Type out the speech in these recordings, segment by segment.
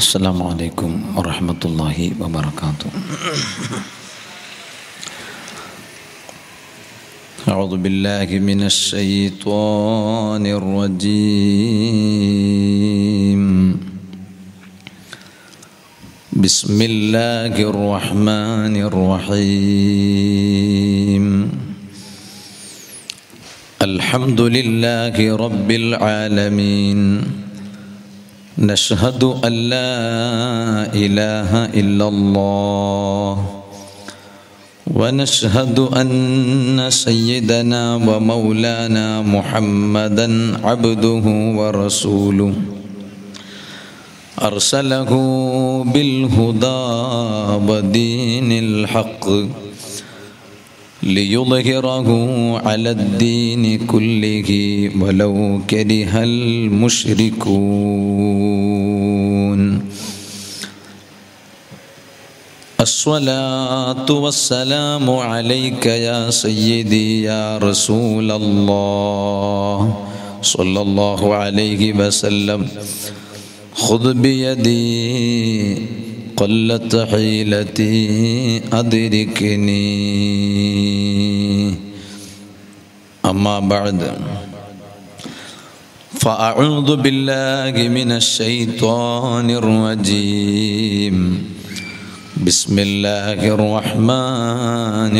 السلام عليكم ورحمة الله وبركاته أعوذ بالله من الشيطان الرجيم بسم الله الرحمن الرحيم الحمد لله رب العالمين نشهد أن لا إله إلا الله ونشهد أن سيدنا ومولانا محمدا عبده ورسوله أرسله بالهدى ودين الحق ليظهره على الدين كله ولو كره المشركون الصلاة والسلام عليك يا سيدي يا رسول الله صلى الله عليه وسلم خذ بيدي قلت حيلتي أدركني أما بعد فأعوذ بالله من الشيطان الرجيم بسم الله الرحمن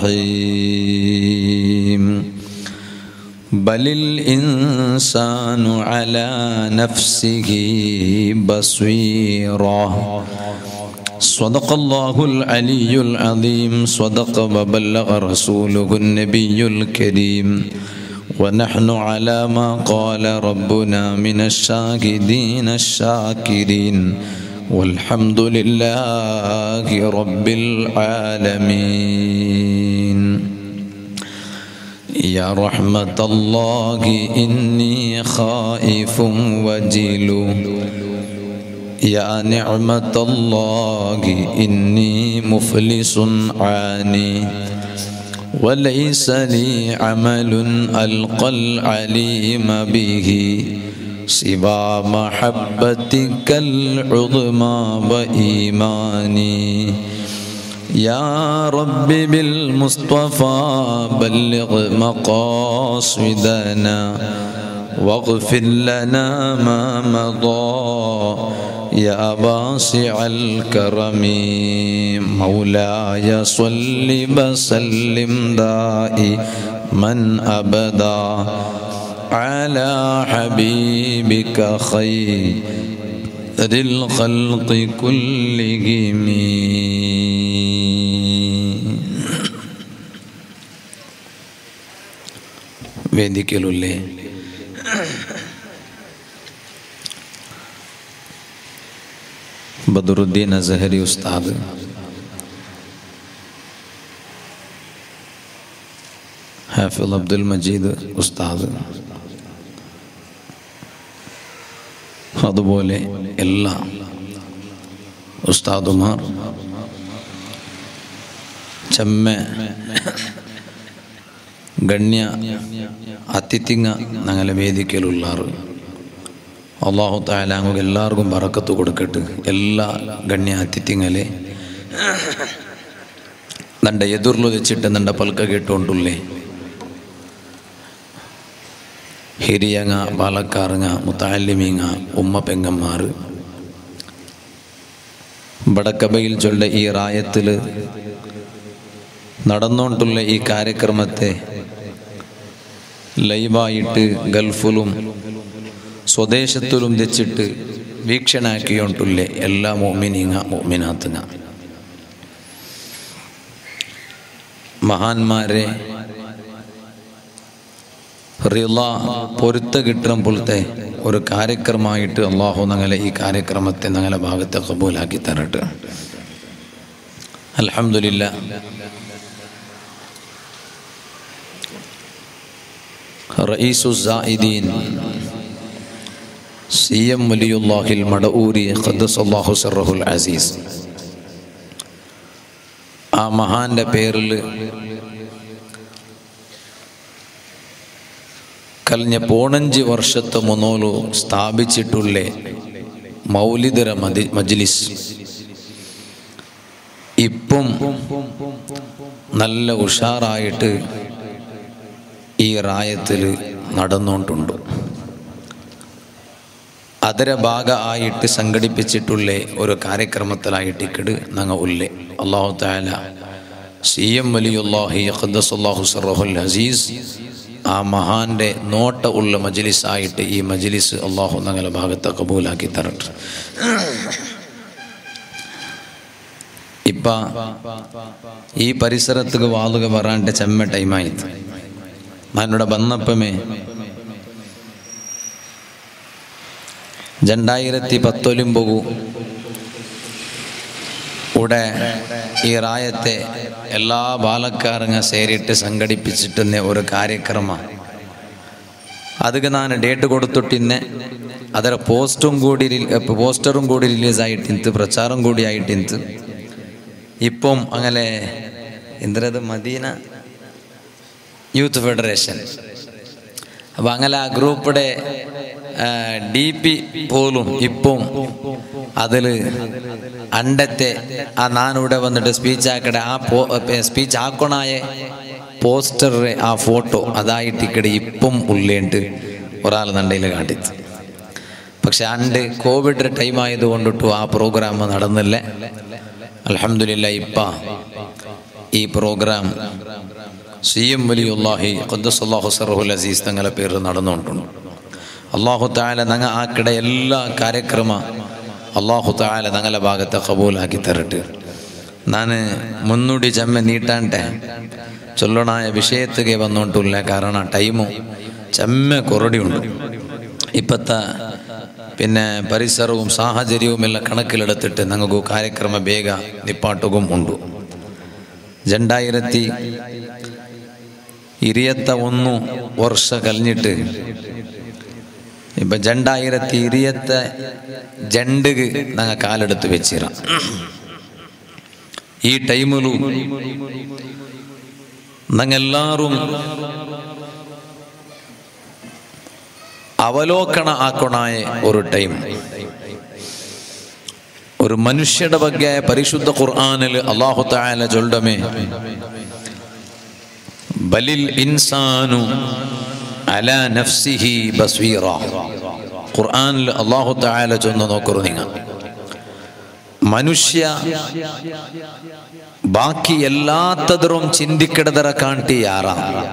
الرحيم بل الإنسان على نفسه بصيرة صدق الله العلي العظيم صدق وبلغ رسوله النبي الكريم ونحن على ما قال ربنا من الشاهدين الشاكرين والحمد لله رب العالمين يا رحمة الله إني خائف وجل يا نعمة الله إني مفلس عاني وليس لي عمل ألقى العليم به سوى محبتك العظمى وإيماني يا رب بالمصطفى بلغ مقاصدنا واغفر لنا ما مضى يا واسع الكرم مولاي صل وسلم دائما ابدا على حبيبك خير الخلق كلهم വേദിക്കലുള്ളേ ബദറുദ്ദീൻ അസഹരി ഉസ്താദ് ഹാഫിൽ അബ്ദുൽ മജീദ് ഉസ്താദ് അതുപോലെ എല്ലാ ഉസ്താദുമാർ ചെമ്മ ഗണ്യ അത്തിത്തിങ്ങ ഞങ്ങളെ വേദിക്കലുള്ളാറ് അള്ളാഹു താലാങ്ങുക എല്ലാവർക്കും പറക്കത്ത് കൊടുക്കട്ട് എല്ലാ ഗണ്യ അത്തിത്തിങ്ങലെ നണ്ട എതിർಲು വെച്ചിട്ട് നണ്ട പൽക്ക കേട്ടുകൊണ്ടുള്ളേ ഹിരിയങ്ങ പാലക്കാറുങ്ങ മുത്താലിമീങ്ങ ഉമ്മ പെങ്ങന്മാർ വടക്കബയിൽ ചൊല്ല ഈ റായത്തിൽ നടന്നുകൊണ്ടുള്ള ഈ കാര്യക്രമത്തെ ലൈവായിട്ട് ഗൾഫിലും സ്വദേശത്തിലും വെച്ചിട്ട് വീക്ഷണാക്കിയോണ്ടുള്ള എല്ലാ മോമിനിങ്ങ മോമിനാത്തുങ്ങ മഹാന്മാരെ റിള പൊരുത്ത കിട്ടുമ്പോഴത്തെ ഒരു കാര്യക്രമമായിട്ട് അള്ളാഹു ഞങ്ങളെ ഈ കാര്യക്രമത്തെ ഞങ്ങളെ ഭാഗത്തെ കബൂലാക്കി തരട്ടെ അലഹമില്ല റഈസുദ്ദീൻ സി എം വലിയുല്ലാഹിൽ മടഊരി ഖദ്ദസല്ലാഹു സർറഹുൽ അസീസ് ആ മഹാന്റെ പേരിൽ കഴിഞ്ഞ പോണഞ്ച് വർഷത്തെ മുന്നോലു സ്ഥാപിച്ചിട്ടുള്ളേ മൗലിദര മതി മജ്ലിസ് ഇപ്പം നല്ല ഉഷാറായിട്ട് ഈ റായത്തിൽ നടന്നുകൊണ്ടുണ്ട് ಅದರ ಭಾಗ ಆಯಿಟ್ಟು ಸಂಘಟಿಪಿಸಿಟ್ಟುಳ್ಳ ഒരു ಕಾರ್ಯಕ್ರಮത്തിലായിട്ടിക്കട് ഞങ്ങൾ ഉള്ളേ അള്ളാഹു താല സി എം വലിയുല്ലാഹി ഖദ്ദസുല്ലാഹു സറഹുൽ അസീസ് ആ മഹാന്റെ നോട്ട ഉള്ള മജ്ലിസായിട്ട് ഈ മജ്ലിസ് അള്ളാഹു ഞങ്ങളുടെ ഭാഗത്ത് കബൂലാക്കി തരട്ടെ ഇപ്പ ഈ പരിസരത്തേക്ക് വാതുക വരാണ്ട് ചെമ്മ ടൈമായിട്ട് ഞാനിവിടെ വന്നപ്പമേ രണ്ടായിരത്തി പത്തൊലിമ്പകു ഉടെ ഈ റായത്തെ എല്ലാ ബാലക്കാരങ്ങ ಸೇರಿಟ್ಟು സംഘടിപ്പിച്ചിട്ടുന്ന ഒരു ಕಾರ್ಯಕ್ರಮ ಅದಕ್ಕೆ ನಾನು ಡೇಟ್ കൊടുത്തിട്ടിന്നെ ಅದರ പോസ്റ്റും കൂടി പോസ്റ്ററും കൂടി റിലീസ് ആയിട്ടിന്ത് പ്രചാരം കൂടി ആയിട്ടിന്ത് ഇപ്പം അങ്ങനെ എന്തരത് മദീന യൂത്ത് ഫെഡറേഷൻ അപ്പം അങ്ങനെ ആ ഗ്രൂപ്പിടെ ഡി പി പോലും ഇപ്പം അതിൽ അണ്ടത്തെ ആ നാനിവിടെ വന്നിട്ട് സ്പീച്ച് ആക്കടെ ആ പോ സ്പീച്ച് ആക്കണായ പോസ്റ്റർ ആ ഫോട്ടോ അതായിട്ട് ഇക്കടെ ഇപ്പം ഉള്ളേണ്ട് ഒരാൾ നണ്ടയിൽ കാട്ടിച്ച് പക്ഷെ അണ്ട് കോവിഡ് ടൈം ആയതുകൊണ്ടിട്ടും ആ പ്രോഗ്രാം നടന്നില്ല അലഹമില്ല ഇപ്പ ഈ പ്രോഗ്രാം സി എം വലിയുല്ലാഹി ഖദ്ദസല്ലാഹു സറഹുൽ അസീസ് തങ്ങളെ പേര് നടന്നുകൊണ്ടുണ്ട് അള്ളാഹു താല ഞങ്ങൾ ആ കിട എല്ലാ ಕಾರ್ಯಕ್ರಮ അള്ളാഹു താല ഞങ്ങളെ ഭാഗത്തെ കബൂലാക്കി തരട്ടെ ഞാൻ മുന്നുടി ചെമ്മ നീട്ടാണ്ടെ ചൊല്ലണായ വിഷയത്തിಗೆ വന്നോണ്ടില്ല കാരണം ടൈമു ചെമ്മ കൊറടിയുണ്ട് ഇപ്പത്തെ പിന്നെ പരിസരവും സാഹചര്യവും എല്ലാം കണക്കിലെടുത്തിട്ട് ഞങ്ങൾക്ക് ಕಾರ್ಯಕ್ರಮ ಬೇಗ ನಿಪ್ಪಾಟುകും ഉണ്ട് രണ്ടായിരത്തി ഇരുപത്ത ഒന്ന് വർഷ കഴിഞ്ഞിട്ട് ഇപ്പൊ രണ്ടായിരത്തി ഇരുപത്ത ജണ്ടുക്ക് ഞങ്ങൾ കാലെടുത്ത് വെച്ചിറ ഈ ടൈമിലും ഞങ്ങെല്ലാരും അവലോകന ആക്കണായ ഒരു ടൈം ഒരു മനുഷ്യയുടെ ಬಗ್ಗೆ പരിശുദ്ധ ഖുർആനിൽ അള്ളാഹു താല ചൊല്ലമേ ബലിൽ ഇൻസാനു അല നഫ്സിഹി ബസ്വീറ ഖുർആനിൽ അള്ളാഹു താല ചൊന്ന് നോക്കറു നിങ്ങൾ മനുഷ്യ ബാക്കി എല്ലാത്തതറും ചിന്തിക്കിടതര കാണ്ടി ಯಾರ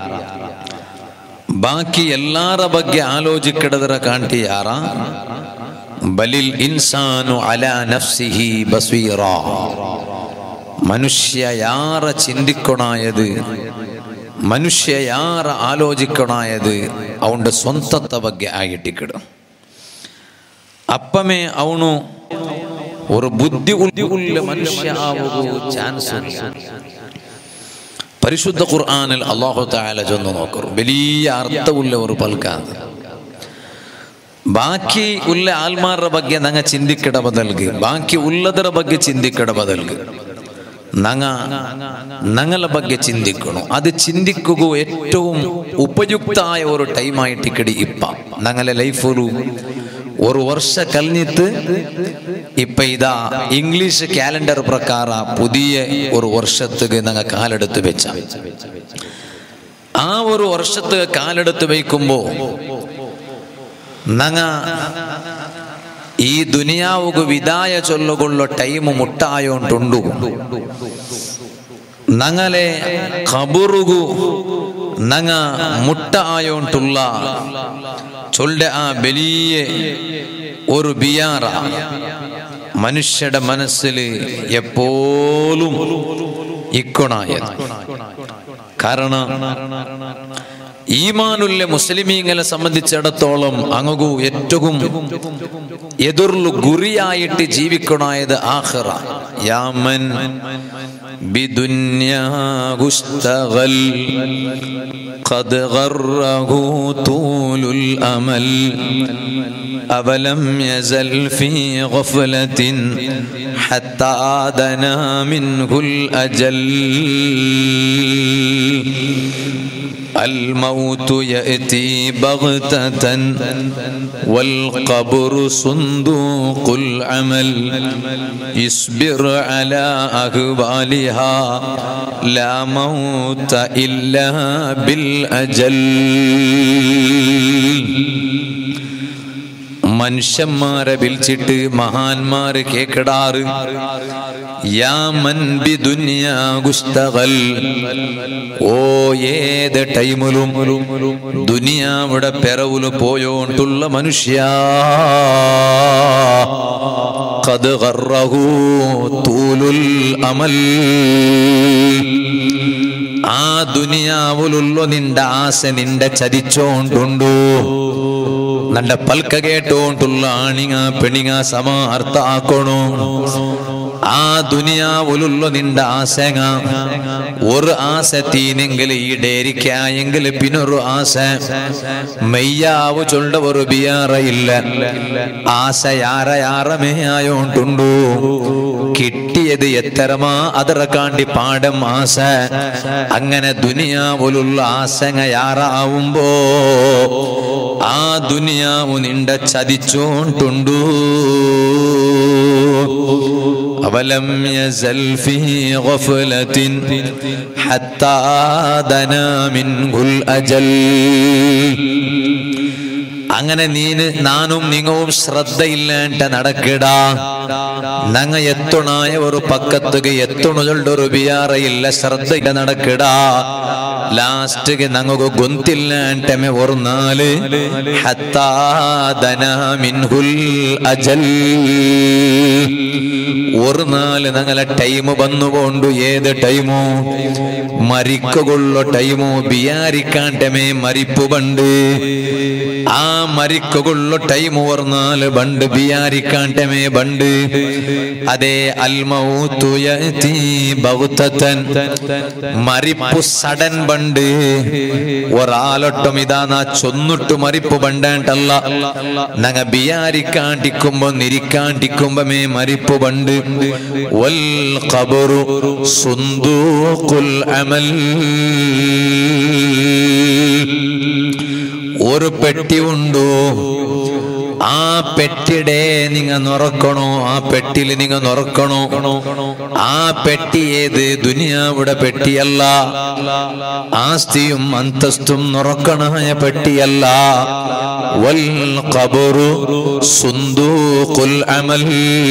ബാക്കി ಎಲ್ಲಾರ ಬಗ್ಗೆ ಆಲೋಚಿಕಿಡದರ ಕಾಂಟಿ ಯಾರ ಬಲಿಲ್ ಇನ್ಸಾನು ಅಲ ನಫ್ಸಿಹಿ ಬಸ್ವೀರ ಮನುಷ್ಯ ಯಾರ ಚಿಂದಿಕೊಣಾಯದು ಮನುಷ್ಯ ಯಾರ ಆಲೋಚಿಕೊಣಾಯದು ಅವನ ಸ್ವಂತದ ಬಗ್ಗೆ ಆಗಿಟ್ಟಿಕ್ಕಡು ಅಪ್ಪಮೇ ಅವನು ഒരു ബുദ്ധി ഉള്ള മനുഷ്യ ചാൻസ് പരിശുദ്ധ ഖുർആനിൽ അള്ളാഹു താല ചൊന്ന് നോക്കൂ വലിയ അർത്ഥമുള്ള ഒരു പൽക്കാണ് ബാക്കി ഉള്ള ആൽമാരുടെ ಬಗ್ಗೆ നങ്ങ ചിന്തിക്കട ബദൽക്ക് ബാക്കി ഉള്ളದರ ಬಗ್ಗೆ ചിന്തിക്കട ബദൽക്ക് നങ്ങ ഞങ്ങളെ ಬಗ್ಗೆ ചിന്തിക്കണം അത് ചിന്തിക്കുക ഏറ്റവും ഉപയുക്തമായ ഒരു ടൈമായിട്ട് ഇക്കടി ഇപ്പ ഞങ്ങളെ ലൈഫൊരു ഒരു ವರ್ಷ കഴിഞ്ഞിട്ട് ഇപ്പൊ ഇതാ ഇംഗ്ലീഷ് കാലണ്ടർ പ്രಕಾರ പുതിയ ഒരു വർഷത്തേക്ക് ഞങ്ങൾ കാലെടുത്ത് വെച്ച ആ ഒരു വർഷത്ത് കാലെടുത്ത് വയ്ക്കുമ്പോ ഞങ്ങ ഈ ദുനിയാവുക വിദായ ചൊല്ലുകൊള്ള ടൈം മുട്ടായോണ്ടുണ്ടു ഞങ്ങളെ ഖബറുകു ഞങ്ങ മുട്ട ആയോണ്ടുള്ള ചൊല്ല ആ വലിയ ഒരു ബിയാറ മനുഷ്യയുടെ മനസ്സിൽ എപ്പോഴും ഇക്കൊണായത് കാരണം ഈമാനുള്ള മുസ്ലിമീങ്ങളെ സംബന്ധിച്ചിടത്തോളം അങ്ങു ഏറ്റവും എതിർലു ഗുരിയായിട്ട് ജീവിക്കണായത് ആഹ്റ യാമൻ ബിദുന്യാഗുസ്തഗൽ قد غره طول الأمل أولم يزل في غفلة حتى دنا منه الأجل الموت يأتي بغتة والقبر صندوق العمل اصبر على أهوالها لا موت إلا بالأجل മനുഷ്യന്മാരെ വിളിച്ചിട്ട് മഹാന്മാര് കേക്കടാറ് യാമൻ ബി ദുനിയാ ഗുസ്തഗൽ. ഓ ഏത് ടൈമിലും ദുനിയാവിടെ പെറവുല് പോയോണ്ടുള്ള മനുഷ്യ കത് ഗർറഹു തൂലുൽ അമൽ ആ ദുനിയാവിലുള്ള നിന്റെ ആശ നിന്റെ ചതിച്ചോണ്ടുണ്ടു നല്ല പൽക്ക കേട്ടോണ്ടുള്ള ആണിങ്ങ പെണിങ്ങ സമാർത്ഥ ആക്കണോ ആ ദുനിയാവിലുള്ള നിന്റെ ആശങ്ങ ഒരു ആശ തീനെങ്കിൽ ഈ ഡേരിക്കായെങ്കിൽ പിന്നൊരു ആശ മെയ്യാവ് ചൊണ്ട ഒരു ബിയാറയില്ല ആശ യാറ യാറമേ ആയോണ്ടുണ്ടു കിട്ടിയത് എത്തരമാ അതറ കാണ്ടി പാടം ആശ അങ്ങനെ ദുനിയാവിലുള്ള ആശങ്ങ യാറാവുമ്പോ ആ ദുനിയാവ് നിന്റെ ചതിച്ചോണ്ടുണ്ടു അവലം യസൽ ഫീ ഗഫലത്തിൻ ഹത്താ ദനാ മിൻഹുൽ അജൽ അങ്ങനെ നീന് നാനും നിങ്ങവും ശ്രദ്ധയില്ലാണ്ട് നടക്കിടാ നങ്ങ എത്തുണായ ഒരു പക്കത്തുക എത്തുണുകളുടെ ഒരു ബിയാറയില്ല ശ്രദ്ധയില്ല നടക്കിടാ ലാസ്റ്റ് നങ്ങക്ക് ഗൊന്തില്ലാണ്ടമെ ഒരു നാല് ഹത്താ ദനാ മിൻഹുൽ അജൽ ഒരു നാല് ഞങ്ങളെ ടൈം വന്നുകൊണ്ടു ഏത് ടൈമോ മരിക്കുകൊള്ള ടൈമോ ബിയാരിക്കാണ്ടമേ മരിപ്പു പണ്ട് ആ മരിക്കുകൊള്ള ടൈം ഒരു നാല് ബണ്ട് ബിയാരിക്കാണ്ടമേ ബണ്ട് അതെ അൽമൗത്തു യഅതി ബഗ്തതൻ മരിപ്പു സഡൻ ബണ്ട് ഒരാളൊട്ടും ഇതാ നാ ചൊന്നിട്ടു മരിപ്പ് ബണ്ടാണ്ടല്ല നങ്ങ ബിയാരിക്കാണ്ടിക്കുമ്പോ നിരിക്കാണ്ടിക്കുമ്പമേ മരിപ്പ് ബണ്ട് വൽ ഖബറു സുന്ദൂഖുൽ അമൽ ഒരു പെട്ടി ഉണ്ടോ ആ പെട്ടിയുടെ നിങ്ങ നുറക്കണോ ആ പെട്ടിയിൽ നിങ്ങ നുറക്കണോ ആ പെട്ടി ഏത് ദുനിയാവുടെ പെട്ടിയല്ല ആസ്തിയും അന്തസ്തും നുറക്കണായ പെട്ടിയല്ല വൽ ഖബറു സുന്ദൂഖുൽ അമൽ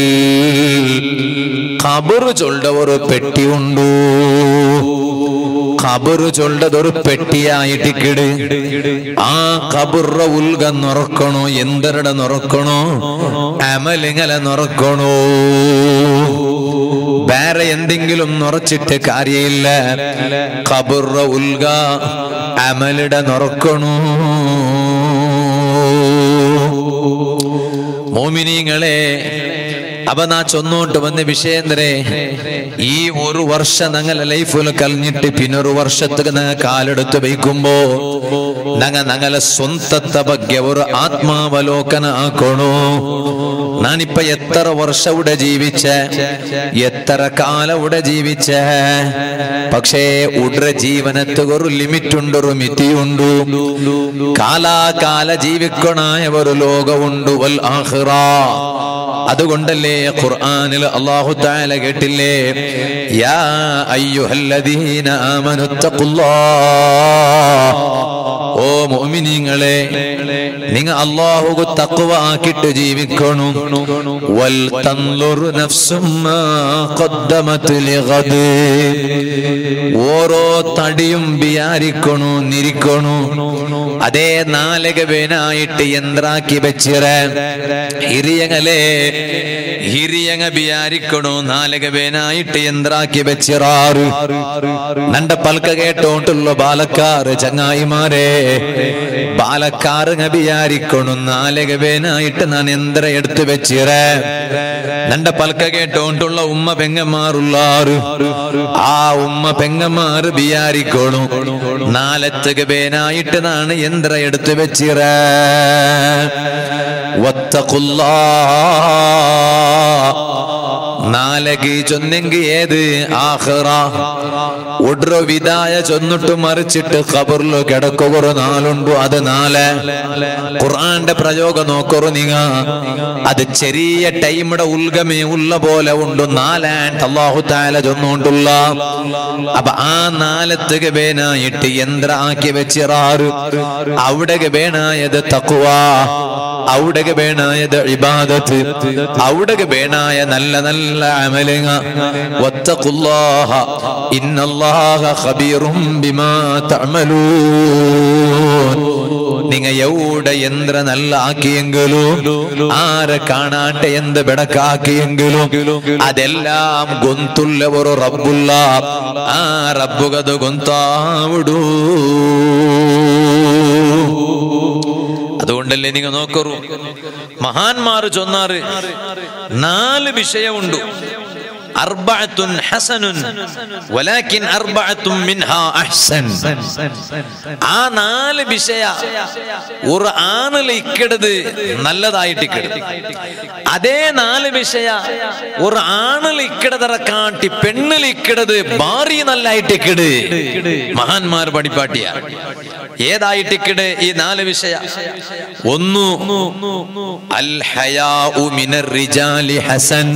ഖബറ് ചൊല്ല ഒരു പെട്ടി ഉണ്ടോ ഖബറ് ചൊല്ലതൊരു പെട്ടിയായിട്ട് കിട് ആ ഖബറ ഉൽഗ നുറക്കണോ എന്തരുടെ നുറക്കണോ അമലിങ്ങല നുറക്കണോ വേറെ എന്തെങ്കിലും നുറച്ചിട്ട് കാര്യമില്ല ഖബറ ഉൽഗ അമലിടെ നുറക്കണോ മോമിനിങ്ങളെ അപ്പൊ നാ ചൊന്നോട്ട് വന്ന വിഷയേന്ദ്രേ ഈ ഒരു വർഷം ഞങ്ങളെ ലൈഫിൽ കലഞ്ഞിട്ട് പിന്നൊരു വർഷത്തേക്ക് ഞങ്ങൾ കാലെടുത്ത് വയ്ക്കുമ്പോ ഞങ്ങ ഞങ്ങളെ സ്വന്തത്തെ ಬಗ್ಗೆ ഒരു ആത്മാവലോകന ആക്കണോ ഞാനിപ്പ എത്ര വർഷം ഇവിടെ ജീവിച്ച എത്ര കാലം ഇവിടെ ജീവിച്ച പക്ഷേ ഉടറെ ജീവനത്ത് ഒരു ലിമിറ്റ് ഉണ്ട് ഒരു മിതിയുണ്ട് കാലാകാല ജീവിക്കണായ ഒരു ലോകമുണ്ട് വൽ ആഖിറ അതുകൊണ്ടല്ലേ ഖുർആനിൽ അല്ലാഹു തആല കേട്ടില്ലേ യാ അയ്യുഹല്ലദീന ആമനു തഖുല്ലാഹ് ഓ മുഅ്മിനീങ്ങളെ നിങ്ങൾ അല്ലാഹുക്ക് തഖ്വ ആക്കിയിട്ട് ജീവിക്കണം വൽ തൻലുർ നഫ്സും മാ ഖദ്ദമത് ലിഗദ് ഓരോ തടിയും വിചാരിക്കണു നിരിക്കണു അതേ നാലകവേനായിട്ട് യന്ത്രാക്കി വെച്ചിറ ಹಿರಿಯಗಲೇ ಹಿರಿಯಂಗ ಬಿಯಾರಿಕ್ಕಣು നാലകവേനായിട്ട് യന്ത്രാക്കി വെച്ചിറാറ് നണ്ട പൽക്ക കേട്ടോണ്ടുള്ള ബാലക്കാറ് ചങ്ങായിമാരെ ബാലക്കാറ് ബിയാരിക്കണു നാലകവേനായിട്ട് ഞാൻ യന്ത്ര എടുത്തു വെച്ചിറ നണ്ട പൽക്ക കേട്ടോണ്ടുള്ള ഉമ്മ പെങ്ങന്മാറുള്ളാറ് ആ ഉമ്മ പെങ്ങന്മാറ് ബിയാരിക്കണു നാലത്തക വേനായിട്ട് നാണ് യന്ത്ര എടുത്തു വെച്ചിറ വത്തക്കുല്ലാ നാലകി ചൊന്നെങ്കി ഏത് ആഹ്റ ഉഡ്രോ വിദായ ചൊന്നിട്ട് മറിച്ചിട്ട് ഖബറിലോ കിടക്കൊരു നാളുണ്ടു അത് നാല് ഖുർആന്റെ പ്രയോഗം നോക്കൊറു നിങ്ങ അത് ചെറിയ ടൈമിടെ ഉൽഗമേ ഉള്ള പോലെ ഉണ്ട് നാലാണ്ട് അള്ളാഹു താല ചൊന്നുകൊണ്ടുള്ള അപ്പൊ ആ നാലത്ത് ബേനായിട്ട് യന്ത്ര ആക്കി വെച്ചിറാറ് അവിടെ ബേനായത് തക്കുവ അവിടെ ബേനായത് ഇബാദത്ത് അവിടെ ബേനായ നല്ല നല്ല അമലുങ്ങ വത്തഖുല്ലാഹ ഇന്നല്ലാഹ ഖബീറും ബിമാ തഅമലൂൻ നിങ്ങ എവിടെ യന്ത്ര നല്ല ആക്കിയെങ്കിലും ആരെ കാണാട്ടെ എന്ത് ബെടക്കാക്കിയെങ്കിലും അതെല്ലാം ഗൊന്തുള്ള ഒരു റബ്ബുള്ള ആ റബ്ബുകത് ഗൊന്താവിടൂ അതുകൊണ്ടല്ലേ നിങ്ങൾ നോക്കൂ മഹാന്മാർ ചൊന്നാറ് നാല് വിഷയമുണ്ട് അർബഅത്തുൻ ഹസനുൻ വലാകിൻ അർബഅത്തും മിൻഹാ അഹ്സൻ ആ നാല് വിഷയ ഒരു ആണിൽ ഇക്കിടത് നല്ലതായിട്ട് ഇക്കിടത് അതേ നാല് വിഷയ ഒരു ആണിൽ ഇക്കിടതറ കാട്ടി പെണ്ണിൽ ഇക്കിടത് ഭാറി നല്ലായിട്ട് ഇക്കിട് മഹാന്മാർ പഠിപ്പാട്ടിയ ഏതായിട്ട് ഇക്കിട് ഈ നാല് വിഷയ ഒന്നു അൽ ഹയാഉ മിനർ റിജാലി ഹസൻ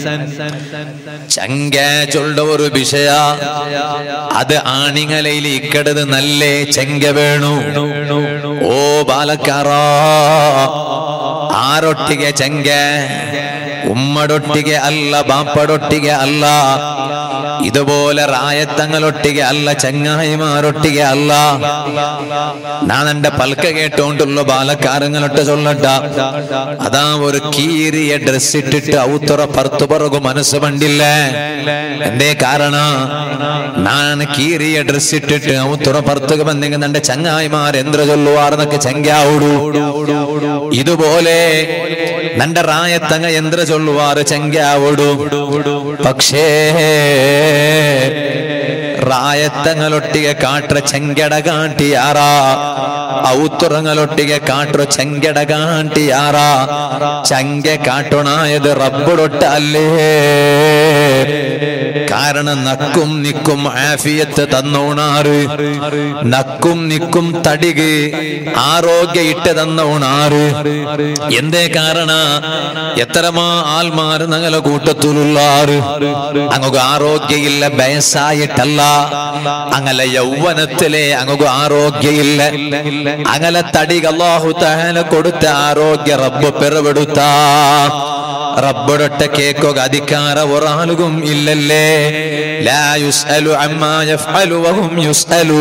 ചങ്ക ചൊണ്ട ഒരു വിഷയ അത് ആണിങ്ങലയിൽ ഇക്കടത് നല്ലേ ചെങ്ക വേണു ഓ ബാലക്കാറ ആരൊട്ടിಗೆ ചെങ്ക ഉമ്മടൊട്ടിಗೆ അല്ല ബാപ്പടൊട്ടിಗೆ അല്ല ഇതുപോലെ റായത്തങ്ങളൊട്ടിಗೆ അല്ല ചങ്ങായിമാരൊട്ടിಗೆ അല്ല ഞാൻ എന്റെ പൽക്ക കേട്ടോണ്ടുള്ള ബാലക്കാരങ്ങളൊട്ട് ചൊല്ലട്ട അതാ ഒരു കീറിയ ഡ്രസ് ഇട്ടിട്ട് ഔത്തുറ പറുത്തു പിറകു മനസ്സ് പണ്ടില്ല എന്തേ കാരണ ഞാൻ കീറിയ ഡ്രസ് ഇട്ടിട്ട് ഔത്തുറ പറുത്തുക ബന്ധിങ്ങ എന്റെ ചങ്ങായിമാർ എന്ത്ര ചൊല്ലുവാർന്നൊക്കെ ചെങ്കാവുടു ഇതുപോലെ നന്റെ റായത്തങ്ങ എന്ത്ര ചൊല്ലുവാറ് ചെങ്കാവുടു പക്ഷേ റായത്തങ്ങളൊട്ടിಗೆ കാട്ര ചെങ്കട കാട്ടിയാറാ ഔത്തുറങ്ങളൊട്ടിಗೆ കാട്ര ചെങ്കട കാട്ടിയാറാ ചങ്ക കാട്ടണായത് റബ്ബുടൊട്ട അല്ലേ കാരണം നക്കും നിക്കും ആഫിയത്ത് തന്നോണാറ് നക്കും നിക്കും തടിക് ആരോഗ്യ ഇട്ട് തന്നോണാറ് എന്തേ കാരണ എത്രമാ ആൽമാര് ഞങ്ങളെ കൂട്ടത്തിലുള്ളാറ് അങ്ങക്ക് ആരോഗ്യയില്ല ബയസായിട്ടല്ല അങ്ങനെ യൗവനത്തിലെ അങ്ങക്ക് ആരോഗ്യയില്ല അങ്ങനെ തടിക അള്ളാഹു തഹന കൊടുത്ത ആരോഗ്യ റബ്ബ് പിറവെടുത്ത റബ്ബൊടൊട്ട കേക്കൊക അധികാര ഒരാളുകും ഇല്ലല്ലേ ലാ യുസ്അലു അമ്മാ യഫ്അലു വഹും യുസ്അലൂ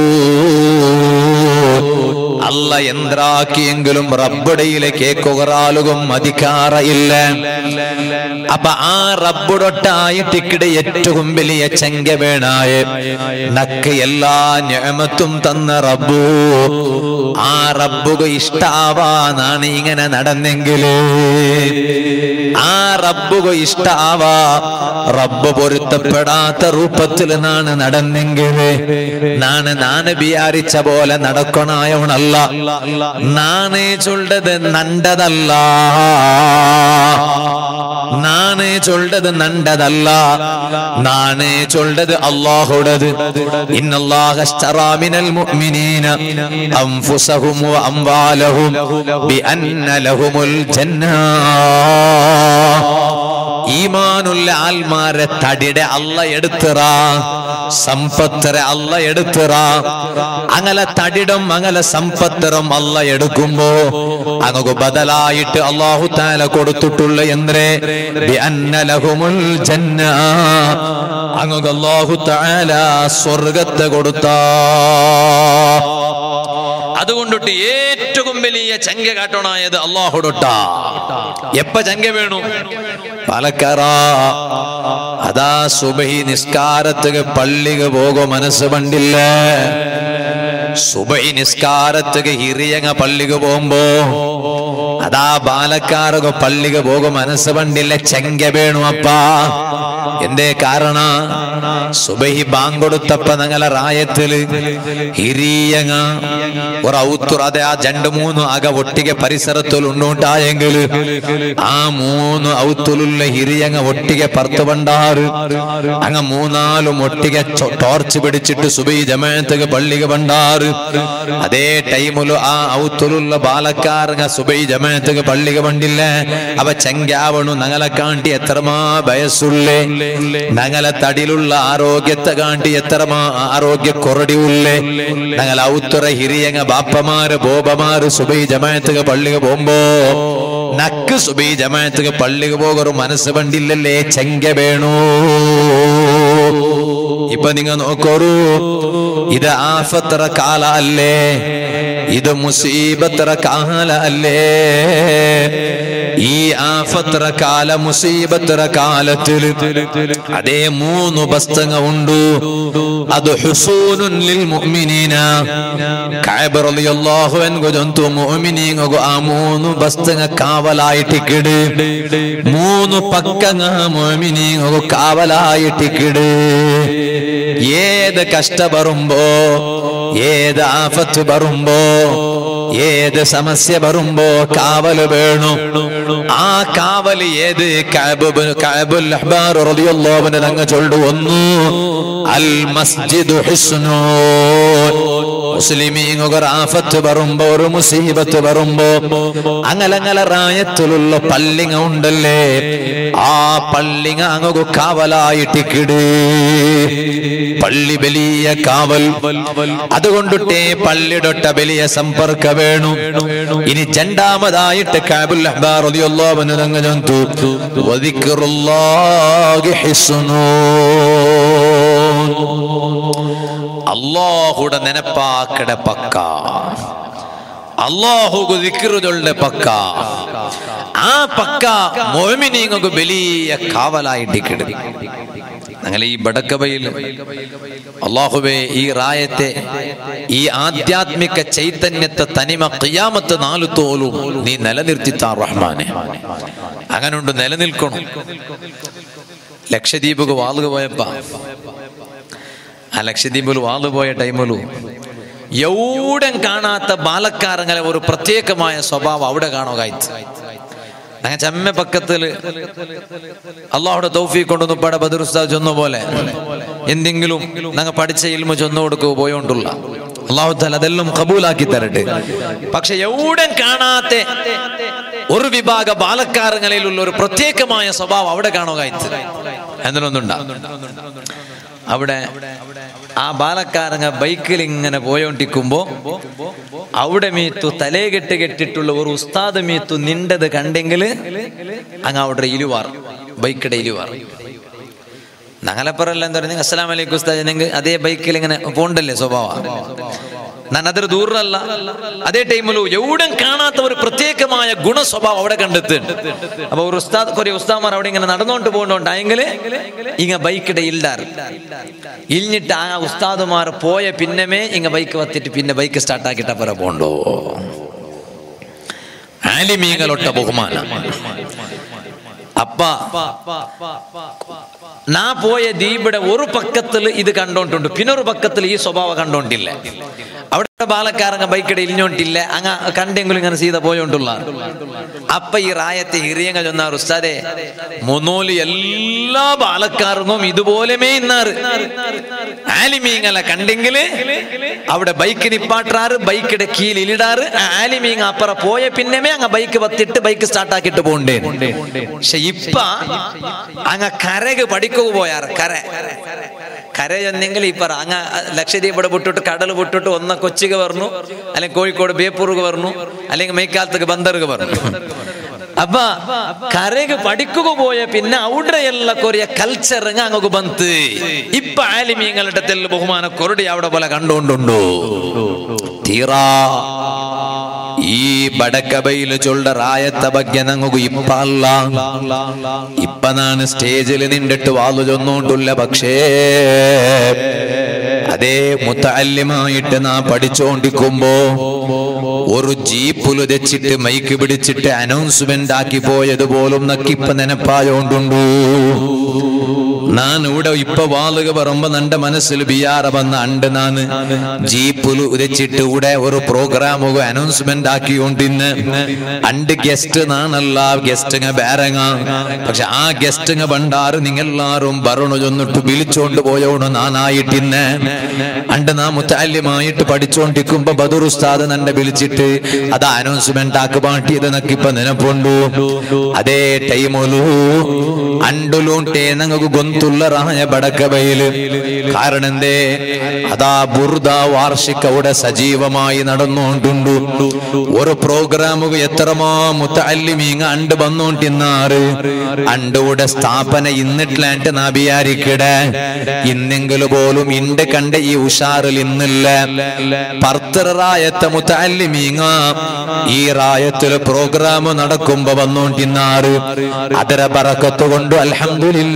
അല്ല എന്താക്കിയെങ്കിലും റബ്ബുടയിലെ കേക്കൊരാളുകും അധികാര ഇല്ല അപ്പൊ ആ റബ്ബുടൊട്ടായിട്ടിക്കിടെ ഏറ്റവും വലിയ ചെങ്ക വേണായ നക്ക് എല്ലാ ഞാമത്തും തന്ന റബ്ബു ആ റബ്ബുക ഇഷ്ടാവാന്നാണ് ഇങ്ങനെ നടന്നെങ്കില് ആ റബ്ബുക ഇഷ്ടാവാ റബ്ബ് പൊരുത്തപ്പെടാത്ത രൂപത്തിൽ നാണ് നടന്നെങ്കില് നാണ് നാണ് വിചാരിച്ച പോലെ നടക്കണായവണല്ല നാണേ ചൊല്ലത് നണ്ടതല്ല നാണേ ചൊല്ലത് നണ്ടതല്ല നാണേ ചൊല്ലത് അള്ളാഹുടത് ഇന്നല്ലാഹ اشترى من المؤمنين أنفسهم وأموالهم بأن لهم الجنة ഈമാനുള്ള ആൽമാരെ തടിയുടെ അല്ല എടുത്തിറ സമ്പത്തരെ അല്ല എടുത്തിറ അങ്ങനെ തടിടും അങ്ങനെ സമ്പത്തറും അല്ല എടുക്കുമ്പോ അങ്ങക്ക് ബദലായിട്ട് അള്ളാഹു താല കൊടുത്തിട്ടുള്ള എന്തേ ലഹുമുൽ ജന്ന അങ്ങക്ക് അള്ളാഹു താല സ്വർഗത്തെ കൊടുത്ത അതുകൊണ്ടിട്ട് ഏറ്റവും വലിയ ചങ്ക കാട്ടണായത് അള്ളാഹുടൊട്ട എപ്പ ചങ്ക വേണു പാലക്കാറ അതാ സുബഹി നിസ്കാരത്തുക പള്ളിക പോകോ മനസ്സ് പണ്ടില്ല സുബഹി നിസ്കാരത്തുക ഹിറിയങ്ങ പള്ളിക പോകുമ്പോ അതാ ബാലക്കാരക പള്ളിക പോകും മനസ്സ് പണ്ടില്ല ചെങ്ക വേണു അപ്പ എന്തേ കാരണ സുബഹി ബാങ്കൊടുത്തപ്പ ഞങ്ങളെ റായത്തില് ಹಿರಿಯಂಗ ഒരു ഔത്തുർ അതെ ആ രണ്ട് മൂന്ന് അക ഒട്ടിಗೆ ಪರಿಸರത്തിൽ ഉണ്ടുണ്ടായെങ്കിൽ ആ മൂന്ന് ഔത്തുലുള്ള ಹಿರಿಯಂಗ ഒട്ടിಗೆ പർത്ത് പണ്ടാറ് അങ്ങ മൂന്നാലും ഒട്ടിಗೆ ചൊ- ടോർച്ച് പിടിച്ചിട്ട് സുബൈ ജമാഅത്തുക പള്ളിക പണ്ടാറ് അതേ ടൈമില് ആ ഔത്തുലുള്ള ബാലക്കാരങ്ങ സുബൈ ജമാഅത്തുക പള്ളിക പണ്ടില്ല അവ ചെങ്കാവണു ഞങ്ങളെ കാണ്ടി എത്രമാ വയസ്സുള്ളേ ഞങ്ങളെ തടിയിലുള്ള ആരോഗ്യത്തെ കാണ്ടി എത്രമാ ആരോഗ്യ കൊറടി ഉള്ളേ ഞങ്ങൾ ഔത്തുറ ഹിരിയങ്ങ ബാപ്പമാര് ബോബമാര് സുബൈ ജമാഅത്തുക പള്ളിക പോകുമ്പോ നക്ക് സുബൈ ജമാഅത്തുക പള്ളിക പോകൊരു മനസ്സ് പണ്ടില്ലല്ലേ ചെങ്ക വേണു ഇപ്പൊ നിങ്ങ നോക്കോറു ഇത് ആഫത്തറ കാല അല്ലേ ഇത് മുസീബത്തറ കാല അല്ലേ ഈ ആഫത്തറ കാല മുസീബത്തറ കാലത്തിൽ അതേ മൂന്ന് പുസ്തക ഉണ്ട് അത് ഹുസൂനുൻ ലിൽ മുഅ്മിനീന കഅബ റളിയല്ലാഹു അൻഹു ജന്തു മുഅ്മിനീങ്ങു ആ മൂന്ന് പുസ്തക കാവലായിട്ടിക്കിട് മൂന്ന് പക്കങ്ങ മുഅ്മിനീങ്ങു കാവലായിട്ടിക്കിട് ഏത് കഷ്ട വരുമ്പോ ഏത് ആഫത്ത് വരുമ്പോ ഏത് സമസ്യ വരുമ്പോ കാവല് വേണു ആ കാവല് ഏത് കഅബ് കഅബുൽ അഹ്ബാർ റളിയല്ലാഹു അൻഹു അങ്ങ് ചൊല്ലു ഒന്നു അൽ മസ്ജിദു ഹിസ്നു മുസ്ലിമീങ്ങൊരു ആഫത്ത് വരുമ്പോ ഒരു മുസീബത്ത് വരുമ്പോ അങ്ങലങ്ങല റായത്തിലുള്ള പള്ളിങ്ങ ഉണ്ടല്ലേ ആ പള്ളിങ്ങ അങ്ങ് കാവലായിട്ടിക്കിട് പള്ളി വലിയ കാവൽ അതുകൊണ്ടിട്ടേ പള്ളിടൊട്ട വലിയ സമ്പർക്ക വേണു ഇനി രണ്ടാമതായിട്ട് കാബുൽ അഹ്ബാർ റളിയല്ലാഹു അൻഹു അങ്ങ് ജന്തു വദിക്റുല്ലാഹി ഹിസ്നൂൻ അള്ളാഹുടെ നെനപ്പാക്കട പക്ക അള്ളാഹു ദിക്റുകളുടെ പക്ക ആ പക്ക മോമിനിങ്ങൾക്ക് വലിയ കാവലായിട്ട് കിടതി അങ്ങനെ ഈ ബടക്കവയിൽ അള്ളാഹുവെ ഈ റായത്തെ ഈ ആധ്യാത്മിക ചൈതന്യത്തെ തനിമ ഖിയാമത്ത് നാലു തോലും നീ നിലനിർത്തിത്താ റഹ്മാനെ അങ്ങനുണ്ട് നിലനിൽക്കണം ലക്ഷദ്വീപ് വാളുക പോയപ്പ ആ ലക്ഷദ്വീപിൽ വാള് പോയ ടൈമിലു എവിടെയും കാണാത്ത ബാലക്കാരങ്ങളെ ഒരു പ്രത്യേകമായ സ്വഭാവം അവിടെ കാണുകയായിട്ട് അങ്ങനെ ചമ്മ പക്കത്തില് അള്ളാഹുടെ തൗഫീ കൊണ്ടൊന്ന് പട ബദറുസ്താദ് ചൊന്ന പോലെ എന്തെങ്കിലും ഞങ്ങൾ പഠിച്ച ഇൽമ ചൊന്നു കൊടുക്കുക പോയോണ്ടുള്ള അള്ളാഹു താല അതെല്ലാം കബൂലാക്കി തരട്ടെ പക്ഷെ എവിടെയും കാണാത്ത ഒരു വിഭാഗ ബാലക്കാരങ്ങളിലുള്ള ഒരു പ്രത്യേകമായ സ്വഭാവം അവിടെ കാണുകയായിട്ട് എന്നൊന്നുണ്ടാ അവിടെ ആ ബാലക്കാരങ്ങ ബൈക്കിൽ ഇങ്ങനെ പോയോണ്ടിരിക്കുമ്പോ അവിടെ മീത്തു തലേ കെട്ട് കെട്ടിട്ടുള്ള ഒരു ഉസ്താദ് മീത്തു നിണ്ടത് കണ്ടെങ്കിൽ അങ്ങ് അവിടെ ഇലുവാർ ബൈക്കിടെ ഇലുവാർ ഞങ്ങളെപ്പറല്ല എന്താ പറയുക അസ്സലാം വലൈക്കും ഉസ്താദ് നിങ്ങൾ അതേ ബൈക്കിൽ ഇങ്ങനെ പോണ്ടല്ലേ സ്വഭാവം ഞാൻ അതൊരു ദൂരല്ല അതേ ടൈമിലു എവിടെ കാണാത്ത ഒരു പ്രത്യേകമായ ഗുണസ്വഭാവം അവിടെ കണ്ടെത്തുണ്ട് അപ്പൊ ഒരു ഉസ്താദ് കുറെ ഉസ്താദ്മാർ അവിടെ ഇങ്ങനെ നടന്നുകൊണ്ട് പോകുന്നുണ്ടായെങ്കിൽ ഇങ്ങ ബൈക്കിടെ ഇല്ലാറ് ഇല്ലിട്ട് ആ ഉസ്താദുമാർ പോയ പിന്നമേ ഇങ്ങ ബൈക്ക് വത്തിട്ട് പിന്നെ ബൈക്ക് സ്റ്റാർട്ടാക്കിട്ട പറ പോണ്ടോ ആലിമീങ്ങളൊട്ട ബഹുമാനം അപ്പ നാ പോയ ദീപിടെ ഒരു പക്കത്തിൽ ഇത് കണ്ടോണ്ടുണ്ട് പിന്നൊരു പക്കത്തിൽ ഈ സ്വഭാവം കണ്ടോണ്ടില്ല അവിടെ ബാലക്കാരങ്ങ ബൈക്കിടെ ഇരിഞ്ഞോണ്ടില്ല അങ്ങ കണ്ടെങ്കിലും ഇങ്ങനെ സീത പോയോണ്ടുള്ള അപ്പൊ ഈ റായത്തെ ഹിറിയങ്ങ ചൊന്നാർ ഉസ്താദെ മുന്നോല് എല്ലാ ബാലക്കാരങ്ങും ഇതുപോലെമേ ഇന്നാറ് ആലിമീങ്ങളെ കണ്ടെങ്കില് അവിടെ ബൈക്ക് നിപ്പാട്ടാറ് ബൈക്കിടെ കീഴിലിടാറ് ആലിമീങ്ങ അപ്പുറ പോയ പിന്നമേ അങ്ങ ബൈക്ക് വത്തിട്ട് ബൈക്ക് സ്റ്റാർട്ടാക്കിട്ട് പോണ്ടേ പക്ഷെ ഇപ്പ അങ്ങ കരക് പഠിക്കുക പോയാറ് കര കര ചെന്നെങ്കിൽ ഇപ്പറ അങ്ങ ലക്ഷദ്വീപ് വിട്ടിട്ട് കടൽ വിട്ടിട്ട് ഒന്ന കൊച്ചിക്ക് പറഞ്ഞു അല്ലെങ്കിൽ കോഴിക്കോട് ബേപ്പൂർക്ക് പറഞ്ഞു അല്ലെങ്കിൽ മേക്കാലത്തേക്ക് ബന്ദർക്ക് പറഞ്ഞു അപ്പ കരക് പഠിക്കുക പോയ പിന്നെ അവിടെ ಎಲ್ಲ ಕೊರಿಯ ಕಲ್ಚರ್ അങ്ങ് ಬಂತು ഇപ്പൊ ആലിമീങ്ങളുടെ തെല്ല് ബഹുമാന കൊറടി അവിടെ പോലെ കണ്ടുകൊണ്ടുണ്ടു തീറാ ಈ ಬಡಕ ಬೈಲು ಚೊಳ್ಳ ರಾಯತ್ತ ಬಗ್ಗೆ ನಂಗು ಇಪ್ಪ ಅಲ್ಲ ಇಪ್ಪ ನಾನು സ്റ്റേജിൽ നിന്നിട്ട് വാളു ചൊന്നുകൊണ്ടുള്ള പക്ഷേ അതേ മുത്തല്യമായിട്ട് നാ പഠിച്ചോണ്ടിരിക്കുമ്പോ ഒരു ജീപ്പില് വെച്ചിട്ട് മൈക്ക് പിടിച്ചിട്ട് അനൗൺസ്മെന്റ് ആക്കി പോയതുപോലും നക്കിപ്പ നെനപ്പായോണ്ടുണ്ടു ഞാൻ ഇവിടെ ഇപ്പൊ വാളുക പറയുമ്പോ നന്റെ മനസ്സിൽ ബിയാറ വന്ന അണ്ട് നാന് ജീപ്പില് ഉരച്ചിട്ട് ഇവിടെ ഒരു പ്രോഗ്രാം അനൗൺസ്മെന്റ് ആക്കിക്കൊണ്ടിന്ന് അണ്ട് ഗസ്റ്റ് നാണല്ല ഗസ്റ്റ് ബേരങ്ങ പക്ഷെ ആ ഗസ്റ്റ് പണ്ടാറ് നിങ്ങളെല്ലാരും വരണു ചെന്നിട്ട് വിളിച്ചോണ്ട് പോയോണ് നാനായിട്ടിന്ന് അണ്ട് നാ മുത്താല്യമായിട്ട് പഠിച്ചോണ്ടിരിക്കുമ്പോ ബദർ ഉസ്താദ് നന്നെ വിളിച്ചിട്ട് അത് അനൗൺസ്മെന്റ് ആക്കി പാട്ടിയത് നക്കിപ്പ നിനപ്പുണ്ടു ಅದೇ ಟೈಮಲು ಅಂಡುಲುಂಟೆ ನಂಗು ಗೊಂತುಲ್ಲರಾಯ ಬಡಕ ಬಯಲು കാരണെന്തേ അതാ ബുർദ വാർഷിക അവിടെ സജീവമായി നടന്നുകൊണ്ടുണ്ടു ഒരു പ്രോഗ്രാമുക എത്രമാ മുത്തല്ലിമീങ്ങ അണ്ട് വന്നോണ്ടിന്നാറ് അണ്ടുവിടെ സ്ഥാപന ഇന്നിട്ടില്ലാണ്ട് നാബിയാരിക്കിടെ ഇന്നെങ്കിലും പോലും ഇണ്ട് കണ്ട ഈ ഉഷാറിൽ ഇന്നില്ല പർത്തറായത്തെ മുത്തല്ലിമീങ്ങ ഈ റായത്തില് പ്രോഗ്രാം നടക്കുമ്പോ വന്നോണ്ടിന്നാറ് അതര പറക്കത്ത് കൊണ്ട് അൽഹംദുലില്ല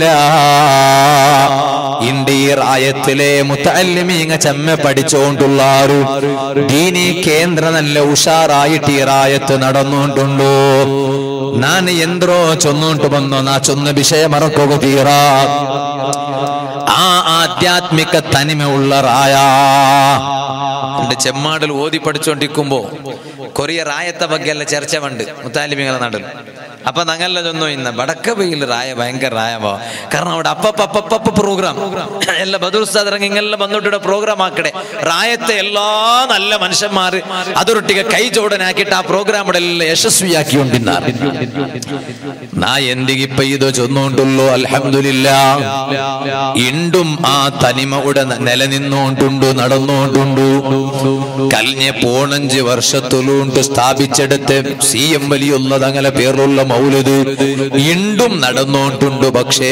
ഇണ്ട് ഈ റായത്തിലെ മുത്തല്ലിമീങ്ങ ചെമ്മ പഠിച്ചോണ്ടുള്ളാറ് ദീനി കേന്ദ്ര നല്ല ഉഷാറായിട്ട് ഈ റായത്ത് നടന്നുകൊണ്ടുണ്ടോ ഞാൻ എന്തോ ചൊന്നോണ്ട് വന്നോ നാ ചൊന്ന വിഷയം മറക്കുക തീറാ ആ ആധ്യാത്മിക തനിമയുള്ള റായ എന്റെ ചെമ്മാടിൽ ഓതി പഠിച്ചോണ്ടിരിക്കുമ്പോ കൊറിയ റായത്തെ ബഗ്ಗೆಲ್ಲ ಚರ್ಚೆ ഉണ്ട് മുത്താലിമിಗಳ നാട്ടിൽ അപ്പൊ ഞങ്ങളെ ചൊന്നു ഇന്ന് വടക്കബയിൽ റായ ഭയങ്കര റായവോ കാരണം അവിടെ അപ്പപ്പ അപ്പപ്പ പ്രോഗ്രാം ಎಲ್ಲ ബദൂർ ഉസ്താദ് ഇറങ്ങി ഇങ്ങെಲ್ಲ ಬಂದ್ಬಿಟ್ಟು പ്രോഗ്രാം ആക്കടെ റായത്തെ എല്ലാ നല്ല മനുഷ്യന്മാര് അതൊരൊട്ടിಗೆ കൈ ജോടനാക്കിയിട്ട് ആ പ്രോഗ്രാം ഇവിടെ എല്ലാം യശസ്വിയാക്കിക്കൊണ്ടിരുന്നാർ നാ എന്തിಗಿಪ್ಪ ಇದು ചൊന്നുകൊണ്ടുള്ളൂ അൽഹംദുലില്ല ഇണ്ടും ആ തനിമ ഉടെ നിലനിന്നുകൊണ്ടുണ്ടു നടന്നുകൊണ്ടുണ്ടു കഴിഞ്ഞ പോണഞ്ച് വർഷത്തിലുണ്ട് സ്ഥാപിച്ചെടുത്ത് സി എം വലിയുള്ളത് അങ്ങനെ പേരുള്ള മൗലത് ഇണ്ടും നടന്നുകൊണ്ടുണ്ട് പക്ഷേ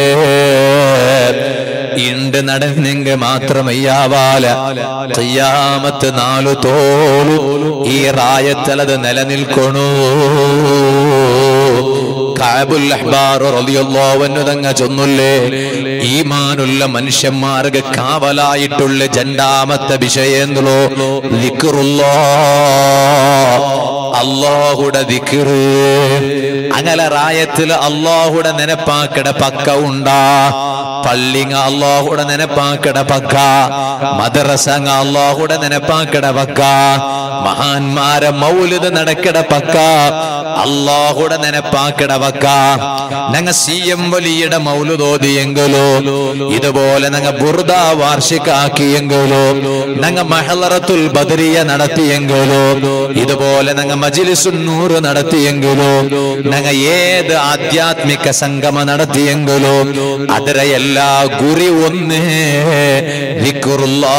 ഇണ്ട് നടന്നെങ്കിൽ മാത്രമയ്യാവാല കയ്യാമത്ത് നാലു തോളു ഈ റായത്തലത് നിലനിൽക്കണു കാബുൽ അഹ്ബാർ റളിയല്ലാഹു അൻഹു തങ്ങ ചൊന്നുല്ലേ ഈമാനുള്ള മനുഷ്യന്മാർക്ക് കാവലായിട്ടുള്ള രണ്ടാമത്തെ വിഷയെന്തോ ദിക്റുല്ലാ അള്ളാഹുടെ ദിക്റ് അങ്ങനെ റായത്തിൽ അള്ളാഹുടെ നെനപ്പാക്കട പക്ക ഉണ്ടാ പള്ളിങ്ങ അള്ളാഹുടെ നെനപ്പാക്കട പക്ക മദ്രസങ്ങ അള്ളാഹുടെ നെനപ്പാക്കട പക്ക മഹാന്മാരെ മൗലിത് നടക്കട പക്ക അള്ളാഹുടെ നെനപ്പാക്കട പക്ക ഞങ്ങ സി എം വലിയുടെ മൗലുതോതിയെങ്കിലോ ഇതുപോലെ ഞങ്ങ ബുർദ വാർഷികാക്കിയെങ്കിലോ ഞങ്ങ മഹലറത്തുൽ ബദരിയ നടത്തിയെങ്കിലോ ഇതുപോലെ ഞങ്ങ മജിലിസുന്നൂറ് നടത്തിയെങ്കിലോ ഞങ്ങ ഏത് ആധ്യാത്മിക സംഗമ നടത്തിയെങ്കിലോ ಅದರ ಎಲ್ಲ ಗುರಿ ಒಂದೇ ദിക്റുല്ലാ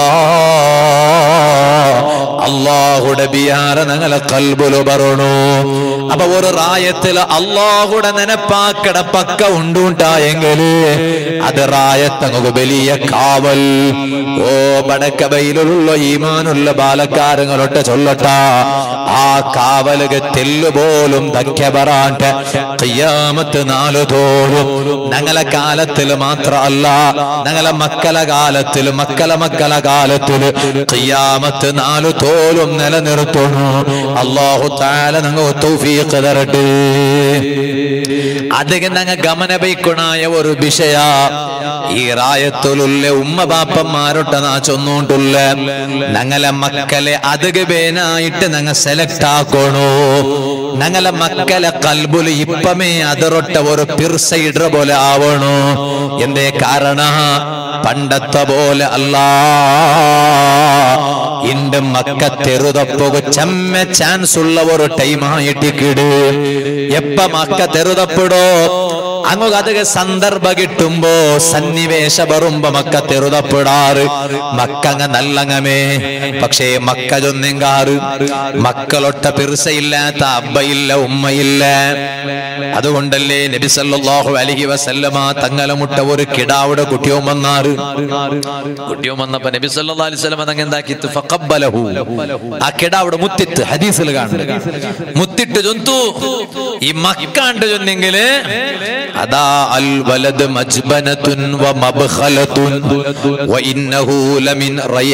അള്ളാഹുടെ ബിയാറ ഞങ്ങളെ കൽബുല് പറയണു അപ്പൊ ഒരു റായത്തില് അള്ളാഹുടെ നെനപ്പാക്കട പക്ക ഉണ്ടുണ്ടായെങ്കില് അത് റായത്തങ്ങ് വലിയ കാവൽ ഓ ബടക്കബയിലുള്ള ഈമാനുള്ള ബാലക്കാരങ്ങളൊട്ട് ചൊല്ലട്ട ആ കാവലുക തെല്ലുപോലും ധക്യപറാണ്ട് കയ്യാമത്ത് നാലു തോറും ഞങ്ങളെ കാലത്തിൽ മാത്രമല്ല ഞങ്ങളെ മക്കളെ കാലത്തിൽ മക്കളെ മക്കളെ കാലത്തിൽ കയ്യാമത്ത് നാലു തോലും നിലനിർത്തുന്നു അള്ളാഹു താല ഞങ്ങൾ തൗഫീഖ് തരട്ടെ അധികം ഞങ്ങൾ ഗമനബൈക്കുണായ ഒരു വിഷയ ഈ റായത്തുലുള്ള ഉമ്മ ബാപ്പന്മാരൊട്ട നാ ചൊന്നുകൊണ്ടുള്ള ഞങ്ങളെ മക്കളെ അധികബേനായിട്ട് ഞങ്ങൾ സെലക്ട് ആക്കണോ ഞങ്ങളെ മക്കളെ കൽബുല് ഇപ്പമേ അതിറൊട്ട ഒരു പിർസൈഡർ പോലെ ആവണോ എന്തേ കാരണ പണ്ടത്തെ പോലെ അല്ല ഇന്റെ മക്ക തെറുതപ്പുക ചെമ്മ ചാൻസ് ഉള്ള ഒരു ടൈം ആയിട്ട് കിട് എപ്പ മക്ക തെറുതപ്പെടോ അങ്ങ് അതൊക്കെ സന്ദർഭ കിട്ടുമ്പോ സന്നിവേശ വരുമ്പോ മക്ക തെറുതപ്പെടാറ് മക്കങ്ങ നല്ലങ്ങമേ പക്ഷേ മക്ക ചൊന്നെങ്കാറ് മക്കളൊട്ട പിറുസയില്ലാത്ത അബ്ബയില്ല ഉമ്മയില്ല അതുകൊണ്ടല്ലേ നബി സല്ലല്ലാഹു അലൈഹി വസല്ലമ തങ്ങളെ മുട്ട ഒരു കിടാവിടെ കുട്ടിയോ വന്നാറ് വന്നാറ് കുട്ടിയും വന്നപ്പോ നബി സല്ലല്ലാഹു അലൈഹി വസല്ലം അതങ്ങ് എന്താക്കി ഫഖബ്ബലഹു ആ കിടാവിടെ മുത്തിട്ട് ഹദീസിൽ കാണുന്നു മുത്തിട്ട് ചൊന്തു ഈ മക്കാണ്ട് ചൊന്നെങ്കില് അതാ അൽ വലദ് മജ്ബനത്തുൻ വ മബ്ഖലത്തുൻ വ ഇന്നഹു ലമിൻ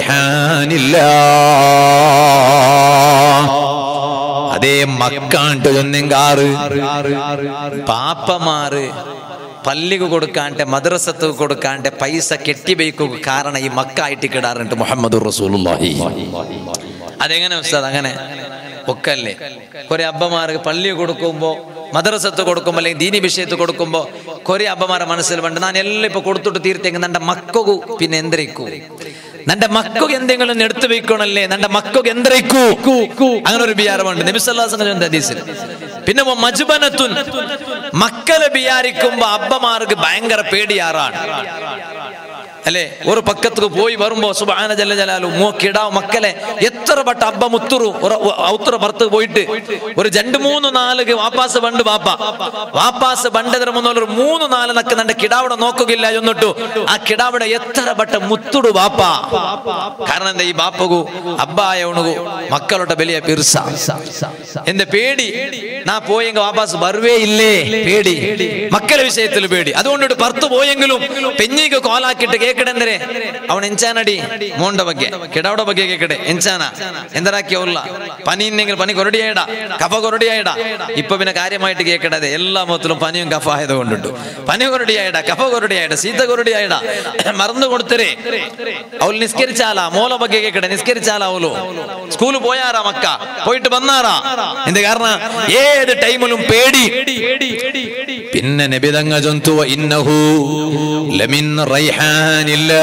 റൈഹാനില്ലാ അതേ മക്കാണ്ട് ചൊന്നെങ്കാറ് പാപ്പമാറ് പള്ളിക്ക് കൊടുക്കാണ്ട് മദ്രസത്ത് കൊടുക്കാണ്ട് പൈസ കെട്ടിവയ്ക്കുക കാരണം ഈ മക്കായിട്ട് കിടാറുണ്ട് മുഹമ്മദ് റസൂലുള്ളാഹി അതെങ്ങനെ ഉസ്താദ് അങ്ങനെ ഒക്കല്ലേ കുറെ അബ്ബമാർക്ക് പള്ളി കൊടുക്കുമ്പോ മദ്രസത്ത് കൊടുക്കുമ്പോ അല്ലെങ്കിൽ ദീനി വിഷയത്ത് കൊടുക്കുമ്പോ കുറെ അബ്ബമാരെ മനസ്സിൽ വേണ്ട ഞാൻ എല്ലാം ഇപ്പൊ കൊടുത്തിട്ട് തീർത്തെങ്കിൽ നന്റെ മക്കു പിന്നെ എന്തരയ്ക്കൂ നന്റെ മക്കു എന്തെങ്കിലും എടുത്തു വെക്കണല്ലേ നന്റെ മക്കു എന്തരയ്ക്കൂ അങ്ങനെ ഒരു ബിയാരമുണ്ട് നബിസല്ലാസ് ഹദീസിൽ പിന്നെ വ മജ്ബനത്തുൻ മക്കളെ ബിയാരിക്കുമ്പോ അബ്ബമാർക്ക് ഭയങ്കര പേടിയാറാണ് അല്ലെ ഒരു പക്കത്ത് പോയി വരുമ്പോ സുബാന ജല്ല ജലാലു മൂക്കിടാവ് മക്കളെ എത്ര വട്ട അബ്ബ മുത്തുറു ഔത്തുറ പുറത്ത് പോയിട്ട് ഒരു രണ്ട് മൂന്ന് നാല് വാപ്പാസ് ബണ്ട് വാപ്പ വാപ്പാസ് ബണ്ടതിന് മുന്നോട്ട് ഒരു മൂന്ന് നാല് നക്ക് നന്റെ കിടാവിടെ നോക്കുകയില്ല എന്നിട്ടു ആ കിടാവിടെ എത്ര വട്ട മുത്തുടു വാപ്പ കാരണം എന്താ ഈ ബാപ്പകു അബ്ബായ ഉണുകു മക്കളുടെ വലിയ പിർസ എന്റെ പേടി നാ പോയെങ്കിൽ വാപ്പാസ് വരുവേ ഇല്ലേ പേടി മക്കളെ വിഷയത്തിൽ പേടി അതുകൊണ്ടിട്ട് പുറത്ത് പോയെങ്കിലും പെഞ്ഞിക്ക് കോലാക്കിട്ട് കേക്കടെന്തരെ ಅವನ ಎಂಚಾನಡಿ ಮೋಂಡ ಬಗ್ಗೆ ಕೆಡವಡ ಬಗ್ಗೆ ಕೇಕಡೆ ಎಂಚಾನ ಎಂದರಾಕಿ ಅವಲ್ಲ പനി ഉണ്ടെങ്കിൽ പനി കൊരടിയായിട കഫ കൊരടിയായിട ഇപ്പൊ പിന്നെ കാര്യമായിട്ട് കേൾക്കടത് എല്ലാ മുഖത്തിലും പനിയും കഫ ആയത് കൊണ്ടിട്ടു പനി കൊരടിയായിട കഫ കൊരടിയായിട സീത കൊരടിയായിട മറന്നു കൊടുത്തരേ അവൾ നിസ്കരിച്ചാലാ മോല ಬಗ್ಗೆ കേക്കടെ നിസ്കരിച്ചാലാ അവളു സ്കൂളിൽ പോയാറാ മക്ക പോയിട്ട് വന്നാറാ എന്ത് കാരണം ഏത് ടൈമിലും പേടി പിന്നെ നബിതങ്ങ ജന്തു ഇന്നഹു ലമിൻ റൈഹാനില്ലാ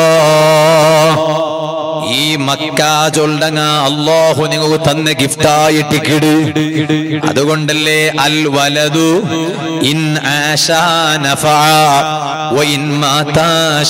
ഈ മക്ക ചൊല്ലങ്ങ അള്ളാഹു നിങ്ങൾക്ക് തന്ന ഗിഫ്റ്റായിട്ട് കിട് അതുകൊണ്ടല്ലേ അൽ വലതു ഇൻ ആശാ നഫഅ വ ഇൻ മാതാ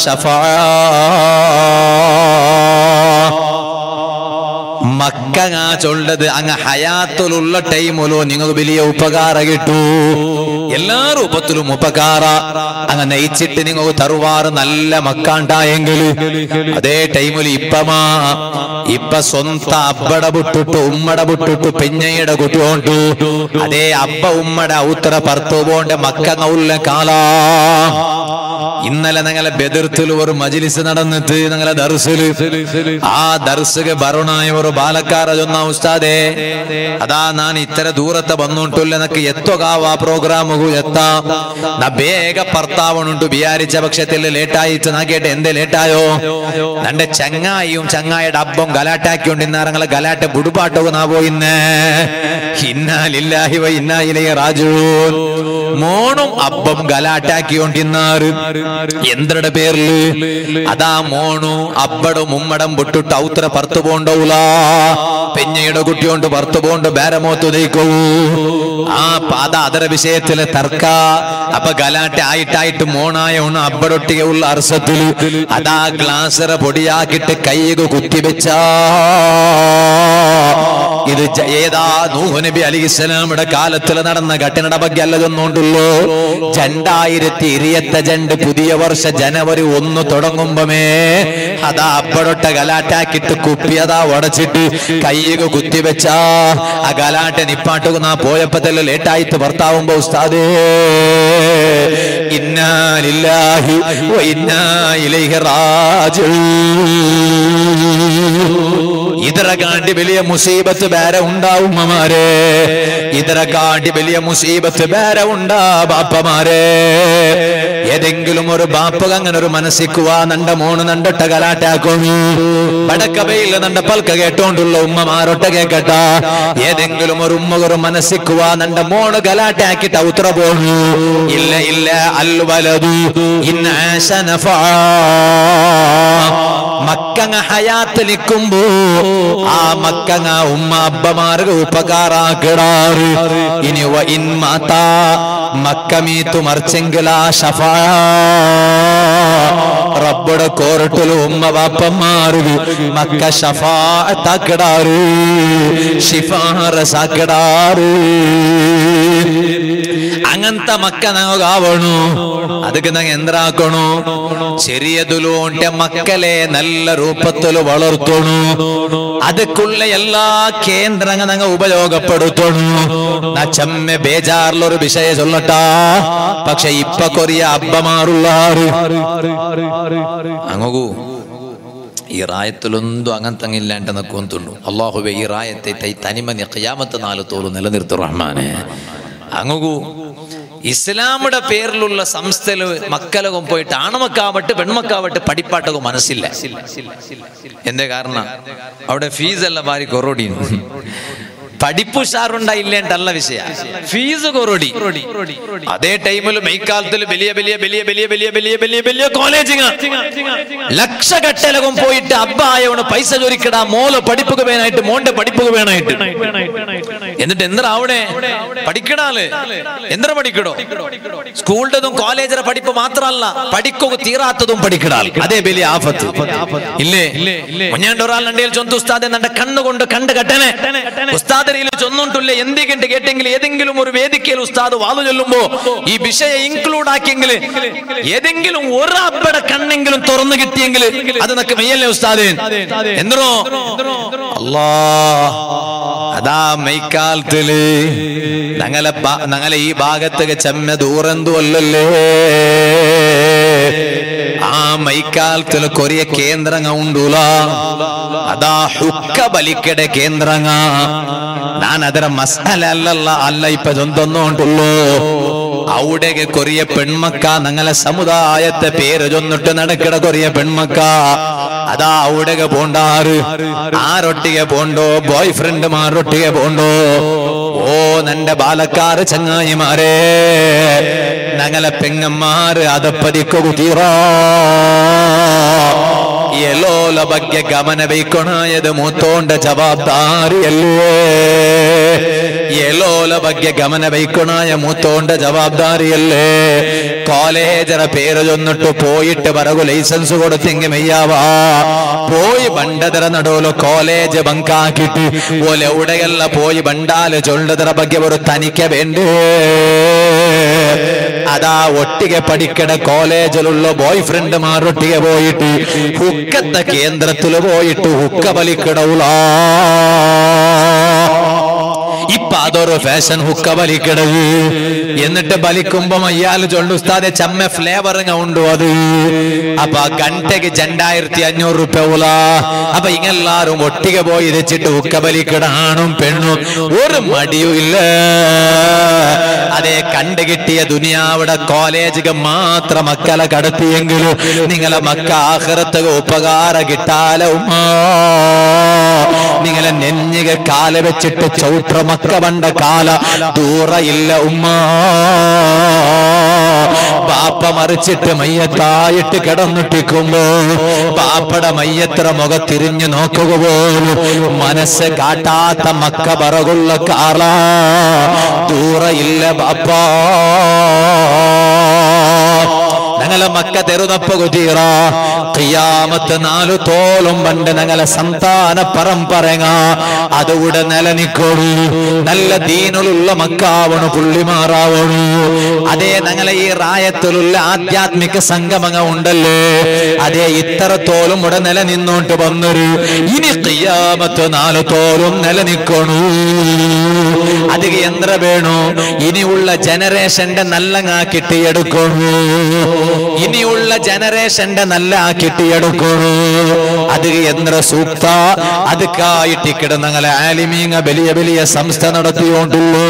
ശഫഅ മക്ക ആ ചൊല്ലത് അങ്ങ് ഹയാത്തിലുള്ള ടൈമിലോ നിങ്ങൾക്ക് വലിയ ഉപകാര കിട്ടൂ എല്ലാ രൂപത്തിലും ഉപകാര അങ്ങ് നയിച്ചിട്ട് നിങ്ങൾക്ക് തറുവാറ് നല്ല മക്കാണ്ടായെങ്കിൽ അതേ ടൈമിൽ ഇപ്പമാ ഇപ്പൊ സ്വന്തം അബ്ബട വിട്ടിട്ട് ഉമ്മട വിട്ടിട്ട് പെഞ്ഞയുടെ കുട്ടിയോണ്ടു അതേ അബ്ബ ഉമ്മട ഔത്തറ പറത്തു പോണ്ട മക്ക ഉള്ള കാലാ ഇന്നലെ ഞങ്ങളെ ബെതിർത്തിൽ ഒരു മജിലിസ് നടന്നിട്ട് ഞങ്ങളെ ദർസില് ആ ദർസുಗೆ ಬರೋಣಾಯ ಅವರು ಬಾಲಕಾರ ಜೊನ್ನ ಉಸ್ತಾದೆ ಅದಾ ನಾನು ಇತರ ದೂರತ್ತ ಬಂದುಂಟುಲ್ಲ ನಕ್ಕೆ ಎತ್ತೊಗಾವ ಪ್ರೋಗ್ರಾಮಗು ಎತ್ತ ನಾ ಬೇಗ ಪರ್ತಾವಣുണ്ടു വിചാരിച്ച പക്ഷത്തിൽ ലേറ്റ് ആയിട്ട് നാ കേട്ട് എന്തേ ലേറ്റ് ആയോ നന്റെ ചങ്ങായിയും ചങ്ങായിയുടെ അബ്ബം ഗലാട്ടാക്കിയോണ്ട് ഇന്നാറങ്ങളെ ഗലാട്ട ബുടുപാട്ടവും നാ പോയിന്നേ ഇന്നാലില്ലാഹി വ ഇന്നാ ഇലൈഹി റാജിഊൻ മോണും അബ്ബം ഗലാട്ടാക്കിയോണ്ടിന്നാറ് എന്തിരുടെ പേരില് അതാ മോണു അബ്ബടും ഉമ്മടം വിട്ടിട്ട് ഔത്ര പറത്തു പോണ്ടൗല പെഞ്ഞയുടെ കുട്ടിയോണ്ട് പറത്തു പോണ്ട് ബേരമോത്തു നയിക്കൂ ആ പാത അതര വിഷയത്തില് തർക്ക അപ്പൊ ഗലാട്ട ആയിട്ടായിട്ട് മോണായ ഉണ അബ്ബടൊട്ടിക ഉള്ള അർസത്തില് അതാ ഗ്ലാസറ പൊടിയാക്കിട്ട് കൈക കുത്തിവെച്ച ഇത് ജ- ഏതാ നൂഹ് നബി അലിസ്ലാമിയുടെ കാലത്തിൽ നടന്ന ഘട്ടനയുടെ ಬಗ್ಗೆ അല്ലതൊന്നുണ്ടല്ലോ രണ്ടായിരത്തി ഇരുപത്തി രണ്ട് പുതിയ വർഷ ജനുവരി ഒന്ന് തുടങ്ങുമ്പമേ അതാ അപ്പടൊട്ട ഗലാട്ടാക്കിട്ട് കുപ്പിയതാ ഉടച്ചിട്ട് കയ്യുക കുത്തിവെച്ച ആ ഗലാട്ട നിപ്പാട്ടുകുന്ന പോയപ്പത്തല്ല ലേറ്റായിട്ട് ഭർത്താവുമ്പോ ഉസ്താദേ ഇന്നാലില്ലാഹി വ ഇന്നാ ഇലൈഹി റാജിഊൻ ಇದರ ಕಾಂಡಿ ಬೆಲೆಯ ಮುಸೀಬತ್ ಬೇರೆ ഉണ്ടാവുമ്മമാരെ ಇದರ കാണ്ടി വലിയ മുസീബത്ത് വേറെ ഉണ്ടാ ബാപ്പമാരെ ഏതെങ്കിലും ഒരു ബാപ്പക അങ്ങനെ ഒരു മനസ്സിക്കുക നണ്ട മോണ് നണ്ടൊട്ട കലാട്ടാക്കുന്നു വടക്കവയിൽ നണ്ട പൽക്ക കേട്ടോണ്ടുള്ള ഉമ്മമാരൊട്ട കേക്കട്ട ഏതെങ്കിലും ഒരു ഉമ്മ ഒരു മനസ്സിക്കുക നണ്ട മോണ് കലാട്ടാക്കിട്ട് ഔത്ര പോണു ഇല്ല ഇല്ല അൽ വലതു ഇന്ന ആശനഫാ മക്കങ്ങ ഹയാത്ത് നിൽക്കുമ്പോ ആ മക്കങ്ങ ഉമ്മ അബ്ബമാർക്ക് ഉപകാരാക്കിടാറ് ഇനി വ ഇൻ മാതാ മക്കമീത്തു മറിച്ചെങ്കിലാ ഷഫാ റബ്ബുടെ കോർട്ടില് ഉമ്മ ബാപ്പന്മാർക്ക് മക്ക ഷഫാത്താക്കിടാറ് ഷിഫാറസാക്കിടാറ് അങ്ങ അങ്ങനത്തെ മക്ക നങ്ങാവണു ಅದಕ್ಕೆ ನಂಗೆ ಎಂದ್ರಾಕಣು ചെറിയതിലു ಉಂಟೆ ಮಕ್ಕಳೇ നല്ല ರೂಪത്തിಲು വളർത്തണു ಅದಕ್ಕುള്ള എല്ലാ കേന്ദ്രങ്ങൾ ഞങ്ങൾ ഉപയോഗപ്പെടുത്തണു നാ ചെമ്മ ബേജാറിലൊരു വിഷയ ചൊല്ലട്ടാ പക്ഷെ ഇപ്പൊ കൊറിയ അബ്ബമാറുള്ളാറ് അങ്ങു ഈ റായത്തിലൊന്നും അങ്ങനത്തെ ഇല്ലാണ്ട് നിൽക്കുന്നുണ്ട് അള്ളാഹുബെ ഈ റായത്തെ തൈ തനിമനി ഖിയാമത്ത് നാല് തോല് നിലനിർത്തും റഹ്മാനെ അങ്ങു ഇസ്ലാമുടെ പേരിലുള്ള സംസ്ഥയില് മക്കളകം പോയിട്ട് ആണമക്കാവട്ടെ പെൺമക്കാവട്ടെ പഠിപ്പാട്ടകം മനസ്സില്ല എന്തേ കാരണം അവിടെ ഫീസ് എല്ലാം ഭാരി കൊറോടി പഠിപ്പ് ഉഷാറുണ്ടായില്ലേണ്ടല്ല വിഷയ ഫീസ് കൊറോടി അതേ ടൈമിൽ മെയ്ക്കാലത്തിൽ വലിയ വലിയ വലിയ വലിയ വലിയ വലിയ വലിയ വലിയ കോളേജിങ് ലക്ഷകട്ടലകം പോയിട്ട് അബ്ബായോണ് പൈസ ചൊരിക്കടാ മോള് പഠിപ്പുക വേണായിട്ട് മോന്റെ പഠിപ്പുക വേണായിട്ട് എന്നിട്ട് എന്താ അവിടെ പഠിക്കണാല് എന്താ പഠിക്കടോ സ്കൂളിൻ്റെതും കോളേജിലെ പഠിപ്പ് മാത്രമല്ല പഠിക്കുക തീരാത്തതും പഠിക്കടാൽ അതേ വലിയ ആഫത്ത് ഇല്ലേ മുഞ്ഞാണ്ട് ഒരാൾ നണ്ടയിൽ ചൊന്തു ഉസ്താദെ നന്റെ കണ്ണുകൊണ്ട് കണ്ട് കെട്ടനെ ഉസ്താദരയിൽ ചൊന്നുണ്ടില്ല എന്തെങ്കിലും കേട്ടെങ്കിൽ ഏതെങ്കിലും ഒരു വേദിക്കയിൽ ഉസ്താദ് വാതു ചൊല്ലുമ്പോ ഈ വിഷയം ഇൻക്ലൂഡ് ആക്കിയെങ്കിൽ ഏതെങ്കിലും ഒരു അപ്പയുടെ കണ്ണെങ്കിലും തുറന്നു കിട്ടിയെങ്കിൽ അത് നക്ക് മെയ്യല്ലേ ഉസ്താദ് എന്തോ അല്ലാ അതാ മൈക്കാലത്തില് ഞങ്ങളെ ബാ- ഞങ്ങളെ ഈ ഭാഗത്തൊക്കെ ചെമ്മ ദൂരന്തു അല്ലല്ലേ ആ മൈക്കാലത്തിൽ കൊറിയ കേന്ദ്രങ്ങ ഉണ്ടുല അതാ ഹുക്ക ಬಲಿಕೆಡೆ ಕೇಂದ್ರಂಗ ನಾನು ಅದರ ಮಸಾಲೆ ಅಲ್ಲಲ್ಲ ಅಲ್ಲ ಇಪ್ಪ ചൊന്തൊന്നുകൊണ്ടുള്ളൂ അവിടേക്ക് കൊറിയ പെൺമക്ക ഞങ്ങളെ സമുദായത്തെ പേര് ചൊന്നിട്ട് നടക്കട കൊറിയ പെൺമക്ക അതാ അവിടേക്ക് പോണ്ടാറ് ആരൊട്ടിಗೆ പോണ്ടോ ബോയ് ഫ്രണ്ട്മാരൊട്ടിಗೆ പോണ്ടോ ഓ നന്റെ ബാലക്കാറ് ചങ്ങായിമാരെ ഞങ്ങളെ പെങ്ങന്മാര് അതപ്പതിക്കു തീറാ ಎಲೋಲ ಬಗ್ಗೆ ಗಮನ ಬೈಕೊಣಾಯದ ಮೂತೋಂಡ ಜವಾಬ್ದಾರಿಯಲ್ಲೇ ಎಲೋಲ ಬಗ್ಗೆ ಗಮನ ಬೈಕೊಣಾಯ ಮೂತೋಂಡ ജവാബ്ദാരിയല്ലേ കോളേജറ പേര് ചൊന്നിട്ട് പോയിട്ട് പറകു ലൈസൻസ് കൊടുത്തെങ്കിൽ മെയ്യാവാ പോയി ബണ്ടതര നടുവല്ലോ കോളേജ് ബങ്കാക്കിട്ട് ഓലെ എവിടെയല്ല പോയി ബണ്ടാല് ചൊല്ലതര ಬಗ್ಗೆ ഒരു തനിക്ക വേണ്ടേ അതാ ഒട്ടിಗೆ പഠിക്കണ കോളേജിലുള്ള ബോയ് ഫ്രണ്ട്മാരൊട്ടിಗೆ പോയിട്ട് ഹുക്കത്തെ കേന്ദ്രത്തിൽ പോയിട്ട് ഹുക്ക വലിക്കടവുള ഇപ്പൊ അതൊരു ഫാഷൻ ഹുക്ക വലിക്കടവ് എന്നിട്ട് ബലിക്കുമ്പോ അയ്യാല് ചൊല്ലു ഉസ്താദെ ചമ്മ ഫ്ലേവറിങ് ഉണ്ടു അത് അപ്പൊ ആ ഗಂಟೆಗೆ രണ്ടായിരത്തി അഞ്ഞൂറ് റുപ്യ ഉല അപ്പൊ ഇങ്ങെല്ലാരും ഒട്ടിಗೆ പോയി വെച്ചിട്ട് ഹുക്ക വലിക്കടാണും പെണ്ണും ഒരു മടിയും ഇല്ല അതെ കണ്ടു കിട്ടിയ ദുനിയാവിടെ കോളേജുക മാത്രം മക്കളെ കടത്തിയെങ്കിലും നിങ്ങളെ മക്ക ആഹ്റത്തക ഉപകാര കിട്ടാല ഉമ്മ നിങ്ങളെ നെഞ്ഞിക കാല വെച്ചിട്ട് ചൗത്ര മക്ക പണ്ട കാല ദൂര ഇല്ല ഉമ്മ ബാപ്പ മറിച്ചിട്ട് മയ്യത്തായിട്ട് കിടന്നിട്ടിക്കുമ്പോ ബാപ്പയുടെ മയ്യത്ര മുഖത്തിരിഞ്ഞു നോക്കുക പോലും മനസ്സ് കാട്ടാത്ത മക്ക പറകുള്ള കാള ദൂര ഇല്ല ബാപ്പാ ഞങ്ങളെ മക്ക തെരുന്നപ്പ കുതീറ ഖിയാമത്ത് നാലു തോളും പണ്ട് ഞങ്ങളെ സന്താന പരമ്പരങ്ങ അതുകൂടെ നിലനിക്കോളൂ നല്ല ദീനുലുള്ള മക്കാവണു പുള്ളിമാറാവണു അതേ ഞങ്ങളെ ഈ റായത്തിലുള്ള ആധ്യാത്മിക സംഗമങ്ങ ഉണ്ടല്ലേ അതേ ഇത്തരത്തോലും ഇവിടെ നിലനിന്നോട്ട് വന്നൊരു ഇനി ഖിയാമത്ത് നാലു തോലും നിലനിക്കണു അത് യന്ത്ര വേണു ഇനിയുള്ള ജനറേഷന്റെ നല്ലങ്ങ കിട്ടിയെടുക്കണു ഇനിയുള്ള ജനറേഷന്റെ നല്ല കിട്ടിയെടുക്കണു അത് യന്ത്ര സൂക്ത അതുക്കായിട്ട് കിടന്നങ്ങളെ ആലിമീങ്ങ വലിയ വലിയ സംസ്ഥ നടത്തിയോണ്ടുള്ളൂ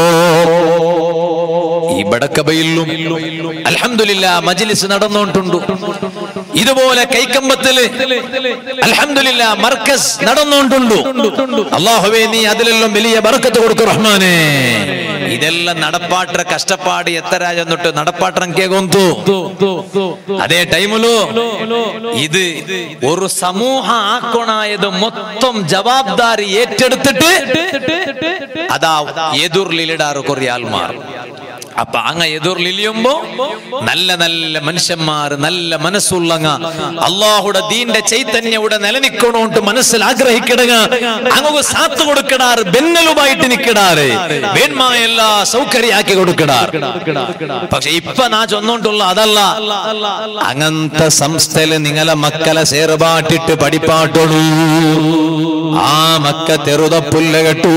ഈ ബടക്കബയിലും അൽഹംദുലില്ലാ മജ്ലിസ് നടന്നുകൊണ്ടുണ്ട് ഇതുപോലെ കൈക്കമ്പത്തില് അൽഹംദുലില്ലാ മർക്കസ് നടന്നുകൊണ്ടുണ്ട് അള്ളാഹുവേ നീ അതിലെല്ലാം വലിയ ബർക്കത്ത് കൊടുക്കും റഹ്മാനെ ഇതെല്ലാം നടപ്പാട്ട കഷ്ടപ്പാട് എത്ര എന്നിട്ട് നടപ്പാട്ടം കേകൊന്തു അതേ ടൈമിലു ഇത് ഒരു സമൂഹ ആക്കണായത് മൊത്തം ജവാബ്ദാരി ഏറ്റെടുത്തിട്ട് അതാ എതിർലിടാറ് കുറേ ആൾമാർ അപ്പൊ അങ്ങ എതിർലിയുമ്പോ നല്ല നല്ല മനുഷ്യന്മാർ നല്ല മനസ്സുള്ളങ്ങ അള്ളാഹുടെ ദീന്റെ ചൈതന്യം ഇവിടെ നിലനിക്കണോണ്ട് മനസ്സിൽ ആഗ്രഹിക്കിടുക അങ്ങ് സാത്ത് കൊടുക്കിടാറ് ബെന്നലുമായിട്ട് നിൽക്കിടാറ് വേന്മായ എല്ലാ സൗകര്യാക്കി കൊടുക്കിടാറ് പക്ഷെ ഇപ്പൊ നാ ചൊന്നോണ്ടുള്ള അതല്ല അങ്ങനത്തെ സംസ്ഥയില് നിങ്ങളെ മക്കളെ സേർപാട്ടിട്ട് പഠിപ്പാട്ടോളൂ ആ മക്ക തെറുതപ്പുല്ല കെട്ടൂ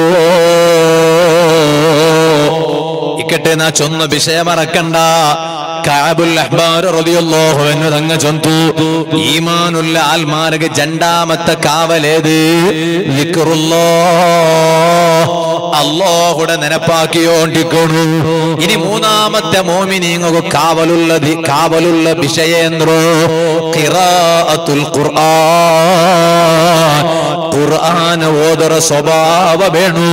ഇക്കട്ടെ നാ ചൊന്ന വിഷയമറക്കണ്ട കാബുൽ അഹ്ബാർ റളിയല്ലാഹു അൻഹു തങ്ങ ചൊന്തു ഈമാനുള്ള ആൽമാർക്ക് രണ്ടാമത്തെ കാവലേത് ദിക്റുല്ലാഹ് അല്ലാഹുടെ നിനപ്പാക്കിയോണ്ടിക്കണു ഇനി മൂന്നാമത്തെ മോമിനിങ്ങു കാവലുള്ള ദി- കാവലുള്ള വിഷയേന്ദ്രോ ഖിറാഅത്തുൽ ഖുർആൻ ഖുർആൻ ഓദറ സ്വഭാവ വേണു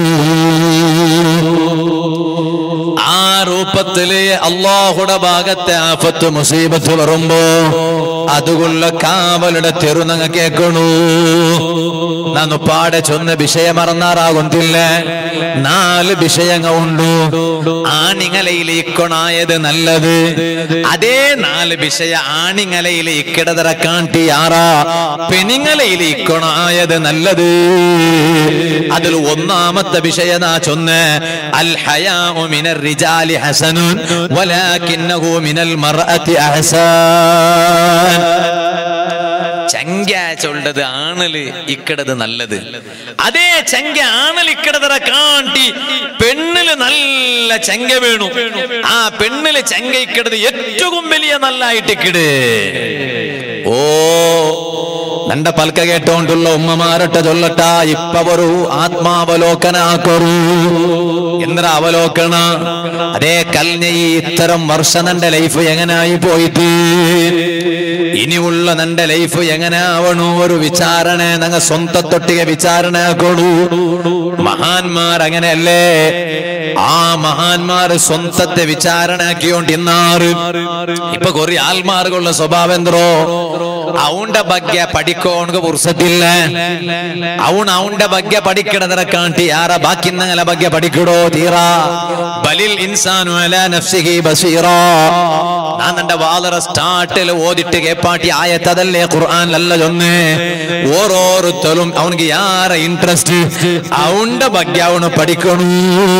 ആ രൂപത്തില് അള്ളാഹുടെ ഭാഗത്തെ ആഫത്ത് മുസീബത്ത് വരുമ്പോ അതുകൊള്ള കാവലുടെ തെരുനങ്ങ കേൾക്കണു നാന്നു പാടെ ചൊന്ന വിഷയം മറന്നാറാകുന്നില്ല നാല് വിഷയങ്ങൾ ഉണ്ടു ആണിങ്ങലയിലേക്കൊണായത് നല്ലത് അതേ നാല് വിഷയ ആണിങ്ങലയിലേക്കിടതറ കാട്ടിയാറാ പെണിങ്ങലയിലേക്കൊണായത് നല്ലത് അതിൽ ഒന്നാമത്തെ വിഷയ നാ ചൊന്ന് അൽ ഹയാഉ മിനർ റിജാലി ഹസനുൻ വലാകിന്നഹു മിനൽ മർഅതി അഹ്സാൻ ചങ്ക ചൊല്ലത് ആണല് ഇക്കടത് നല്ലത് അതേ ചങ്ക ആണൽ ഇക്കടതറ കാട്ടി പെണ്ണില് നല്ല ചങ്ക വീണു ആ പെണ്ണില് ചങ്ക ഇക്കടത് ഏറ്റവും വലിയ നല്ലായിട്ട് ഇക്കിട് ഓ നന്റെ പൽക്ക കേട്ടോണ്ടുള്ള ഉമ്മമാരട്ട ചൊല്ലട്ട ഇപ്പ ഒരു ആത്മാവലോകനാക്കൊരു എന്ത്ര അവലോകന അതേ കൽഞ്ഞ ഈ ഇത്തരം വർഷം നന്റെ ലൈഫ് എങ്ങനായി പോയിട്ട് ഇനിയുള്ള നന്റെ ലൈഫ് എങ്ങനാവണു ഒരു വിചാരണ നങ്ങ സ്വന്തത്തൊട്ടിക വിചാരണ കൊടു മഹാന്മാർ അങ്ങനെയല്ലേ ആ മഹാന്മാർ സ്വന്തത്തെ വിചാരണാക്കിയോണ്ട് ഇന്നാറ് ഇപ്പൊ കുറെ ആൽമാർക്കുള്ള സ്വഭാവം എന്തോ അവന്റെ ಬಗ್ಗೆ പഠിക്കോണക്ക് പുറസത്തില്ല അവൻ അവന്റെ ಬಗ್ಗೆ പഠിക്കണതിനെ കാട്ടി ആറ ബാക്കി നിങ്ങളെ ಬಗ್ಗೆ പഠിക്കടോ തീറാ ബലിൽ ഇൻസാനു അല നഫ്സിഹി ബസീറാ ഞാൻ എന്റെ വാതറ സ്റ്റാർട്ടിൽ ഓതിട്ട് കേപ്പാട്ടി ആയത്തതല്ലേ ഖുർആൻ അല്ല ചൊന്ന് ഓരോരുത്തരും അവനക്ക് യാര ഇൻട്രസ്റ്റ് അവന്റെ ಬಗ್ಗೆ അവന് പഠിക്കണു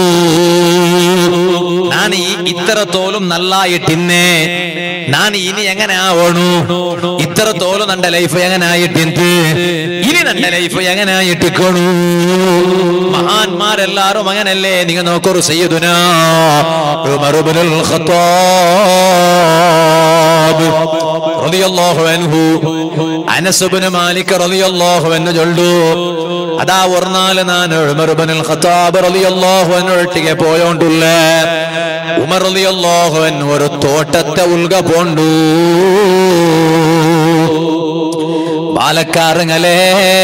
ഞാൻ ഈ ഇത്രത്തോലും നല്ലായിട്ടിന്നേ ഞാൻ ഇനി എങ്ങനെ ആവണു ഇത്രത്തോളം നന്റെ ലൈഫ് എങ്ങനെ ആയിട്ടിന്ത് ഇനി നന്റെ ലൈഫ് എങ്ങനെ ആയിട്ടിക്കണു മഹാന്മാരെല്ലാരും അങ്ങനല്ലേ നിങ്ങൾ നോക്കൊരു സയ്യിദുന ഉമർ ഇബ്നുൽ ഖത്താബ് റളിയല്ലാഹു അൻഹു അനസ് ഇബ്നു മാലിക് റളിയല്ലാഹു അൻഹു ചൊല്ലു അതാ ഒരു നാല് ഞാൻ ഉമർ ഇബ്നുൽ ഖത്താബ് റളിയല്ലാഹു അൻഹു ഒട്ടിಗೆ പോയോണ്ടുള്ള ഉമർ റളിയല്ലാഹു അൻഹു ഒരു തോട്ടത്തെ ഉൽക പോണ്ടു പാലക്കാരങ്ങളെ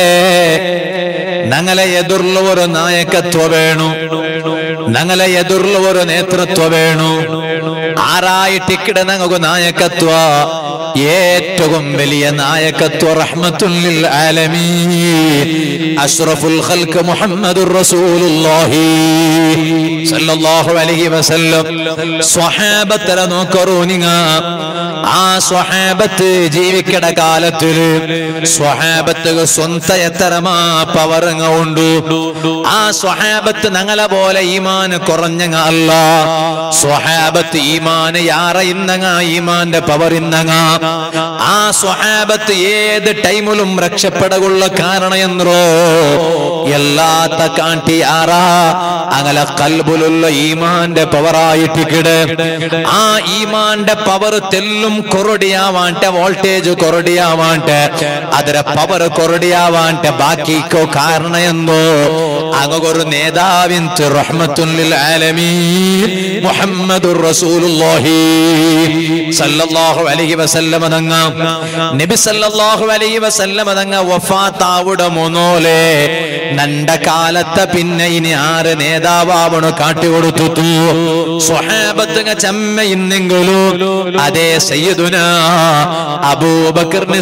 ഞങ്ങളെ എതിർള്ള ഒരു നായകത്വ വേണു ഞങ്ങളെ എതിർള്ള ഒരു നേതൃത്വ വേണു ആറായിട്ടിക്കിട ഞങ്ങൾക്ക് നായകത്വ ഏറ്റവും വലിയ നായകത്വ റഹ്മത്തുല്ലിൽ ആലമീൻ അഷ്റഫുൽ ഖൽഖ് മുഹമ്മദുർ റസൂലുള്ളാഹി സല്ലല്ലാഹു അലൈഹി വസല്ലം സ്വഹാബത്തര നോക്കറൂ നിങ്ങ ആ സ്വഹാബത്ത് ജീവിക്കട കാലത്തില് സ്വഹാബത്ത് സ്വന്ത എത്തരമാ പവറങ്ങ ഉണ്ട് ആ സ്വഹാബത്ത് ഞങ്ങളെ പോലെ ഈമാന് കുറഞ്ഞങ്ങ അല്ല സ്വഹാബത്ത് ഈമാന് യാറ ഇന്നങ്ങ ഈമാന്റെ പവർ ഇന്നങ്ങ ആ സ്വഹാബത്ത് ഏത് ടൈമിലും രക്ഷപ്പെടുള്ള കാരണം എന്നോ എല്ലാത്ത കാട്ടി ആറാ അങ്ങനെ കൽബുലുള്ള ഈമാന്റെ പവറായിട്ടിക്കിട് ആ ഈമാന്റെ പവർ തെല്ലും കൊറടിയാവാണ്ടെ വോൾട്ടേജ് കൊറടിയാവാണ്ടെ ಅದರ ಪವರ್ ಕೊರಡಿಯಾವಾಂಟೆ ಬಾಕಿಕೋ ಕಾರಣ ಎಂದು അങ്ങൊരു നേതാവിൻ റഹ്മത്തുൽ ലിൽ ആലമീൻ മുഹമ്മദുർ റസൂലുള്ളാഹി സല്ലല്ലാഹു അലൈഹി വസല്ലമ തങ്ങ നബി സല്ലല്ലാഹു അലൈഹി വസല്ലമ തങ്ങ വഫാത്താവുടെ മുന്നോലെ നണ്ട കാലത്തെ പിന്നെ ഇനി ആറ് നേതാവാവണു കാട്ടിക്കൊടുത്തു സ്വഹാബത്തുങ്ങ ചമ്മ ഇന്നെങ്കിലും അതേ സയ്യിദുന അബൂബക്കറിന്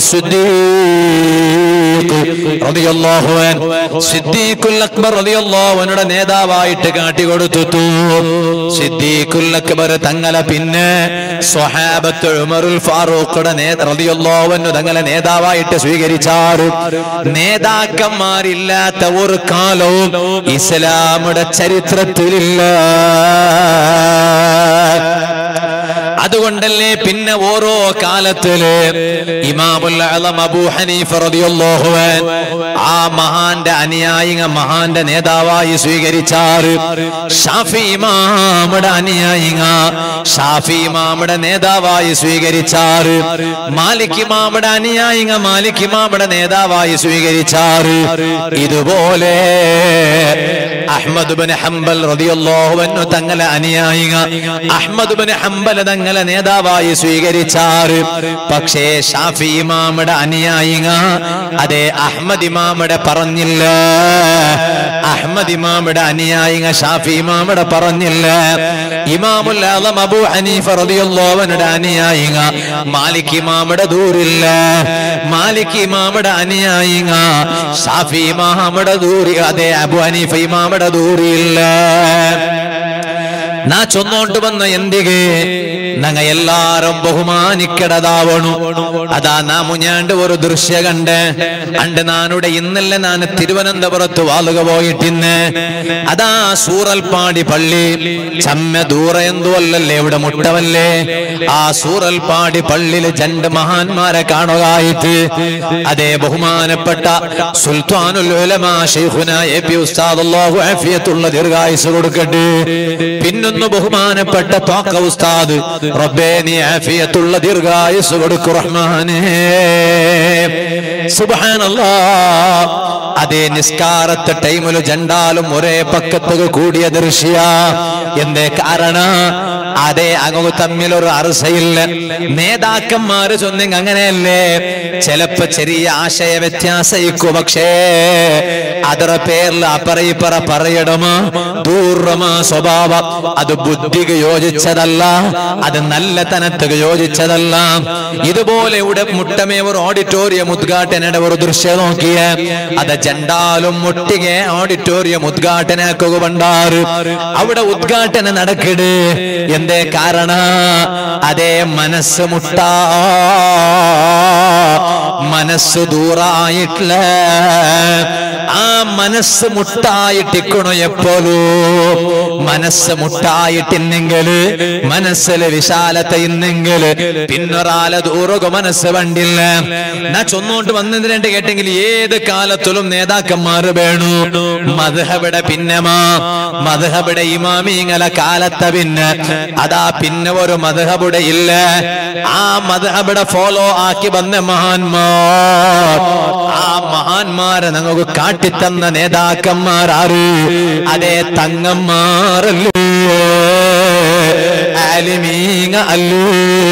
റളിയല്ലാഹു അൻഹു സിദ്ദീഖുൽ അക്ബർ റളിയല്ലാഹു അൻഹുടെ നേതാവായിട്ട് കാട്ടിക്കൊടുത്തു സിദ്ദീഖുൽ അക്ബർ തങ്ങളെ പിന്നെ സ്വഹാബത്ത് ഉമറുൽ ഫാറൂഖുടെ നേത- റളിയല്ലാഹു അൻഹു തങ്ങളെ നേതാവായിട്ട് സ്വീകരിച്ചാറ് നേതാക്കന്മാരില്ലാത്ത ഒരു കാലവും ഇസ്ലാമുടെ ചരിത്രത്തിലില്ല അതുകൊണ്ടല്ലേ പിന്നെ ഓരോ കാലത്തില് ഇമാമുൽ അളം അബൂ ഹനീഫ റളിയല്ലാഹു അൻഹു ആ മഹാന്റെ അനുയായിക മഹാന്റെ നേതാവായി സ്വീകരിച്ചാറ് ഷാഫി ഇമാമുടെ അനുയായിക ഷാഫി ഇമാമുടെ നേതാവായി സ്വീകരിച്ചാറ് മാലിക് ഇമാമുടെ അനുയായിക മാലിക് ഇമാമുടെ നേതാവായി സ്വീകരിച്ചാറ് ഇതുപോലെ അഹ്മദ് ബിൻ ഹംബൽ റളിയല്ലാഹു അൻഹു തങ്ങളെ അനുയായിക അഹ്മദ് ബിൻ ഹംബൽ തങ്ങളെ നേതാവായി സ്വീകരിച്ചാറ് പക്ഷേ ഷാഫി ഇമാമുടെ അനുയായിക അതെ അഹ്മദ് ഇമാമുടെ പറഞ്ഞില്ല അഹ്മദ് ഇമാമുടെ അനുയായിക ഷാഫി ഇമാമുടെ പറഞ്ഞില്ല ഇമാമുൽ ആലം അബൂ ഹനീഫ റളിയല്ലാഹു അൻഹുടെ അനുയായിക മാലിക് ഇമാമുടെ ദൂരില്ല മാലിക് ഇമാമുടെ അനുയായിക ഷാഫി ഇമാമുടെ ദൂരി അതെ അബു ഹനീഫ ഇമാമുടെ ദൂരില്ല നാ ചൊന്നോണ്ട് വന്ന എന്തിಗೆ നങ്ങ എല്ലാരും ബഹുമാനിക്കടതാവണു അതാ നാ മുഞ്ഞാണ്ട് ഒരു ദൃശ്യ കണ്ട് അണ്ട് നാനുടെ ഇന്നലെ ഞാൻ തിരുവനന്തപുരത്ത് വാളുക പോയിട്ടിന്ന് അതാ സൂറൽപ്പാടി പള്ളി ചമ്മ ദൂര എന്തോ അല്ലല്ലേ ഇവിടെ മുട്ടവല്ലേ ആ സൂറൽപ്പാടി പള്ളിയില് രണ്ട് മഹാന്മാരെ കാണുകയായിട്ട് അതേ ബഹുമാനപ്പെട്ട സുൽത്താനുൽ ഉലമാ ശൈഖുന എ പി ഉസ്താദ് അല്ലാഹു ആഫിയത്തുള്ള ദീർഘായുസ് കൊടുക്കട്ടെ പിന്നൊന്ന് ബഹുമാനപ്പെട്ട തോക്ക ഉസ്താദ് റബ്ബേ നീ ആഫിയത്തുള്ള ദീർഘായുസ് കൊടുക്കു റഹ്മാനേ സുബ്ഹാനല്ലാ അതേ നിസ്കാരത്തെ ടൈമില് ജണ്ടാലും ഒരേ പക്കത്ത് കൂടിയ ദൃശ്യ എന്തേ കാരണ അതെ അങ്ങ് തമ്മിലൊരു അറസയില്ല നേതാക്കന്മാര് ചൊന്നിങ് അങ്ങനെയല്ലേ ചിലപ്പോ ചെറിയ ആശയ വ്യത്യാസയിക്കും പക്ഷേ ಅದರ പേരിൽ അപ്പറയിപ്പറ പറയണമോ ദൂർമ സ്വഭാവം അത് ബുദ്ധിക്ക് യോജിച്ചതല്ല അത് നല്ല തനത്തുക്ക് യോജിച്ചതല്ല ഇതുപോലെ ഇവിടെ മുട്ടമേവർ ഓഡിറ്റോറിയം ഉദ്ഘാടനയുടെ ഒരു ദൃശ്യം നോക്കിയ അത് ജണ്ടാലും മുട്ടിಗೆ ഓഡിറ്റോറിയം ഉദ്ഘാടനാക്കുക പണ്ടാറ് അവിടെ ഉദ്ഘാടന നടക്കിട് എന്തേ കാരണ അതേ മനസ്സ് മുട്ട മനസ്സ് ദൂറായിട്ടില്ല ആ മനസ്സ് മുട്ടായിട്ടിക്കണോ എപ്പോലൂ മനസ്സ് മുട്ടായിട്ടിന്നെങ്കില് മനസ്സില് വിശാലത ഇന്നെങ്കില് പിന്നൊരാളെ ദൂരക മനസ്സ് വണ്ടില്ല നാ ചൊന്നോണ്ട് വന്നതിനെ കേട്ടെങ്കിൽ ഏത് കാലത്തിലും നേതാക്കന്മാര് വേണു മധുഹബിടെ പിന്നമാ മധുഹബിടെ ഇമാമിങ്ങളെ കാലത്തെ പിന്നെ അതാ പിന്നെ ഒരു മധുഹബുടെ ഇല്ല ആ മധുഹബിടെ ഫോളോ ആക്കി വന്ന മഹാന്മാർ ആ മഹാന്മാരെ നമുക്ക് കാട്ടിത്തന്ന നേതാക്കന്മാരാറ് അതേ തങ്ങന്മാരല്ലേ ആലിമീങ്ങ അല്ലേ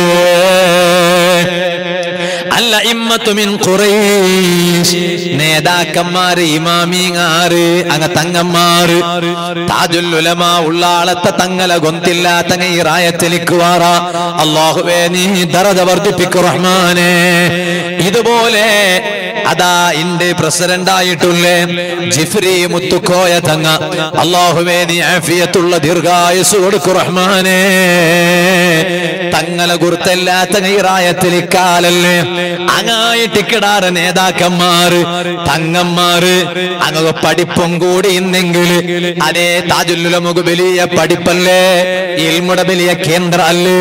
അല്ല ഇമ്മത്തുമിൻ ഖുറൈശ് നേതാക്കന്മാര് ഇമാമിങ്ങാറ് അങ്ങ തങ്ങന്മാര് താജുൽ ഉലമ ഉള്ളാളത്തെ തങ്ങല ഗൊന്തില്ല തങ്ങ ഈ റായത്തിലിക്കുവാറ അള്ളാഹുവേ നീ ദറജ വർദ്ധിപ്പിക്കു റഹ്മാനെ ഇതുപോലെ അതാ ഇന്റെ പ്രസിഡന്റ് ആയിട്ടുള്ളേ ജിഫ്രി മുത്തുക്കോയ തങ്ങ അള്ളാഹുവേ നീ ആഫിയത്തുള്ള ദീർഘായുസ് കൊടുക്കു റഹ്മാനെ തങ്ങളെ കുറിത്തല്ലാത്ത കൈറായത്തിൽ ഇക്കാലല്ലേ അങ്ങായിട്ട് കിടാറ് നേതാക്കന്മാര് തങ്ങന്മാര് അങ്ങ് പഠിപ്പും കൂടി ഇന്നെങ്കിൽ അതേ താജുല്ലുലമുഖ വലിയ പഠിപ്പല്ലേ ഇൽമുടെ വലിയ കേന്ദ്ര അല്ലേ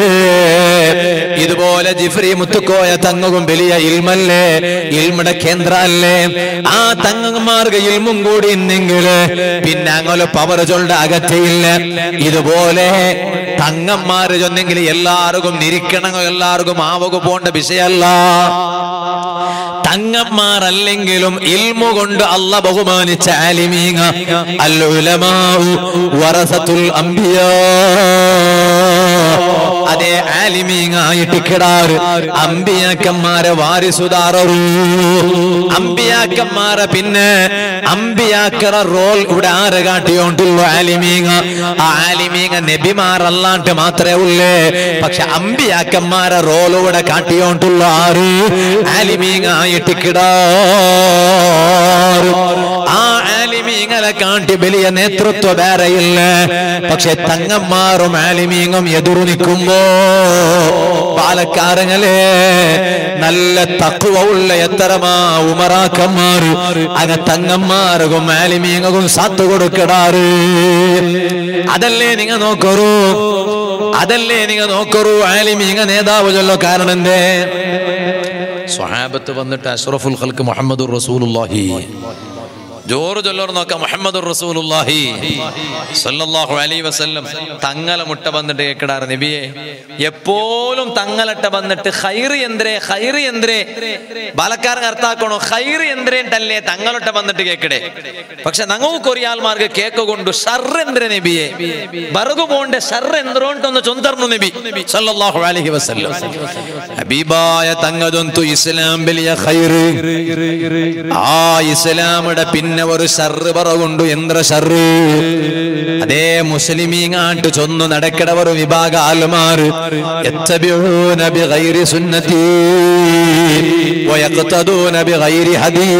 ഇതുപോലെ ജിഫ്രി മുത്തുക്കോയ തങ്ങും വലിയ ഇൽമല്ലേ ഇൽമുടെ കേന്ദ്ര അല്ലേ ആ തങ്ങന്മാർക്ക് ഇൽമും കൂടി ഇന്നെങ്കിൽ പിന്നെ അങ്ങനെ പവർ ചൊണ്ട അകറ്റയില്ല ഇതുപോലെ തങ്ങന്മാര് ചൊന്നെങ്കിൽ എല്ലാവർക്കും നിരിക്കണങ്ങോ എല്ലാവർക്കും ആവക പോണ്ട വിഷയല്ല തങ്ങന്മാരല്ലെങ്കിലും ഇൽമു കൊണ്ട് അല്ല ബഹുമാനിച്ച ആലിമീങ്ങ അല്ലുലമാഉ വറസത്തുൽ അംബിയാ അതേ ആലിമീങ്ങായിട്ട് കിടാറ് അമ്പിയാക്കന്മാരെ വാരിസുദാറൂ അമ്പിയാക്കന്മാരെ പിന്നെ അമ്പിയാക്കറ റോൾ ഇവിടെ ആര് കാട്ടിയോണ്ടുള്ളൂ ആലിമീങ്ങ ആ ആലിമീങ്ങ നബിമാരല്ലാണ്ട് മാത്രമേ ഉള്ളേ പക്ഷെ അമ്പിയാക്കന്മാരെ റോൾ ഇവിടെ കാട്ടിയോണ്ടുള്ള ആറ് ആലിമീങ്ങായിട്ട് കിടാറ് ആ ആലിമീങ്ങളെ കാട്ടി വലിയ നേതൃത്വ വേറെയില്ല പക്ഷെ തങ്ങന്മാരും ആലിമീങ്ങും എതിരു നിൽക്കുമ്പോ പാലക്കാരങ്ങളെ നല്ല തക്കുവ ഉള്ള എത്തരമാ ഉമറാക്കന്മാർ അങ്ങ തങ്ങന്മാർക്കും ആലിമീങ്ങും സാത്ത് കൊടുക്കടാറ് അതല്ലേ നിങ്ങ നോക്കറൂ അതല്ലേ നിങ്ങ നോക്കറൂ ആലിമീങ്ങ നേതാവ് ചൊല്ലോ കാരണം എന്തേ സ്വഹാബത്ത് വന്നിട്ട് അഷ്റഫുൽ ഖൽക്ക് മുഹമ്മദ് റസൂലുള്ളാഹി ജോറ് ചൊല്ലോർ നോക്കാം മുഹമ്മദ് റസൂലുള്ളാഹി സല്ലല്ലാഹു അലൈഹി വസല്ലം തങ്ങളെ മുട്ട വന്നിട്ട് കേക്കടാറ് നബിയെ എപ്പോഴും തങ്ങളട്ട വന്നിട്ട് ഹൈറ് എന്തരേ ഹൈറ് എന്തരേ ബാലക്കാരൻ അർത്ഥാക്കണോ ഹൈറ് എന്തരേണ്ടല്ലേ തങ്ങളൊട്ട വന്നിട്ട് കേക്കടേ പക്ഷെ ഞങ്ങൾക്ക് കൊറിയാൽമാർക്ക് കേക്ക് കൊണ്ടു ഷർറ് എന്തരേ നബിയെ ബറുകു പോണ്ട് ഷർറ് എന്തരോണ്ടൊന്ന് ചൊന്തർന്നു നബി സല്ലല്ലാഹു അലൈഹി വസല്ലം ഹബീബായ തങ്ങതൊന്തു ഇസ്ലാം വലിയ ഹൈറ് ആ ഇസ്ലാമുടെ പിന്നെ ഒരു ഷർറ് പറകൊണ്ടു എന്ത്ര ഷർറ് അതേ മുസ്ലിമീങ്ങാട്ട് ചൊന്നു നടക്കട ഒരു വിഭാഗ ആൽമാർ യത്തബിഊന ബിഗൈരി സുന്നതി വയഖ്തദൂന ബിഗൈരി ഹദീ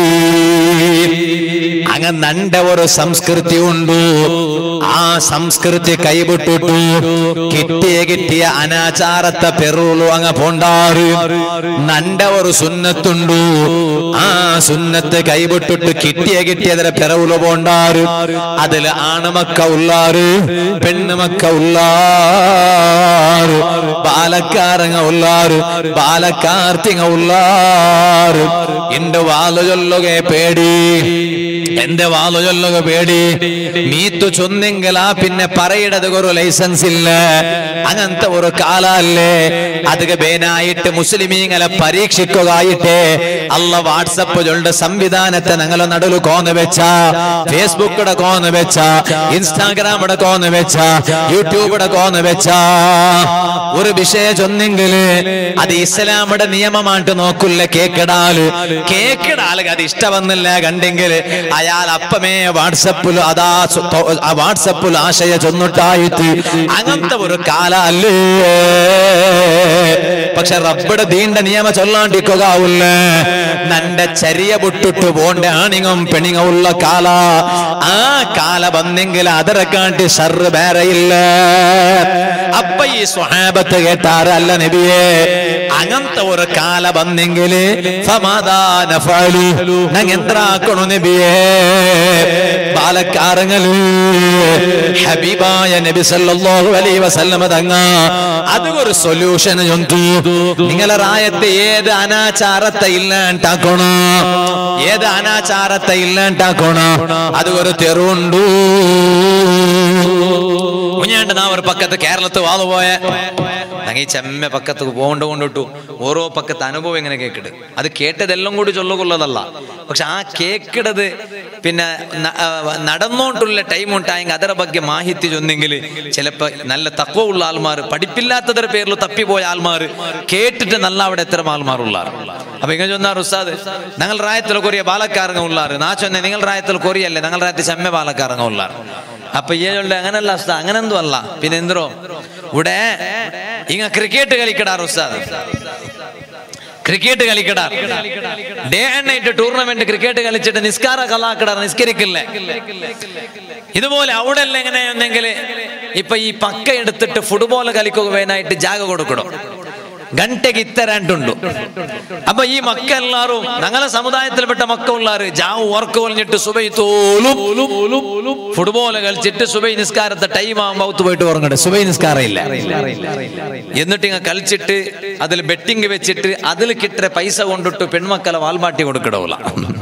അങ്ങ നണ്ട ഒരു സംസ്കൃതി ഉണ്ടു ആ സംസ്കൃതി കൈവിട്ടിട്ടു കിട്ടിയ കിട്ടിയ അനാചാരത്തെ പെറുള്ളു അങ്ങ പോണ്ടാറ് നണ്ട ഒരു സുന്നത്തുണ്ടു ആ സുന്നത്ത് കൈവിട്ടിട്ട് കിട്ടിയ കിട്ടിയതിലെ പിറവുല് പോണ്ടാറ് അതില് ആണുമക്ക ഉള്ളാറ് പെണ്ണുമക്ക ഉള്ളാറ് ബാലക്കാരങ്ങ ഉള്ളാറ് ബാലക്കാർത്തിങ്ങ ഉള്ളാറ് എന്റെ വാല് ചൊല്ലുകയെ പേടി എന്റെ വാല് ചൊല്ലുക പേടി മീത്തു ചൊന്നെങ്കിലാ പിന്നെ പറയിടത് ഒരു ലൈസൻസ് ഇല്ല അങ്ങനത്തെ ഒരു കാലല്ലേ അത് ബേനായിട്ട് മുസ്ലിമീങ്ങളെ പരീക്ഷിക്കുകയായിട്ട് അല്ല വാട്സപ്പ് ചൊല്ലുടെ സംവിധാനത്തെ ഞങ്ങളെ നടുവ് കോന്ന് വെച്ച ഫേസ്ബുക്കിടെ കോന്ന് വെച്ച ഇൻസ്റ്റാഗ്രാമിടെ കോന്ന് വെച്ച യൂട്യൂബിടെ കോന്ന് വെച്ച ഒരു വിഷയം ചൊന്നെങ്കില് അത് ഇസ്ലാമിയുടെ നിയമമായിട്ട് നോക്കില്ല കേക്കിടാല് കേക്കിടാല് അത് ഇഷ്ടമെന്നില്ല കണ്ടെങ്കിൽ അയാൾ അപ്പമേ വാട്സപ്പിൽ അതാ സു- തൊ- ആ വാട്സപ്പിൽ ആശയ ചൊന്നിട്ടായിട്ട് അങ്ങനത്തെ ഒരു കാല അല്ലേ പക്ഷെ റബ്ബിടെ ദീണ്ട നിയമ ചൊല്ലാണ്ടിക്കുകയില്ല നന്റെ ചരിയ പൊട്ടിട്ട് പോണ്ട ആണിങ്ങും പെണിങ്ങും ഉള്ള കാല ആ കാല വന്നെങ്കിൽ അതരെ കാട്ടി ഷർറ് വേറെയില്ല അപ്പ ഈ സ്വഹാബത്ത് കേട്ടാറ് അല്ല നബിയെ അങ്ങനത്തെ ഒരു കാല വന്നെങ്കിൽ ഞങ്ങൾ എന്താക്കണു നബിയെ ബാലക്കാരങ്ങള് ഹബീബായ നബി സല്ലല്ലാഹു അലൈഹി വസല്ലമ തങ്ങ അത് ഒരു സൊല്യൂഷൻ ചൊന്തു നിങ്ങളെ റായത്തെ ഏത് അനാചാരത്തെ ഇല്ലാണ്ടാക്കണോ ഏത് അനാചാരത്തെ ഇല്ലാണ്ടാക്കണോ അത് ഒരു തെറുണ്ടു കുഞ്ഞാണ്ട് നാ ഒരു പക്കത്ത് കേരളത്ത് വാതു പോയ ഞങ്ങൾ ഈ ചെമ്മ പക്കത്ത് പോകണ്ട കൊണ്ടിട്ടു ഓരോ പക്കത്ത് അനുഭവം ഇങ്ങനെ കേക്കിട് അത് കേട്ടതെല്ലാം കൂടി ചൊല്ലുകൊള്ളതല്ല പക്ഷെ ആ കേക്കിടത് പിന്നെ ന- ആ, നടന്നോണ്ടുള്ള ടൈം ഉണ്ടായെങ്കിൽ ಅದರ ಬಗ್ಗೆ മാഹിത്യ ചൊന്നെങ്കിൽ ചിലപ്പോ നല്ല തക്വ ഉള്ള ആൾമാർ പഠിപ്പില്ലാത്തതിന്റെ പേരിൽ തപ്പിപ്പോയ ആൾമാർ കേട്ടിട്ട് നല്ല അവിടെ എത്ര ആൾമാർ ഉള്ളാർ അപ്പൊ ഇങ്ങനെ ചൊന്നാർ ഉസ്താദ് ഞങ്ങൾ റായത്തിൽ കൊറിയ ബാലക്കാരങ്ങ ഉള്ളാറ് നാ ചൊന്നെ നിങ്ങൾ റായത്തിൽ കൊറിയല്ലേ ഞങ്ങൾ റായത്തിൽ ചെമ്മ ബാലക്കാരങ്ങ ഉള്ളാർ അപ്പൊ ഈ ചൊല്ലെ അങ്ങനല്ല ഉസ്താദ് അങ്ങനെന്തും അല്ല പിന്നെ എന്തോ ഇവിടെ ഇങ്ങ ക്രിക്കറ്റ് കളിക്കടാർ ഉസ്താദ് ക്രിക്കറ്റ് കളിക്കടാർ day and night tournament cricket കളിച്ചിട്ട് നിസ്കാര കലാക്കടാർ നിസ്കരിക്കില്ലേ ഇതുപോലെ അവിടെ എല്ലാം എങ്ങനെയാണെങ്കിൽ ഇപ്പൊ ഈ പക്ക എടുത്തിട്ട് ഫുട്ബോൾ കളിക്കുക വേനായിട്ട് ജാഗ കൊടുക്കണം ഗಂಟೆಗೆ ഇത്തരാണ്ടുണ്ടു അപ്പൊ ഈ മക്ക എല്ലാരും ഞങ്ങളെ സമുദായത്തിൽപ്പെട്ട മക്ക ഉള്ളാറ് ജാവ് വർക്ക് പറഞ്ഞിട്ട് സുബൈ തോലും ഫുട്ബോൾ കളിച്ചിട്ട് സുബൈ നിസ്കാരത്തെ ടൈം ആകുമ്പോ ഔത്ത് പോയിട്ട് ഉറങ്ങട്ടെ സുബൈ നിസ്കാരം ഇല്ല എന്നിട്ട് ഇങ്ങ കളിച്ചിട്ട് അതിൽ ബെറ്റിംഗ് വെച്ചിട്ട് അതിൽ കിട്ടുന്ന പൈസ കൊണ്ടിട്ട് പെൺമക്കളെ വാൽമാട്ടി കൊടുക്കടവുള്ള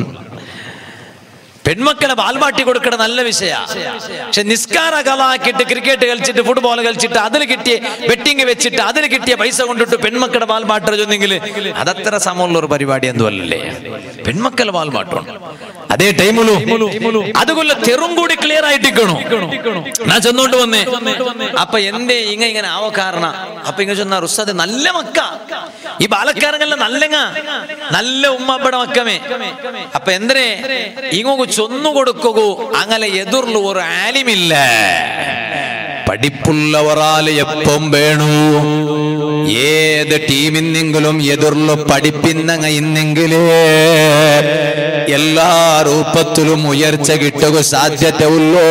പെൺമക്കളെ വാൽമാട്ടി കൊടുക്കണ നല്ല വിഷയ പക്ഷെ നിസ്കാര കലാക്കിയിട്ട് ക്രിക്കറ്റ് കളിച്ചിട്ട് ഫുട്ബോൾ കളിച്ചിട്ട് അതിൽ കിട്ടിയ ബെറ്റിംഗ് വെച്ചിട്ട് അതിൽ കിട്ടിയ പൈസ കൊണ്ടിട്ട് പെൺമക്കളുടെ വാൽമാട്ട ചൊന്നെങ്കിൽ അതത്ര സമമുള്ള ഒരു പരിപാടി എന്തുമല്ലേ പെൺമക്കളെ വാൽമാട്ടം ಅದೇ ಟೈಮುಲು അതുകൊല്ല തെറും കൂടി ക്ലിയർ ആയിട്ടിക്കണു ഞാൻ ചെന്നോണ്ട് വന്നേ അപ്പൊ എന്തേ ഇങ്ങ ഇങ്ങനെ ആവ കാരണ അപ്പൊ ഇങ്ങ ചെന്ന റുസ്താദ് നല്ല മക്ക ഈ ബാലക്കാരങ്ങല്ല നല്ലങ്ങ നല്ല ഉമ്മപ്പട മക്കമേ അപ്പൊ എന്തരേ ഇങ്ങോക്ക് ചൊന്നു കൊടുക്കൂ അങ്ങനെ എതിർಲು ഒരു ആലിമില്ല പഠിപ്പുള്ളവരാല് എപ്പം വേണു ഏത് ടീമിന്നെങ്കിലും എതിർಲು പഠിപ്പിന്നങ്ങ ഇന്നെങ്കിലേ എല്ലാ രൂപത്തിലും ഉയർച്ച കിട്ടുക സാധ്യത ഉള്ളോ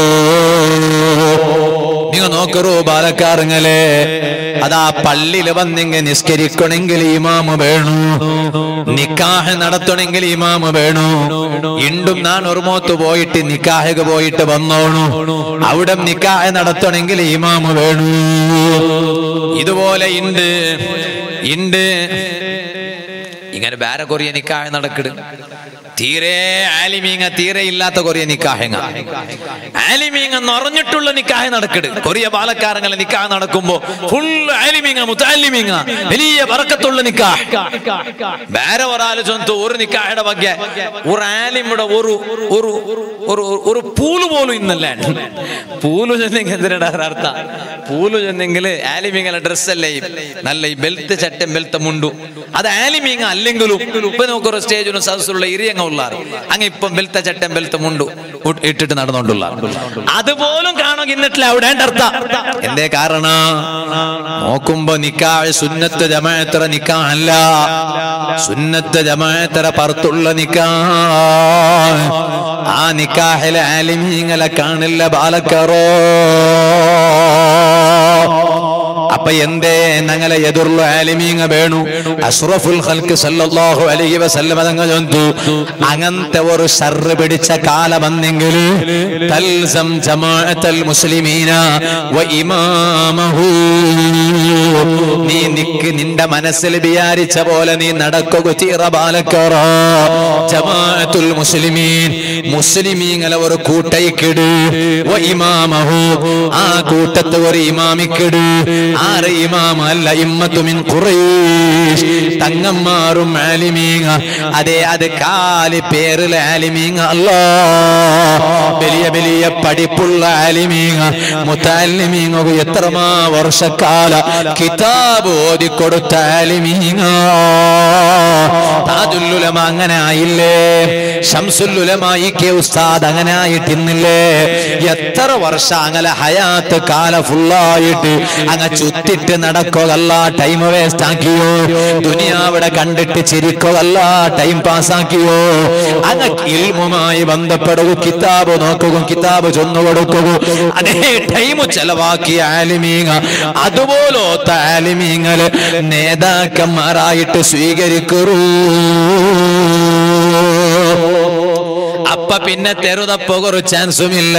നിങ്ങൾ നോക്കറൂ ബാലക്കാരങ്ങളെ അതാ പള്ളിയിൽ വന്നിങ്ങ നിസ്കരിക്കണമെങ്കിൽ ഇമാമ് വേണു നിക്കാഹ് നടത്തണമെങ്കിൽ ഇമാമ് വേണു ഇണ്ടും ഞാൻ ഒരുമോത്ത് പോയിട്ട് നിക്കാഹ് പോയിട്ട് വന്നോണു അവിടെ നിക്കാഹ് നടത്തണമെങ്കിൽ ഇമാമ് വേണു ഇതുപോലെ ഉണ്ട് ഉണ്ട് ഇങ്ങനെ വേറെ കൊറിയ നിക്കാഹ് നടക്കിട് തീരെ ആലിമീങ്ങ തീരെ ഇല്ലാത്ത കൊറിയ നിക്കാഹങ്ങ ആലിമീങ്ങ നിറഞ്ഞിട്ടുള്ള നിക്കാഹ് നടക്കിട് കൊറിയ പാലക്കാരങ്ങളെ നിക്കാഹ് നടക്കുമ്പോ ഫുൾ ആലിമീങ്ങ മുത്താലിമീങ്ങ വലിയ പറക്കത്തുള്ള നിക്കാഹ് വേറെ ഒരാള് ചൊന്തു ഒരു നിക്കാഹയുടെ ಬಗ್ಗೆ ഒരു ആലിമുടെ ഒരു ഒരു ഒരു ഒരു പൂല് പോലും ഇന്നല്ല പൂല് ചെന്നെങ്കിൽ എന്തിനാ അർത്ഥ പൂല് ചെന്നെങ്കിൽ ആലിമീങ്ങല ഡ്രസ് അല്ലേ ഈ നല്ല ഈ ബെൽറ്റ് ചട്ടം ബെൽറ്റ് മുണ്ടു അത് ആലിമീങ്ങ അല്ലെങ്കിലും ഇപ്പൊ നോക്കൊരു സ്റ്റേജിനും സദസ്സിലുള്ള ഇരിയങ്ങ ഉള്ളാറ് അങ്ങ് ഇപ്പം ബെൽത്ത ചട്ടം ബെൽറ്റ് മുണ്ടു ഉട്ട് ഇട്ടിട്ട് നടന്നുകൊണ്ടുള്ള അതുപോലും കാണും ഇന്നിട്ടില്ല അവിടെ അർത്ഥ എന്തേ കാരണം നോക്കുമ്പോ നിക്കാഹ് സുന്നത്ത് ജമാഅത്തറ നിക്കാഹ് അല്ല സുന്നത്ത് ജമാഅത്തറ പുറത്തുള്ള നിക്കാഹ് ആ നിക്കാഹിലെ ആലിമീങ്ങളെ കാണില്ല ബാലക്കറോ അപ്പൊ എന്തേ ഞങ്ങളെ എതിർള്ള ആലിമീങ്ങ വേണു അഷ്റഫുൽ ഖൽക്ക് സല്ലല്ലാഹു അലൈഹി വസല്ലമ തങ്ങൾ ചൊന്തു അങ്ങനത്തെ ഒരു ഷർറ് പിടിച്ച കാലം വന്നെങ്കിൽ തൽസം ജമാഅത്തൽ മുസ്ലിമീന വ ഇമാമഹു നീ നിക്ക് നിന്റെ മനസ്സിൽ വിചാരിച്ച പോലെ നീ നടക്കുക തീറ ബാലക്കറ ജമാഅത്തുൽ മുസ്ലിമീൻ മുസ്ലിമീങ്ങളെ ഒരു കൂട്ടയ്ക്കിട് വ ഇമാമഹു ആ കൂട്ടത്ത് ഒരു ഇമാമിക്കിട് ആറ് ഇമാമ അല്ല ഇമ്മത്തു മിൻ ഖുറൈശ് തങ്ങന്മാരും ആലിമീങ്ങ അതെ അത് കാലി പേരിൽ ആലിമീങ്ങ അല്ലാ വലിയ വലിയ പഠിപ്പുള്ള ആലിമീങ്ങ മുത്താലിമീങ്ങ എത്രമാ വർഷക്കാല കിതാബ് ഓതിക്കൊടുത്ത ആലിമീങ്ങ താജുല്ലുലമ അങ്ങനെ ആയില്ലേ ഷംസുല്ലുലമ ഈ കെ ഉസ്താദ് അങ്ങനെ ആയിട്ടിന്നില്ലേ എത്ര വർഷം അങ്ങനെ ഹയാത്ത് കാല ഫുള്ളായിട്ട് അങ്ങ് ചുറ്റിട്ട് നടക്കുകല്ല ടൈം വേസ്റ്റ് ആക്കിയോ ദുനിയാവിടെ കണ്ടിട്ട് ചിരിക്കുകല്ല ടൈം പാസ്സാക്കിയോ അങ്ങ് ഇൽമുമായി ബന്ധപ്പെടുക കിതാബ് നോക്കുക കിതാബ് ചൊന്നു കൊടുക്കുക അതേ ടൈം ചെലവാക്കിയ ആലിമീങ്ങ അതുപോലത്തെ ആലിമീങ്ങള് നേതാക്കന്മാരായിട്ട് സ്വീകരിക്കൂ അപ്പ പിന്നെ തെരുതപ്പോ ഒരു ചാൻസുമില്ല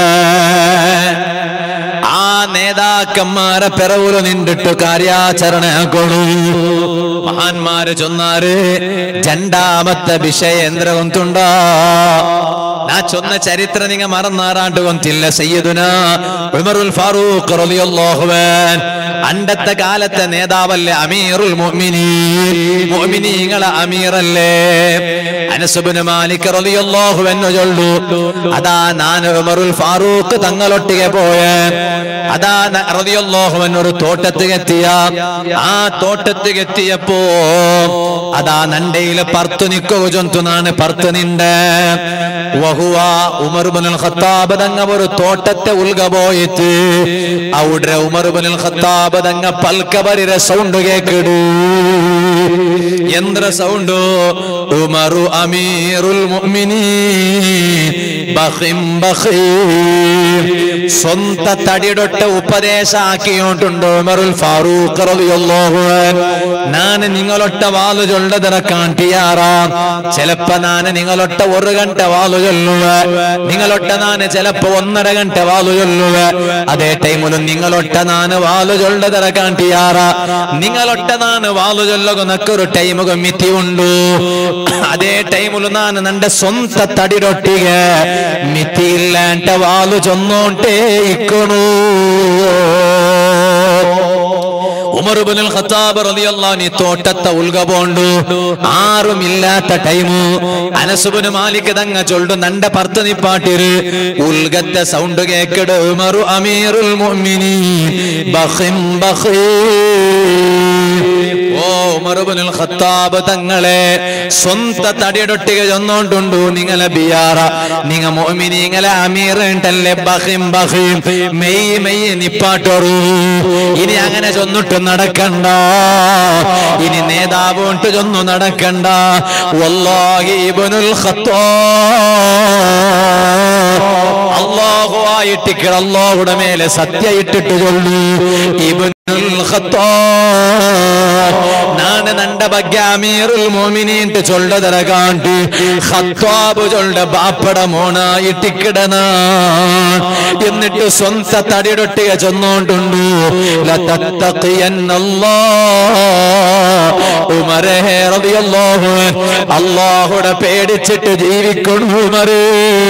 ആ നേതാക്കന്മാരെ പിറവുല് നിന്നിട്ട് കാര്യാചരണ കൊണു മഹാന്മാര് ചൊന്നാറ് രണ്ടാമത്തെ വിഷയേന്ദ്ര കൊന്തുണ്ടാ ನಾ ಚೊನ್ನ ಚರಿತ್ರ ನಿಂಗ ಮರನಾರಾಂಟು ಗೊಂತಿಲ್ಲ ಸയ്ಯದುന ഉമറുൽ ഫാറൂഖ് റളിയല്ലാഹു അൻഹു അണ്ടത്തെ കാലത്തെ നേതാവല്ലേ അമീറുൽ മുഅ്മിനീൻ മുഅ്മിനീങ്ങളെ അമീറല്ലേ അനസ് ഇബ്നു മാലിക് റളിയല്ലാഹു അൻഹു ചൊല്ലു അതാ ഞാൻ ഉമറുൽ ഫാറൂഖ് തങ്ങളൊട്ടിಗೆ പോയ അതാ ന- റളിയല്ലാഹു അൻഹു ഒരു തോട്ടത്തിൽ എത്തിയ ആ തോട്ടത്തിൽ എത്തിയപ്പോ അതാ നണ്ടയില് പർത്തു നിക്കുക ജന്തു നാണ് പർത്തു നിണ്ട് വഹുവ ഉമർ ബിനുൽ ഖത്താബ് തങ്ങ ഒരു തോട്ടത്തെ ഉൽക പോയിട്ട് അവിടെ ഉമർ ബിനുൽ ഖത്താബ് തങ്ങ പൽക്കബരിരെ സൗണ്ട് കേക്കിടൂ എന്ത്ര സൗണ്ട് ഉമറു അമീറുൽ മുഅ്മിനീൻ ബഖിം ബഖീം സ്വന്ത തടിയൊട്ട ഉപദേശാക്കിയോണ്ടുണ്ട് ഉമറുൽ ഫാറൂഖ് റളിയല്ലാഹു അൻഹു ഞാൻ നിങ്ങളൊട്ട വാലു ചൊല്ലതര കാട്ടിയാറാ ചിലപ്പോ ഞാൻ നിങ്ങളൊട്ട ഒരു ഗಂಟೆ വാലു ചൊല്ലുക നിങ്ങളൊട്ട ഞാൻ ചിലപ്പോ ഒന്നര ഗಂಟೆ വാലു ചൊല്ലുക അതേ ടൈമിലും നിങ്ങളൊട്ട ഞാൻ വാലു ചൊല്ലതര കാട്ടിയാറാ നിങ്ങളൊട്ട ഞാൻ വാലു ചൊല്ലുക നക്കൊരു ടൈമുക ಮಿತಿ ಉಂಡು ಅದೇ ಟೈಮುಲು ನಾನು ನಂಡ ಸ್ವಂತ ತಡಿರೊಟ್ಟಿಗೆ ಮಿತಿ ಇಲ್ಲ ಅಂಟ ವಾಲು ಚೊನ್ನೋಂಟೆ ಇಕ್ಕಣು ഉമറുബിനുൽ ഖത്താബ് റളിയല്ലാഹു അൻഹു തോട്ടത്തെ ഉൽഗ പോണ്ടു ആറുമില്ലാത്ത ടൈമു അനസുബിന് മാലിക് തങ്ങ ചൊല്ലു നണ്ട പർത്ത് നിപ്പാട്ടിര് ഉൽഗത്തെ സൗണ്ട് കേക്കട് ഉമറു അമീറുൽ മുഅ്മിനീൻ ബഖിം ബഖീ ഓ ഉമറുബിനുൽ ഖത്താബ് തങ്ങളെ സ്വന്ത തടിയൊട്ടിക ചൊന്നോണ്ടുണ്ടു നിങ്ങളെ ബിയാറ നിങ്ങ മോമിനിങ്ങളെ അമീർ ഉണ്ടല്ലേ ബഹിം ബഹിം മെയ് മെയ് നിപ്പാട്ടൊറു ഇനി അങ്ങനെ ചൊന്നിട്ട് നടക്കണ്ട ഇനി നേതാവ് കൊണ്ട് ചൊന്നു നടക്കണ്ട വല്ലാഹി ഇബ്നുൽ ഖത്താബ് അള്ളാഹു ആയിട്ടിക്കട അള്ളാഹുടെ മേലെ സത്യ ഇട്ടിട്ട് ചൊല്ലു ഇബ്നുൽ ഖത്താബ് നാണ് നണ്ട ಬಗ್ಗೆ അമീറുൽ മോമിനീൻ ചൊല്ലതര കാണ്ടി ഖത്താബ് ചൊല്ല ബാപ്പട മോണായിട്ടിക്കിടന എന്നിട്ട് സ്വന്ത തടിയൊട്ടിക ചൊന്നോണ്ടുണ്ടു ഉമരേ റളിയല്ലാഹു അല്ലാഹുടെ പേടിച്ചിട്ട് ജീവിക്കണു ഉമരേ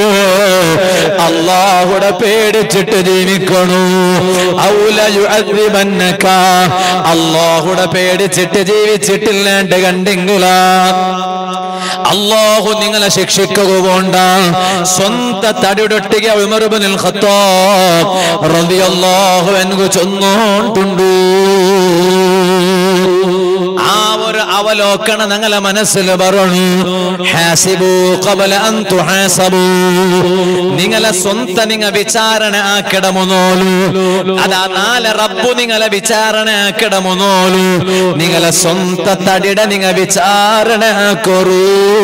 അല്ലാഹുടെ പേടിച്ചിട്ട് ജീവിക്കണു ഔല യുഅദ്ദിബന്നക അല്ലാഹുടെ പേടിച്ചിട്ട് ജീവിച്ചിട്ടില്ലാണ്ട് കണ്ടെങ്കിലാ അള്ളാഹു നിങ്ങളെ ശിക്ഷിക്കുക പോണ്ട സ്വന്ത തടിയൊട്ടിക ഉമർബിനുൽ ഖത്താബ് റളിയല്ലാഹു അൻഹു ചൊന്നോണ്ടുണ്ടു ആ ഒരു അവലോകനം ഞങ്ങളെ മനസ്സിൽ പറഞ്ഞു ഹാസിബു ഖബല അൻ തുഹാസബു നിങ്ങളെ സ്വന്ത നിങ്ങ വിചാരണ ആക്കിടമുന്നോലു അതാ നാല് റബ്ബു നിങ്ങളെ വിചാരണ ആക്കിടമുന്നോലു നിങ്ങളെ സ്വന്ത തടിട നിങ്ങ വിചാരണ ആക്കൊറൂ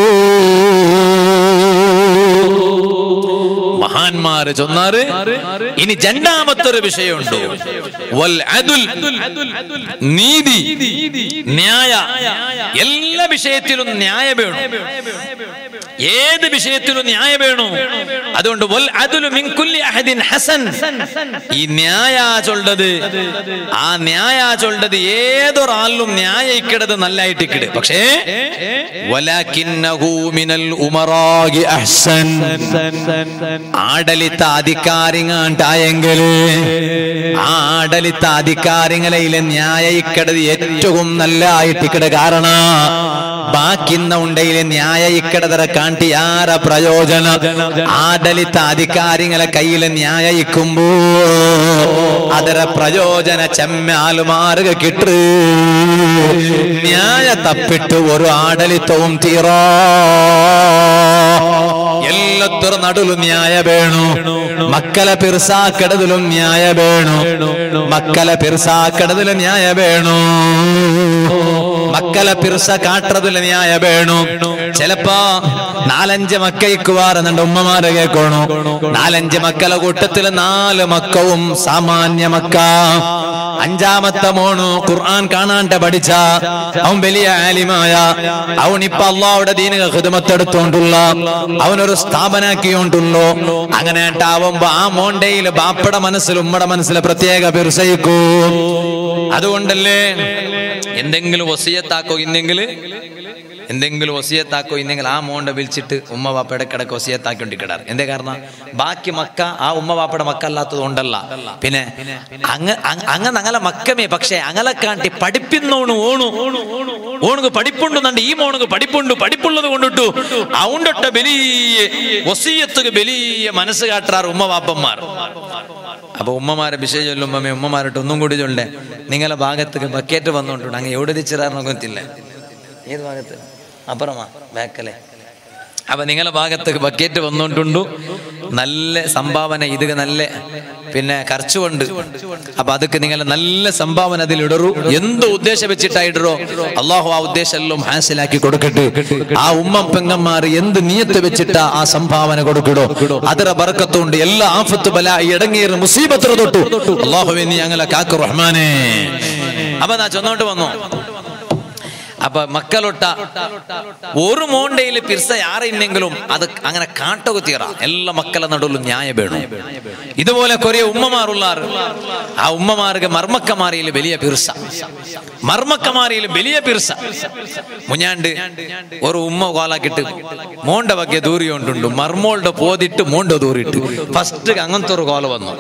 മഹാന്മാര് ചൊന്നാറ് ഇനി രണ്ടാമത്തെ ഒരു വിഷയമുണ്ട് വൽ അദുൽ നീതി ന്യായ എല്ലാ വിഷയത്തിലും ന്യായ വേണം ഏത് വിഷയത്തിലും ന്യായ വേണു അതുകൊണ്ട് വൽ അദുലു മിൻ കുല്ലി അഹദിൻ ഹസൻ ഈ ന്യായ ചൊല്ലത് ആ ന്യായ ചൊല്ലത് ഏതൊരാളിലും ന്യായിക്കിടത് നല്ലായിട്ടിക്കിട് പക്ഷേ വലാകിന്നഹു മിനൽ ഉമറാഗി അഹ്സൻ ആടലിത്ത അധികാരിങ്ങാണ്ടായെങ്കില് ആ ആടലിത്ത അധികാരിങ്ങളെ ന്യായിക്കടത് ഏറ്റവും നല്ല ആയിട്ടിക്കട കാരണ ബാക്കിന്ന ഉണ്ടയിലെ ന്യായ ഇക്കടതര കാണ്ടി ആര പ്രയോജന ആടലിത്ത അധികാരിങ്ങളെ കയ്യില് ന്യായിക്കുമ്പോ ಅದರ ಪ್ರಯೋಜನ ಚೆಮ್ಮಾಲು ಮಾರ್ಗ ಕಿಟ್ರು ನ್ಯಾಯ ತಪ್ಪಿಟ್ಟು ഒരു ആಡಳಿತവും തീറാ ಎಲ್ಲತ್ತರ ನಡುಲು ನ್ಯಾಯ ಬೇಣು ಮಕ್ಕಳ ಪಿರ್ಸಾಕಡದಲು ನ್ಯಾಯ ಬೇಣು ಮಕ್ಕಳ ಪಿರ್ಸಾಕಡದಲು ನ್ಯಾಯ ಬೇಣು മക്കളെ പിർസ കാട്ടതിൽ ന്യായ വേണു ചിലപ്പോ നാലഞ്ച് മക്ക ഇക്കുവാറുന്നുണ്ട് ഉമ്മമാരെ കേൾക്കണു നാലഞ്ച് മക്കളെ കൂട്ടത്തില് നാല് മക്കവും സാമാന്യ മക്ക അഞ്ചാമത്തെ മോണു ഖുർആൻ കാണാണ്ട പഠിച്ച അവൻ വലിയ ആലിമായ അവൻ ഇപ്പൊ അള്ളാഹുടെ ദീനിക ഹിതമത്തെടുത്തോണ്ടുള്ള അവനൊരു സ്ഥാപനാക്കിയോണ്ടുള്ളോ അങ്ങനെ ആവുമ്പോ ആ മോണ്ടയിൽ ബാപ്പയുടെ മനസ്സിൽ ഉമ്മയുടെ മനസ്സിൽ പ്രത്യേക പിർസയിക്കൂ അതുകൊണ്ടല്ലേ എന്തെങ്കിലും വസിയത്താക്കോ ഇന്നെങ്കിൽ എന്തെങ്കിലും വസിയത്താക്കോ ഇന്നെങ്കിൽ ആ മോണ്ട വിളിച്ചിട്ട് ഉമ്മ വാപ്പ ഇടക്കിടക്ക് വസിയത്താക്കിക്കൊണ്ടിരിക്കടാറ് എന്തേ കാരണം ബാക്കി മക്ക ആ ഉമ്മ വാപ്പയുടെ മക്ക അല്ലാത്തത് കൊണ്ടല്ല പിന്നെ അങ്ങ് അങ്ങ് അങ്ങനെ മക്കമേ പക്ഷേ അങ്ങളെ കാട്ടി പഠിപ്പിന്നോണു ഓണു ഓണുക്ക് പഠിപ്പുണ്ടെന്നുണ്ട് ഈ മോണുക്ക് പഠിപ്പുണ്ട് പഠിപ്പുള്ളത് കൊണ്ടിട്ടു അവണ്ടൊട്ട വലിയ വസീയത്തുക്ക് വലിയ മനസ്സ് കാട്ടാറ് ഉമ്മ വാപ്പന്മാർ അപ്പൊ ഉമ്മമാരെ വിഷയം ചൊല്ലുമ്പോ ഉമ്മമാരോട്ട് ഒന്നും കൂടി ചൊല്ലേ നിങ്ങളെ ഭാഗത്തേക്ക് ബക്കറ്റ് വന്നോണ്ട് അങ്ങ് എവിടെ തിരിച്ചിടാറിനോ ಗೊತ್ತಿಲ್ಲ ഏത് ഭാഗത്ത് അപ്പുറമാ ബാക്കലെ അപ്പൊ നിങ്ങളെ ഭാഗത്തേക്ക് ബക്കറ്റ് വന്നോണ്ടുണ്ടു നല്ല സംഭാവന ഇത് നല്ല പിന്നെ ಖರ್ಚുണ്ട് അപ്പൊ അതൊക്കെ നിങ്ങൾ നല്ല സംഭാവന അതിൽ ഇടറു എന്ത് ഉദ്ദേശം വെച്ചിട്ടാ ഇടറോ അള്ളാഹു ആ ഉദ്ദേശം എല്ലാം ഹാസിലാക്കി കൊടുക്കട്ടെ ആ ഉമ്മ പെങ്ങന്മാർ എന്ത് നിയത്ത് വെച്ചിട്ടാ ആ സംഭാവന കൊടുക്കടോ ಅದರ ബർക്കത്തുണ്ട് എല്ലാ ആഫത്ത് ബല ഇടങ്ങേറ് മുസീബത്ത് തൊട്ടു അള്ളാഹുവെ നീ ഞങ്ങളെ കാക്കു റഹ്മാനെ അപ്പൊ നാ ചൊന്നോട്ട് വന്നു അപ്പൊ മക്കളൊട്ട ഒരു മോണ്ടയിൽ പിർസ യാറില്ലെങ്കിലും അത് അങ്ങനെ കാട്ടൊക്കെ തീറ എല്ലാ മക്കളെ നടുവിലും ന്യായ വേണം ഇതുപോലെ കുറെ ഉമ്മമാറുള്ളാർ ആ ഉമ്മമാർക്ക് മർമ്മക്കമാരിയിൽ വലിയ പിർസ മർമ്മക്കമാരിയിൽ വലിയ പിർസ മുഞ്ഞാണ്ട് ഒരു ഉമ്മ കോലാക്കിട്ട് മോണ്ട ಬಗ್ಗೆ ദൂരിയോണ്ടുണ്ട് മർമോളുടെ പോതിട്ട് മോണ്ട ദൂരിട്ട് ഫസ്റ്റ് അങ്ങനത്തെ ഒരു കോല വന്നു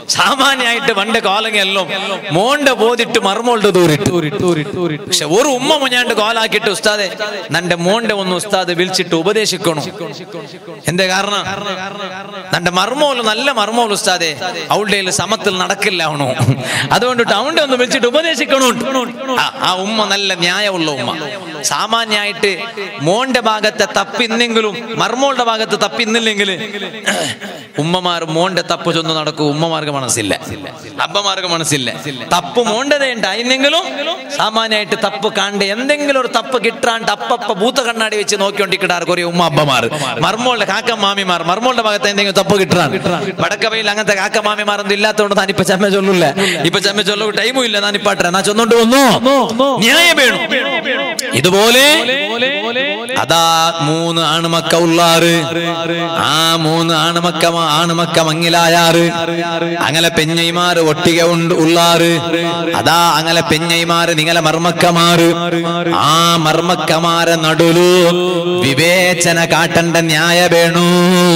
സാമാന്യമായിട്ട് പണ്ട് കോലങ്ങെല്ലാം മോണ്ട പോതിട്ട് മർമോളുടെ ദൂരിട്ട് പക്ഷെ ഒരു ഉമ്മ മുഞ്ഞാണ്ട് കോലാക്കിയിട്ട് ഉസ്താദെ നന്റെ മോണ്ട ഒന്ന് ഉസ്താദ് വിളിച്ചിട്ട് ഉപദേശിക്കണു എന്തേ കാരണം നന്റെ മർമോല് നല്ല മർമോൽ ഉസ്താദെ അവളുടെ സമത്തിൽ നടക്കില്ല അവണു അതുകൊണ്ടിട്ട് അവന്റെ ഒന്ന് വിളിച്ചിട്ട് ഉപദേശിക്കണു ആ, ആ ഉമ്മ നല്ല ന്യായമുള്ള ഉമ്മ സാമാന്യമായിട്ട് മോന്റെ ഭാഗത്തെ തപ്പിന്നെങ്കിലും മർമോളുടെ ഭാഗത്ത് തപ്പിന്നില്ലെങ്കിൽ ഉമ്മമാർ മോന്റെ തപ്പ് ചൊന്ന് നടക്കും ഉമ്മമാർക്ക് മനസ്സില്ല അപ്പമാർക്ക് മനസ്സില്ല തപ്പ് മോണ്ടതേ ഉണ്ട് അതിനെങ്കിലും സാമാന്യമായിട്ട് തപ്പ് കണ്ട് എന്തെങ്കിലും ഒരു തപ്പ് കിട്ടാണ്ട് അപ്പപ്പ ഭൂത കണ്ണാടി വെച്ച് നോക്കിക്കൊണ്ടിരിക്കടാർ കുറെ ഉമ്മ അമ്മമാർ മർമോളുടെ കാക്ക മാമിമാർ മർമോളുടെ ഭാഗത്ത് എന്തെങ്കിലും തപ്പ് കിട്ടാൻ വടക്കവയിൽ അങ്ങനത്തെ കാക്ക മാമിമാർ ഒന്നും ഇല്ലാത്തതുകൊണ്ട് താൻ ഇപ്പൊ ചമ്മ ചൊല്ലൂല്ല ഇപ്പൊ ചമ്മ ചൊല്ലു ടൈമും ഇല്ല ഞാൻ ഇപ്പാട്ടെ ഞാൻ ചൊന്നോണ്ട് വന്നു ന്യായം വേണം ഇതുപോലെ അതാ മൂന്ന് ആണുമക്ക ഉള്ളാറ് ആ മൂന്ന് ആണുമക്ക ആണുമക്ക മങ്ങിലായാറ് അങ്ങനെ പെഞ്ഞൈമാറ് ഒട്ടിക ഉണ്ട് ഉള്ളാറ് അതാ അങ്ങനെ പെഞ്ഞൈമാറ് നിങ്ങളെ മർമ്മക്കമാറ് ആ മർമ്മക്കമാരെ നടുലു വിവേചന കാട്ടണ്ട ന്യായ വേണു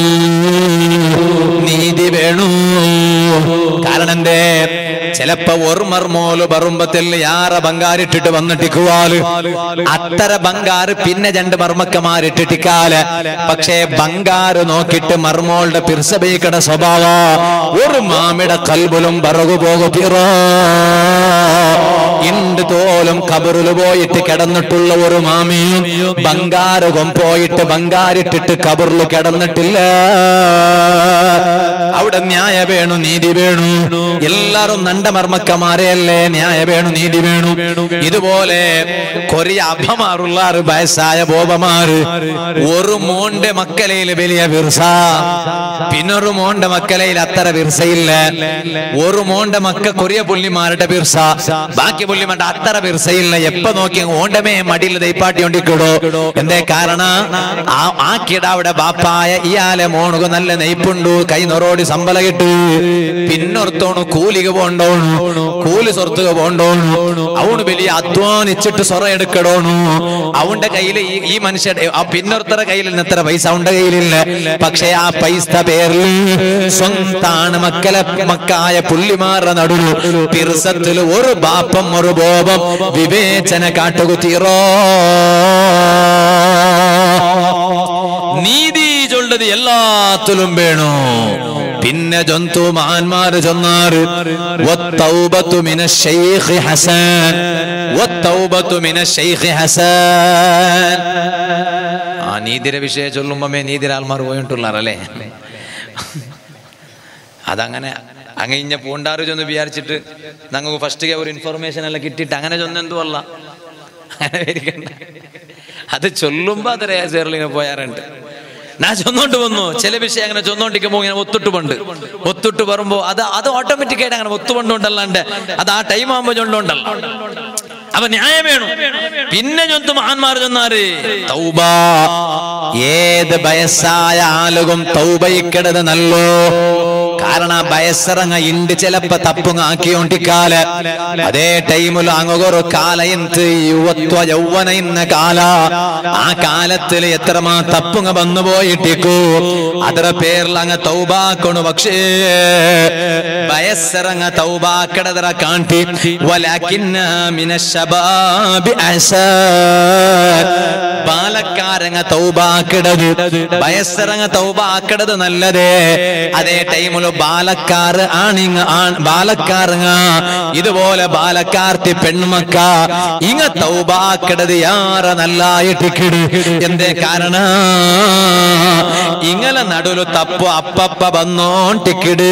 നീതി വേണു കാരണം എന്തേ ചിലപ്പോ ഒരു മർമോല് ബറുമ്പത്തിൽ യാറ ബംഗാരിട്ടിട്ട് വന്നിട്ടിക്കുവാല് അത്തര ബംഗാറ് പിന്നെ രണ്ട് മർമ്മക്കമാരിട്ടിട്ടിക്കാല് പക്ഷേ ബംഗാറ് നോക്കിയിട്ട് മർമോളുടെ പിർസബീക്കട സ്വഭാവ ഒരു മാമിട കൽബുലും ബറകു പോകു പിറ ഇണ്ട് തോലും കബറില് പോയിട്ട് കിടന്നിട്ടുള്ള ഒരു മാമിയും ബംഗാരകം പോയിട്ട് ബംഗാരിട്ടിട്ട് കബറിൽ കിടന്നിട്ടില്ല അവിടെ ന്യായ വേണു നീതി വേണു എല്ലാരും നണ്ടമർമ്മക്കമാരെയല്ലേ ന്യായ വേണു നീതി വേണു ഇതുപോലെ കൊറിയ അഭമാറുള്ളാറ് വയസ്സായ ബോബമാറ് ഒരു മോന്റെ മക്കളയിൽ വലിയ വിർസ പിന്നൊരു മോന്റെ മക്കളയിൽ അത്ര വിർസയില്ല ഒരു മോന്റെ മക്ക കൊറിയ പുള്ളിമാരുടെ വിർസ ബാക്കി പുള്ളിമാരുടെ അത്ര വിർസയില്ല എപ്പ നോക്കി ഓണ്ടമേ മടിയിൽ ദൈപ്പാട്ടി കൊണ്ടിക്കിടോ എന്തേ കാരണ ആ ആ കിടാവിടെ ബാപ്പായ ഇയാലെ മോണുക നല്ല നെയ്പ്പുണ്ടു കൈ നൊറോടി ശമ്പല കിട്ടു പിന്നൊർത്തോണു കൂലിക പോണ്ടോണു കൂലി സ്വത്തുക പോണ്ടോണു അവണ് വലിയ അധ്വാനിച്ചിട്ട് സൊറ എടുക്കടോണു അവന്റെ കയ്യിൽ ഈ ഈ മനുഷ്യരുടെ ആ പിന്നൊരുത്തര കയ്യിൽ നിന്ന് എത്ര പൈസ അവന്റെ കയ്യിലില്ല പക്ഷേ ആ പൈസ പേരിൽ സ്വന്താണ് മക്കളെ മക്കായ പുള്ളിമാരുടെ നടുലു പിർസത്തില് ഒരു ബാപ്പം ഒരു ബോപം വിവേചന കാട്ടുകുത്തീറോ നീതി ചൊല്ലത് എല്ലാത്തിലും വേണു പിന്നെ ജന്തു മഹാന്മാര് ചൊന്നാറ് വത്തൗബത്തു മിന ശൈഖ് ഹസൻ വത്തൗബത്തു മിന ശൈഖ് ഹസൻ ആ നീതിരെ വിഷയം ചൊല്ലുമ്പോ നീതിരെ ആൾമാർ പോയിട്ടുള്ളാറല്ലേ അതങ്ങനെ അങ്ങനെ പൂണ്ടാറ് ചെന്ന് വിചാരിച്ചിട്ട് ഞങ്ങൾക്ക് ഫസ്റ്റ് ഒരു ഇൻഫർമേഷൻ എല്ലാം കിട്ടിയിട്ട് അങ്ങനെ ചൊന്ന എന്തോ അല്ല അങ്ങനെ ഇരിക്കണ്ട അത് ചൊല്ലുമ്പോ അത് രേസേറിലിങ്ങനെ പോയാറുണ്ട് ഞാൻ ചൊന്നോണ്ട് വന്നു ചില വിഷയം അങ്ങനെ ചൊന്നോണ്ടിരിക്കുമ്പോ ഇങ്ങനെ ഒത്തിട്ട് പണ്ട് ഒത്തിട്ട് വരുമ്പോ അത് അത് ഓട്ടോമാറ്റിക് ആയിട്ട് അങ്ങനെ ഒത്തുകൊണ്ടുണ്ടല്ലാണ്ട് അത് ആ ടൈം ആകുമ്പോ ചൊല്ലുണ്ടല്ല അപ്പൊ ന്യായം വേണം പിന്നെ ചൊന്തു മഹാന്മാർ ചെന്നാര് തൗബ ഏത് വയസ്സായ ആളുകളും തൗബയിക്കിടത് നല്ലോ കാരണം വയസ്സറങ്ങ ഇണ്ട് ചിലപ്പോ തപ്പുങ്ങ ആക്കിയോണ്ടിക്കാല് അതേ ടൈമിൽ അങ്ങൊരു കാല എന്ത് യുവത്വ യൗവന ഇന്ന കാല ആ കാലത്തിൽ എത്രമാ തപ്പുങ്ങ വന്നു പോയിട്ടിക്കൂ അതര പേരിൽ അങ്ങ് തൗബാക്കണു പക്ഷേ വയസ്സറങ്ങ തൗബാക്കടതറ കാട്ടി വലാക്കിന്ന മിനശബാബി അഹ്സാൻ ബാലക്കാരങ്ങ തൗബാക്കിടത് വയസ്സറങ്ങ തൗബാക്കിടത് നല്ലതേ അതേ ടൈമില് ബാലക്കാറ് ആണിങ്ങ ആൺ ബാലക്കാരങ്ങ ഇതുപോലെ ബാലക്കാർത്തി പെൺമക്ക ഇങ്ങ തൗബാക്കിടത് യാറ നല്ലായിട്ടിക്കിട് എന്തേ കാരണ ഇങ്ങലെ നടുലു തപ്പു അപ്പപ്പ വന്നോണ്ടിക്കിട്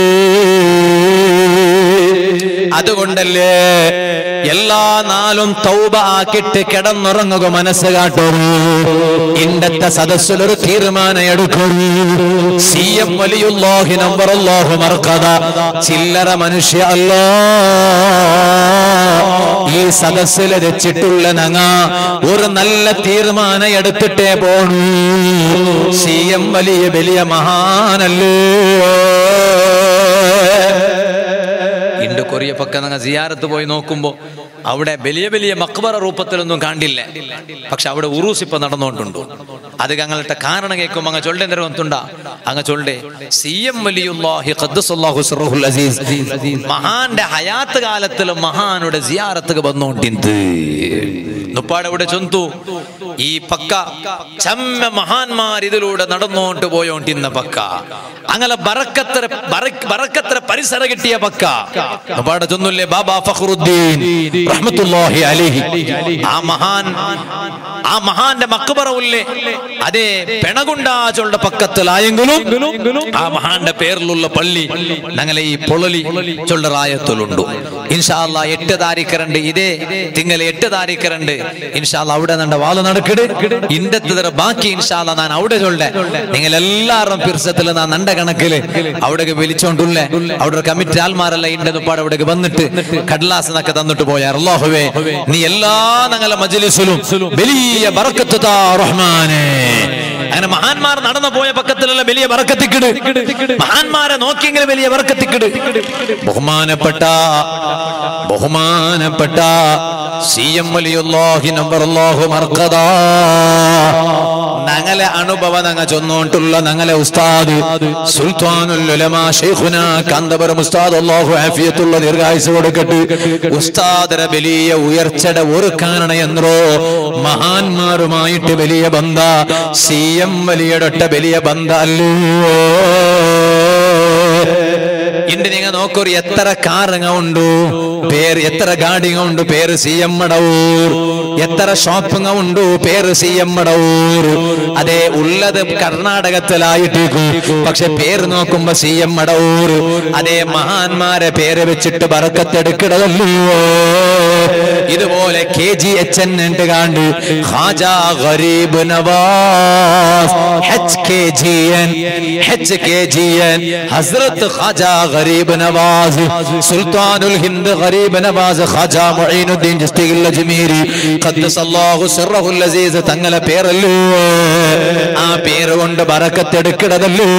അതുകൊണ്ടല്ലേ എല്ലാ നാളും തൗബ ആക്കിട്ട് കിടന്നുറങ്ങുക മനസ്സ് കാട്ടൂ ഇണ്ടത്തെ സദസ്സിലൊരു തീരുമാനം എടുക്കൂ സി എം വലിയുള്ളോഹി നമ്പർ അല്ലാഹു മറക്കത ചില്ലറ മനുഷ്യ അല്ലോ ഈ സദസ്സിൽ വെച്ചിട്ടുള്ള നങ്ങ ഒരു നല്ല തീരുമാനം എടുത്തിട്ടേ പോണു സി എം വലിയ വലിയ മഹാനല്ലേ ഇണ്ട് കൊറിയ പക്ക നിങ്ങൾ സിയാറത്ത് പോയി നോക്കുമ്പോ അവിടെ വലിയ വലിയ മക്ബറ രൂപത്തിലൊന്നും കണ്ടില്ല പക്ഷെ അവിടെ ഉറൂസ് ഇപ്പൊ നടന്നുകൊണ്ടുണ്ട് അത് ഞങ്ങളുടെ കാരണം കേൾക്കുമ്പോൾ അങ്ങ് ചൊല്ലേണ്ട എന്തുണ്ട അങ്ങ് ചൊല്ലേ സി എം വലിയുല്ലാഹി ഖദ്ദസല്ലാഹു സിറഹുൽ അസീസ് മഹാന്റെ ഹയാത്ത് കാലത്തിൽ മഹാനുടെ സിയാറത്തുക വന്നോണ്ടിന്ത് നുപ്പാടെ ഇവിടെ ചൊന്തു ഈ പക്ക ചമ്മ മഹാന്മാർ ഇതിലൂടെ നടന്നോണ്ട് പോയോണ്ടിന്ന പക്ക അങ്ങനെ ബറക്കത്ര ബറക്ക്- ബറക്കത്ര പരിസര കിട്ടിയ പക്ക നുപ്പാടെ ചൊന്നില്ലേ ബാബാ ഫഖറുദ്ദീൻ റഹ്മത്തുള്ളാഹി അലൈഹി ആ മഹാൻ ആ മഹാന്റെ മക്ബറവില്ലേ അതേ പെണകുണ്ടാചുള്ള പക്കത്തിലായെങ്കിലും ആ മഹാന്റെ പേരിലുള്ള പള്ളി ഞങ്ങളെ ഈ പൊളലി ചൊള്ള റായത്തിലുണ്ട് ഇൻഷാല്ല എട്ട് താരീഖരണ്ട് ഇതേ തിങ്കൾ എട്ട് താരീഖരണ്ട് ഇൻഷാല്ല അവിടെ നിന്റെ വാല് നടക്കിട് ഇന്നത്തെ ബാക്കി ഇൻഷാല്ല ഞാൻ അവിടെ ചൊല്ലേ നിങ്ങൾ എല്ലാവരും പിർസത്തിൽ ഞാൻ നണ്ട കണക്കില് അവിടെ വിളിച്ചോണ്ടുള്ളേ അവിടെ കമ്മിറ്റി ആൽമാരല്ല ഇണ്ടെന്ന് പാടെ അവിടെ വന്നിട്ട് കടലാസ് എന്നൊക്കെ തന്നിട്ട് പോയാ അല്ലാഹുവേ നീ എല്ലാ ഞങ്ങളെ മജ്ലിസിലും വലിയ ബറക്കത്ത് താ റഹ്മാനേ അങ്ങനെ മഹാന്മാർ നടന്നു പോയ പക്കത്തിലുള്ള വലിയ ബറക്കത്തിക്കിട് മഹാന്മാരെ നോക്കിയെങ്കിൽ വലിയ ബറക്കത്തിക്കിട് ബഹുമാനപ്പെട്ട ബഹുമാനപ്പെട്ട സി എം വലിയുല്ലാഹി നമ്പർ അല്ലാഹു മർക്കദാ ഞങ്ങളെ അനുഭവ ഞങ്ങ ചൊന്നോണ്ടുള്ള ഞങ്ങളെ ഉസ്താദ് സുൽത്താനുൽ ഉലമാ ശൈഖുന കാന്തപുരം ഉസ്താദ് അല്ലാഹു ആഫിയത്തുള്ള ദീർഘായുസ് കൊടുക്കട്ടെ ഉസ്താദര വലിയ ഉയർച്ചയുടെ ഒരു കാരണം എന്നോ മഹാന്മാരുമായിട്ട് വലിയ ബന്ധ സി എം വലിയടൊട്ട വലിയ ബന്ധ അല്ലോ ഇണ്ട് നിങ്ങൾ നോക്കൊരു എത്ര കാറുങ്ങ ഉണ്ട് പേര് എത്ര ഗാഡിങ്ങ ഉണ്ട് പേര് സി എം മടവൂർ എത്ര ഷോപ്പിങ്ങ ഉണ്ട് പേര് സി എം മടവൂർ അതെ ഉള്ളത് കർണാടകത്തിലായിട്ടേക്കും പക്ഷെ പേര് നോക്കുമ്പോ സി എം മടവൂർ അതേ മഹാന്മാരെ പേര് വെച്ചിട്ട് ബറക്കത്തെടുക്കണതല്ലോ ഇതുപോലെ കെ ജി എച്ച് എൻ ഉണ്ട് കാണ്ട് Khwaja Garib Nawaz H K G N H K G N Hazrat Khwaja Garib Nawaz സുൽത്താനുൽ ഹിന്ദ് ഗരീബ് നവാസ് ഖാജ മുഈനുദ്ദീൻ ചിസ്തിയിൽ അജ്മീരി ഖദ്ദസല്ലാഹു സിർറഹുൽ അസീസ് തങ്ങളെ പേരല്ലോ ആ പേര് കൊണ്ട് ബറക്കത്തെടുക്കണതല്ലോ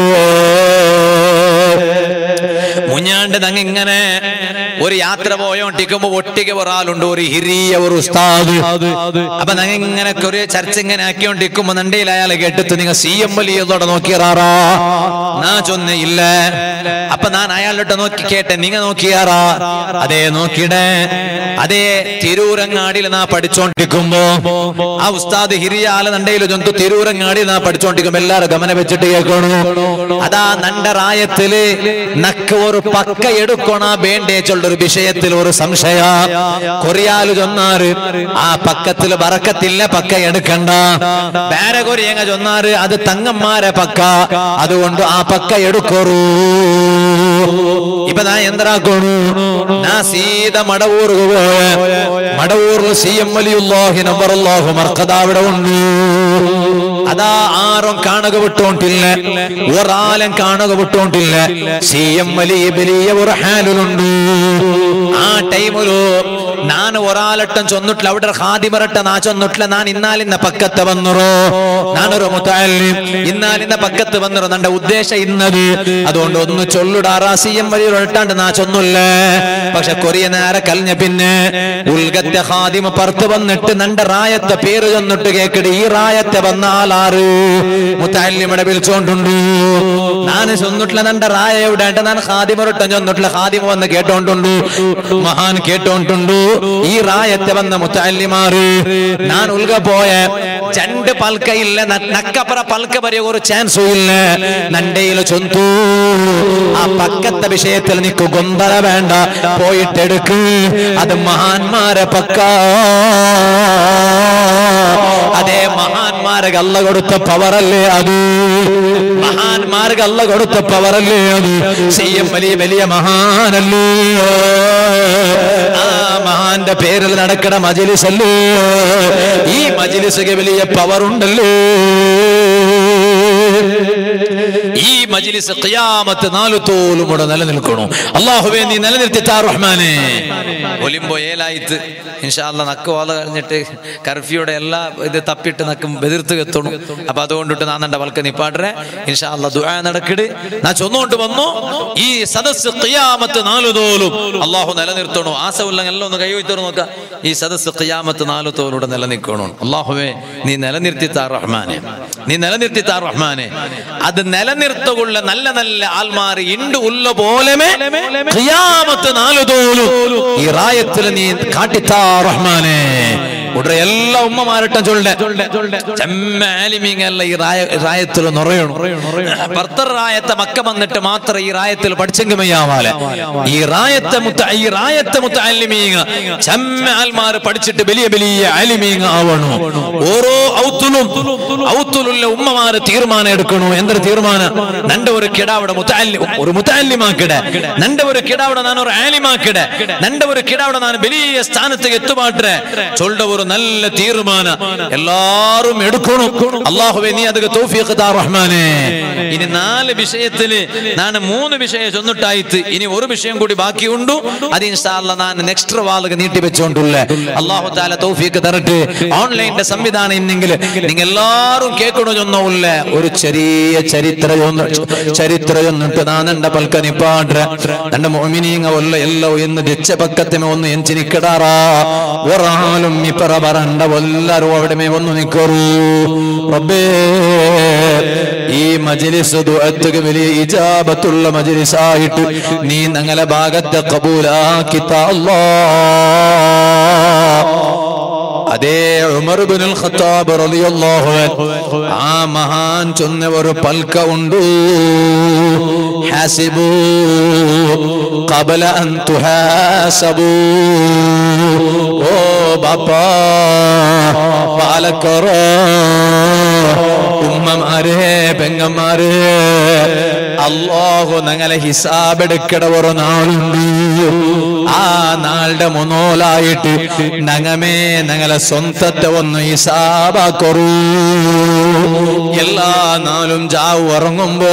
മുഞ്ഞാണ്ട് നങ്ങ ഇങ്ങനെ ഒരു യാത്ര പോയോണ്ടിരിക്കുമ്പോ ഒട്ടിക ഒരാളുണ്ട് ഒരു ഹിരിയ ഒരു ഉസ്താദ് അപ്പൊ നങ്ങ ഇങ്ങനെ ഒരു ചർച്ച ഇങ്ങനെ ആക്കിയോണ്ടിരിക്കുമ്പോ നണ്ടയിൽ അയാൾ കേട്ടിട്ട് നിങ്ങൾ സി എം വലിയതോടെ നോക്കിയറാറാ നാ ചൊന്ന ഇല്ല അപ്പൊ ഞാൻ അയാളോട്ട് നോക്കി കേട്ടെ നിങ്ങ നോക്കിയാറാ അതേ നോക്കിടേ അതേ തിരൂരങ്ങാടിയിൽ നാ പഠിച്ചോണ്ടിരിക്കുമ്പോ ആ ഉസ്താദ് ഹിരിയ ആള് നണ്ടയിൽ ചൊന്തു തിരൂരങ്ങാടിയിൽ നാ പഠിച്ചോണ്ടിരിക്കുമ്പോ എല്ലാരും ഗമനം വെച്ചിട്ട് കേൾക്കണു അതാ നണ്ടറായത്തില് നക്ക് ഒരു പക്ക എടുക്കണ വേണ്ടേച്ചുള്ള ഒരു വിഷയത്തിൽ ഒരു സംശയ കൊറിയാല് ചൊന്നാറ് ആ പക്കത്തിൽ ബറക്കത്തില്ല പക്ക എടുക്കണ്ട വേറെ കൊറിയങ്ങ ചൊന്നാറ് അത് തങ്ങന്മാരെ പക്ക അതുകൊണ്ട് ആ പക്ക എടുക്കറൂ ഇപ്പൊ ഞാൻ എന്താക്കണു നാ സീത മടവൂർ പോയ മടവൂറിൽ സി എം വലിയുല്ലാഹി നമ്പറുല്ലാഹു മർക്കത അവിടെ ഉണ്ട് അതാ ആരും കാണുക വിട്ടോണ്ടില്ല ഒരാളും കാണുക വിട്ടോണ്ടില്ല സി എം വലിയ വലിയ ഒരു ഹാലുണ്ട് ആ ടൈമിലു ನಾನು ಒರಾಲಟ್ಟನ್ ಚೊನ್ನುಟ್ಲ ಅವಡ್ರ ಖಾದಿ ಬರಟ್ಟ ನಾ ಚೊನ್ನುಟ್ಲ ನಾನು ಇನ್ನಾಲಿಂದ ಪಕ್ಕತ್ತ ಬಂದರು ನಾನೊരു മുത്താലിം ഇന്നാലിന്ന പക്കത്ത് വന്നിറ നന്റെ ഉദ്ദേശ ഇന്നത് അതുകൊണ്ട് ഒന്ന് ചൊല്ലുടാറാ സി എം വഴി ഒരട്ടാണ്ട് നാ ചൊന്നുല്ലേ പക്ഷെ കൊറിയ നേരെ കലിഞ്ഞ പിന്നെ ഉൽഗത്തെ ഹാദിമ പുറത്ത് വന്നിട്ട് നന്റെ റായത്തെ പേര് ചൊന്നിട്ട് കേക്കട് ഈ റായത്തെ വന്ന ആളാറ് മുത്താലിമിടെ വിളിച്ചോണ്ടുണ്ടു ನಾನು ചൊന്നിട്ടില്ല നന്റെ റായ എവിടെ ನಾನು ഹാദിമൊരട്ടം ചൊന്നിട്ടില്ല ഹാദിമ വന്ന് കേട്ടോണ്ടുണ്ടു മഹാൻ കേട്ടോണ്ടുണ്ടു ഈ റായത്തെ വന്ന മുത്താലിമാറ് ഞാൻ ഉൽക പോയ രണ്ട് പൽക്ക ഇല്ല ന- നക്കപ്പുറ പൽക്ക വരെ ഒരു ചാൻസും ഇല്ല നണ്ടയിൽ ചൊന്തു ആ പക്കത്തെ വിഷയത്തിൽ നിക്ക് ഗൊന്തല വേണ്ട പോയിട്ടെടുക്ക് അത് മഹാന്മാരെ പക്ക അതേ മഹാന്മാരെ അല്ല കൊടുത്ത പവറല്ലേ അത് മഹാന്മാർക്ക് അല്ല കൊടുത്ത പവറല്ലേ അത് ചെയ്യും വലിയ വലിയ മഹാനല്ലേ ആ മഹാന്റെ പേരിൽ നടക്കണ മജിലിസല്ലേ ഈ മജിലിസുക വലിയ പവർ ഉണ്ടല്ലോ ഈ മജിലിസ് ഖിയാമത്ത് നാലുത്തോലും ഇവിടെ നിലനിൽക്കണു അള്ളാഹുവേ നീ നിലനിർത്തി താ റഹ്മാനെ ഒലിമ്പോ ഏലായിട്ട് ഇൻഷാല്ല നക്ക് വാള കഴിഞ്ഞിട്ട് കർഫ്യൂടെ എല്ലാ ഇത് തപ്പിട്ട് നക്കും ബെതിർത്ത് എത്തണു അപ്പൊ അതുകൊണ്ടിട്ട് നാൻ എന്റെ വൽക്ക നിപ്പാട്ടെ ഇൻഷാല്ല ദുആ നടക്കിട് നാ ചൊന്നുകൊണ്ട് വന്നു ഈ സദസ് ഖിയാമത്ത് നാലുതോലും അള്ളാഹു നിലനിർത്തണു ആസവുള്ള എല്ലാം ഒന്ന് കൈവയ്ത്തോട് നോക്ക ഈ സദസ് ഖിയാമത്ത് നാലുതോലൂടെ നിലനിൽക്കണു അള്ളാഹുവേ നീ നിലനിർത്തി താ റഹ്മാനെ നീ നിലനിർത്തി താ റഹ്മാനെ അത് നിലനിർത്തുകൊള്ള നല്ല നല്ല ആൽമാർ ഇണ്ട് ഉള്ള പോലെമേ ഖിയാമത്ത് നാലുതോലും ഈ റായത്തിൽ നീ കാട്ടിത്താ റഹ്മാനെ ഉടനെ എല്ലാ ഉമ്മമാരട്ടം ചൊല്ലെ ചെമ്മ ആലിമീങ്ങല്ല ഈ റായ റായത്തിൽ നിറയണം ഭർത്തർ റായത്തെ മക്ക വന്നിട്ട് മാത്രം ഈ റായത്തിൽ പഠിച്ചെങ്കിൽ മയ്യാവാലെ ഈ റായത്തെ മുത്ത ഈ റായത്തെ മുത്ത ആലിമീങ്ങ ചെമ്മ ആൽമാർ പഠിച്ചിട്ട് വലിയ വലിയ ആലിമീങ്ങ ആവണു ഓരോ ഔത്തുലും ഔത്തുലുള്ള ഉമ്മമാര് തീരുമാനം എടുക്കണു എന്തൊരു തീരുമാനം നന്റെ ഒരു കിടാവിടെ മുത്താലി ഒരു മുത്താലിമാക്കിട നന്റെ ഒരു കിടാവിടെ ഞാൻ ഒരു ആലിമാക്കിട നന്റെ ഒരു കിടാവിടെ ഞാൻ വലിയ സ്ഥാനത്ത് എത്തുമാട്ടെ ചൊല്ല ഒരു നല്ല തീരുമാനം എല്ലാരും എടുക്കണം അള്ളാഹുവെ നീ അതൊക്കെ തൗഫീഖ് താ റഹ്മാനെ ഇനി നാല് വിഷയത്തില് ഞാൻ മൂന്ന് വിഷയം ചൊന്നിട്ടായിട്ട് ഇനി ഒരു വിഷയം കൂടി ബാക്കിയുണ്ട് അത് ഇൻഷാല്ല ഞാൻ നെക്സ്റ്റ് വാളുക നീട്ടി വെച്ചോണ്ടുള്ള അള്ളാഹു താല തൗഫീഖ് തരട്ടെ ഓൺലൈനിന്റെ സംവിധാനം ഇന്നെങ്കിൽ നിങ്ങൾ എല്ലാരും കേൾക്കണോ ചൊന്നില്ല ഒരു ചെറിയ ചരിത്ര ചരിത്ര ചൊന്നിട്ട് ഞാൻ എന്റെ പൽക്കനി പാട്ര എന്റെ മോമിനിങ്ങ ഒല്ല എല്ലോ എന്ന് ജച്ച പക്കത്തിമേ ഒന്ന് എഞ്ചി നിക്കടാറാ ഒരാളും ഇപ്പറ പറണ്ട എല്ലാരും അവിടെ ഒന്ന് നിക്കറൂ റബ്ബേ ഈ മജിലിസ് ദുഅത്തുക്ക് വലിയ ഇജാബത്തുള്ള മജിലിസായിട്ട് നീ ഞങ്ങളെ ഭാഗത്തെ കബൂലാക്കിത്ത അല്ലാ അതേ ഉമർ ബിനുൽ ഖത്താബ് റളിയല്ലാഹു അൻഹു ആ മഹാൻ ചൊന്ന ഒരു പൽക്ക ഉണ്ട് ഹാസിബു ഖബല അൻ തുഹാസബു ഓ ബാപ്പാ പാലക്കറ ഉമ്മമാരെ പെങ്ങന്മാരെ അള്ളാഹു ഞങ്ങളെ ഹിസാബ് എടുക്കട ഒരു നാളുണ്ട് ആ നാളുടെ മുന്നോലായിട്ട് നങ്ങമേ ഞങ്ങളെ സ്വന്തത്തെ ഒന്ന് ഹിസാബാക്കൊറൂ എല്ലാ നാളും ജാവ് ഉറങ്ങുമ്പോ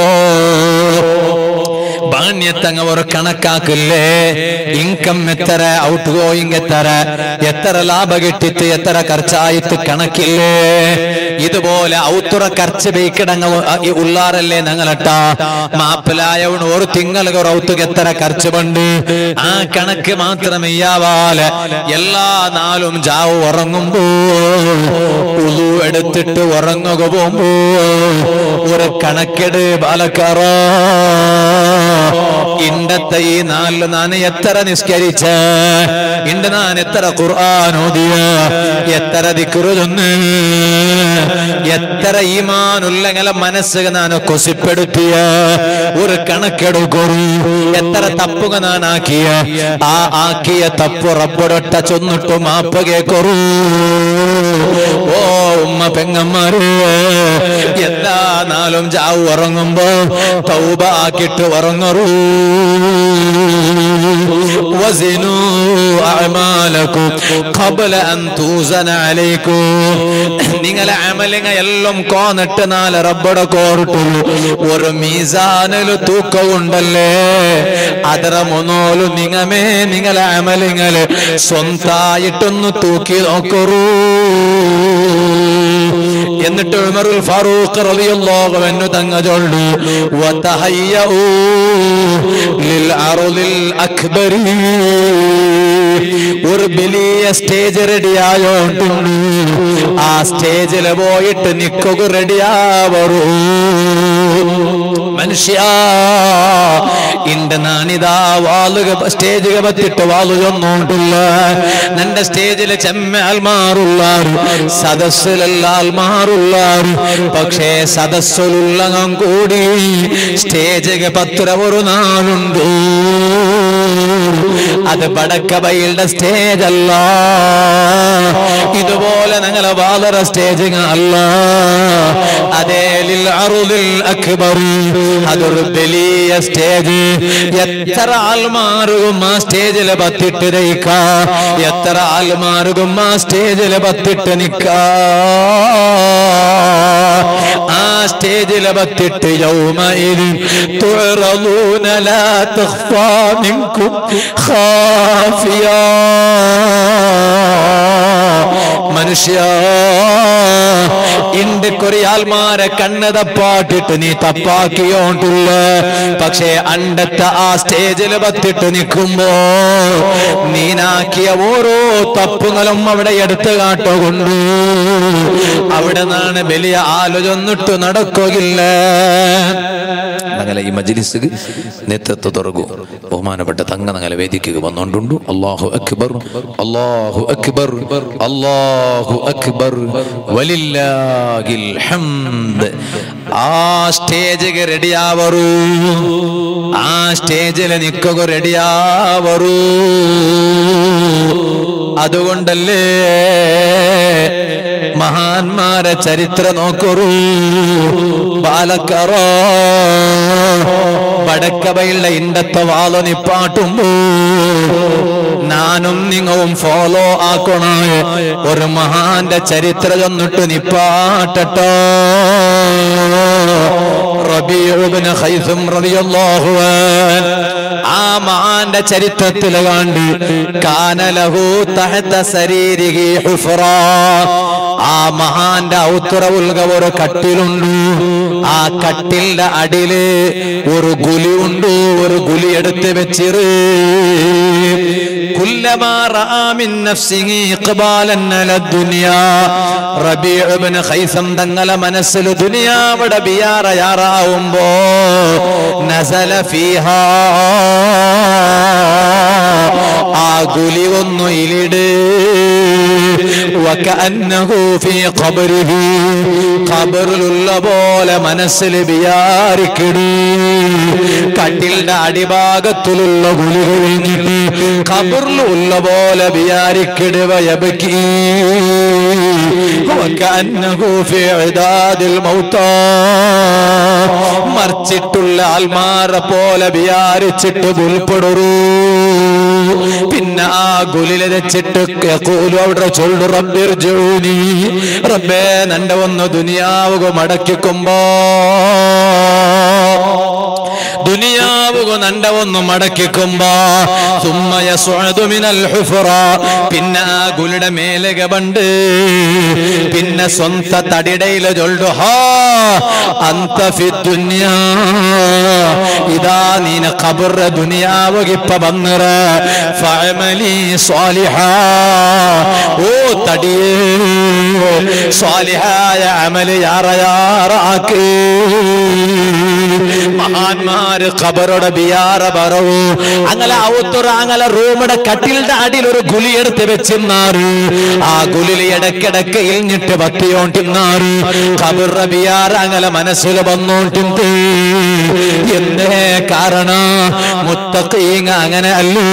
ബാണ്യത്തങ്ങ ഒരു കണക്കാക്കില്ലേ ഇൻകം എത്ര ഔട്ട് ഗോയിങ് എത്ര എത്ര ലാഭ കിട്ടിത്ത് എത്ര ಖರ್ಚಾಯಿತು കണക്കില്ലേ ഇതുപോലെ ഔത്തുറ ಖರ್ಚು ಬೇಕಿടങ്ങ ഉള്ളാറല്ലേ ഞങ്ങളട്ട മാപ്പിലായവണ് ഒരു തിങ്കളക ഒരു ഔത്തുക എത്ര ಖರ್ಚು പണ്ട് ആ കണക്ക് മാത്രമേ യാവാല് എല്ലാ നാളും ജാവ് ഉറങ്ങുമ്പോ ഉളു എടുത്തിട്ട് ഉറങ്ങുക പോകുമ്പോ ഒരു കണക്കെട് ബാലക്കാറ ഇണ്ടത്തെ ഈ നാലില് ഞാൻ എത്ര നിസ്കരിച്ച ഇണ്ട് ഞാൻ എത്ര ഖുർആൻ ഓതിയ എത്ര ദിക്റുചൊന്ന് എത്ര ഈമാനുള്ളങ്ങളെ മനസ്സ് ഞാൻ കൊസിപ്പെടുത്തിയ ഒരു കണക്കെടുക്കൊറു എത്ര തപ്പുക ഞാൻ ആക്കിയ ആ ആക്കിയ തപ്പു റബ്ബൊടൊട്ട ചൊന്നിട്ടു മാപ്പ് കേക്കൊറു ഓ ഉമ്മ പെങ്ങന്മാര് എല്ലാ നാളും ജാവ് ഉറങ്ങുമ്പോ തൗബ ആക്കിട്ട് ഉറങ്ങറൂ وزنوا أعمالكم قبل أن توزن عليكم നിങ്ങളെ അമലിങ്ങ എല്ലാം കോന്നിട്ട് നാല് റബ്ബട കോറിട്ടുള്ളൂ ഒരു മീസാനില് തൂക്കമുണ്ടല്ലേ അതര മുന്നോലു നിങ്ങമേ നിങ്ങളെ അമലിങ്ങള് സ്വന്തായിട്ടൊന്ന് തൂക്കി നോക്കറൂ എന്നിട്ട് ഉമറുൽ ഫാറൂഖ് റളിയല്ലാഹു അൻഹു തങ്ങ ചൊല്ലു വതഹയ്യൂ ലിൽ അർളിൽ അക്ബരി ഒരു വലിയ സ്റ്റേജ് റെഡിയായോട്ടുണ്ട് ആ സ്റ്റേജിൽ പോയിട്ട് നിക്കുക റെഡിയാവറൂ മനുഷ്യ ഇന്റെ നാനിതാ വാളുക സ്റ്റേജ് പത്തിട്ട് വാളു ചൊന്നോണ്ടില്ല നിന്റെ സ്റ്റേജിൽ ചെമ്മ മാറുള്ളാറ് സദസ്സിലെല്ലാം മാറുള്ളാറ് പക്ഷേ സദസ്സിലുള്ളകം കൂടി സ്റ്റേജ് പത്ര ഒരു നാളുണ്ട് അത് ബടക്കബയുടെ സ്റ്റേജ് അല്ല ഇതുപോലെ ഞങ്ങളെ വാലറ സ്റ്റേജ് അല്ല അതേ ലിൽ അറുദിൽ അക്ബർ അതൊരു വലിയ സ്റ്റേജ് എത്ര ആൾമാർക്കും ആ സ്റ്റേജിൽ പത്തിട്ട് നിൽക്ക എത്ര ആൾമാർക്കും ആ സ്റ്റേജിൽ പത്തിട്ട് നിൽക്ക ആ സ്റ്റേജിൽ ബത്തിട്ട് യൗമഇദിൻ തുറലൂന ലാ തഖ്ഫാ മിൻകും ഖാഫിയാ മനുഷ്യ ഇന്റെ കൊറിയാൽമാരെ കണ്ണ് തപ്പാട്ടിട്ട് നീ തപ്പാക്കിയോണ്ടുള്ള പക്ഷേ അണ്ടത്തെ ആ സ്റ്റേജിൽ ബത്തിട്ട് നിൽക്കുമ്പോ നീനാക്കിയ ഓരോ തപ്പുകളും അവിടെ എടുത്തു കാട്ടുകൊണ്ടു അവിടെ നിന്നാണ് വലിയ ആലോചന്നിട്ട് നടക്കുകയില്ല ഞങ്ങളെ ഈ മജ്ലിസ് നേതൃത്വം തുറകു ബഹുമാനപ്പെട്ട തങ്ങ ഞങ്ങളെ വേദിക്കുക വന്നുകൊണ്ടുണ്ട് അള്ളാഹു അക്ബർ അള്ളാഹു അക്ബർ അള്ളാഹു അക്ബർ വലില്ലാഹിൽ ഹംദ് ആ സ്റ്റേജിಗೆ ರೆಡಿಯಾವರು ಆ സ്റ്റേജിൽ നിൽക്കുക റെഡിയാവറൂ അതുകൊണ്ടല്ലേ മഹാന്മാരെ ചരിത്ര നോക്കറൂ ബാലക്കറോ വടക്കബയുള്ള ഇണ്ടത്തെ വാള നിപ്പാട്ടുമ്പോ നാനും നിങ്ങളും ഫോളോ ആക്കണോ ഒരു മഹാന്റെ ചരിത്രം ചൊന്നിട്ട് നിപ്പാട്ടട്ടോ റബീഉബ്നു ഖൈസും റളിയല്ലാഹു അൻഹു ആ മഹാന്റെ ചരിത്രത്തിൽ കണ്ട് കാനലഹു തഹത ശരീരിഹി ഹുഫറ ആ മഹാന്റെ ഔത്തറ ഉൽക ഒരു കട്ടിലുണ്ട് ആ കട്ടിലിന്റെ അടിയില് ഒരു ഗുലി ഉണ്ട് ഒരു ഗുലി എടുത്ത് വെച്ചിറ് കുല്ലമാ റആ മിൻ നഫ്സിഹി ഇഖ്ബാലൻ അല ദുനിയാ റബീഉ ഇബ്നു ഖൈസം തങ്ങളെ മനസ്സിൽ ദുനിയാവിടെ ബിയാറയാറാവുമ്പോ നസല ഫീഹാ ആ ഗുലി ഒന്നു ഇലിട് വകഅന്നഹു ഫീ ഖബറിഹി ഖബറിലുള്ള പോലെ മനസ്സിൽ വിചാരിക്കടി കട്ടിലിന്റെ അടിഭാഗത്തിലുള്ള ഗുലി കഴിഞ്ഞിട്ട് ഖബറിലുള്ള പോലെ വിചാരിക്കിടുക യബക്കി വകഅന്നഹു ഫീ ഇദാദിൽ മൗതാ മറിച്ചിട്ടുള്ള ആൽമാരെ പോലെ വിചാരിച്ചിട്ട് ഉൾപ്പെടുറൂ പിന്നെ ആ ഗുലിലെ വെച്ചിട്ട് യഖൂലു അവിടെ ചൊല്ലു റബ്ബിർ ജൂനി റബ്ബേ നന്റെ ഒന്ന് ദുനിയാവുക മടക്കിക്കുമ്പോ ദുനിയാവുക നന്റെ ഒന്ന് മടക്കിക്കുമ്പോ സുമ്മയ മിനൽ ഹുഫറ പിന്നെ ആ ഗുലിയുടെ മേലക ബണ്ട് പിന്നെ സ്വന്ത തടിടയില് ചൊല്ലു ഹാ അന്ത ഫി ദുനിയാ ഇതാ നീന ഖബറ ദുനിയാവുകിപ്പ വന്നറ ഫഅമലി സ്വാലിഹാ ഓ തടിയേ സ്വാലിഹായ അമല് യാറ യാറാക്ക് മഹാന്മാര് ഖബറുടെ ബിയാറ പറവു അങ്ങനെ ഔത്തുറ അങ്ങനെ റൂമിടെ കട്ടിലിന്റെ അടിയിൽ ഒരു ഗുലി എടുത്ത് വെച്ചിരുന്നാറ് ആ ഗുലിൽ ഇടക്കിടക്ക് ഇഴിഞ്ഞിട്ട് പത്തിയോണ്ടിരുന്നാറ് ഖബറ ബിയാറ അങ്ങനെ മനസ്സിൽ വന്നോണ്ടിണ്ട് എന്തേ കാരണ മുത്തക്കീങ്ങ അങ്ങനെ അല്ലോ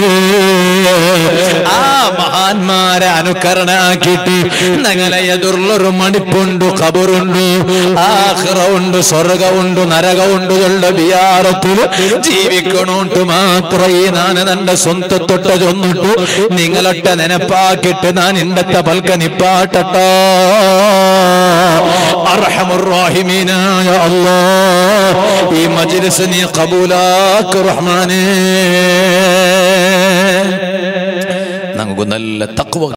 ആ മഹാന്മാരെ അനുകരണാക്കിയിട്ട് ഞങ്ങളെ എതിർള്ളൊരു മണിപ്പുണ്ട് ഖബറുണ്ട് ആഹ്റമുണ്ട് സ്വർഗമുണ്ട് നരകമുണ്ട് ഉള്ള വിയാറത്തിൽ ജീവിക്കണോണ്ട് മാത്രമേ ഞാൻ എന്റെ സ്വന്തം തൊട്ട ചൊന്നിട്ടു നിങ്ങളൊട്ടെ നെനപ്പാക്കിട്ട് ഞാൻ ഇണ്ടത്തെ പൽക്ക നിപ്പാട്ടട്ടോ അർഹമുറാഹിമീനായ അല്ലാ ഈ മജ്ലിസ് നീ കബൂലാക്ക് റഹ്മാനേ നമുക്ക് നല്ല തക്വ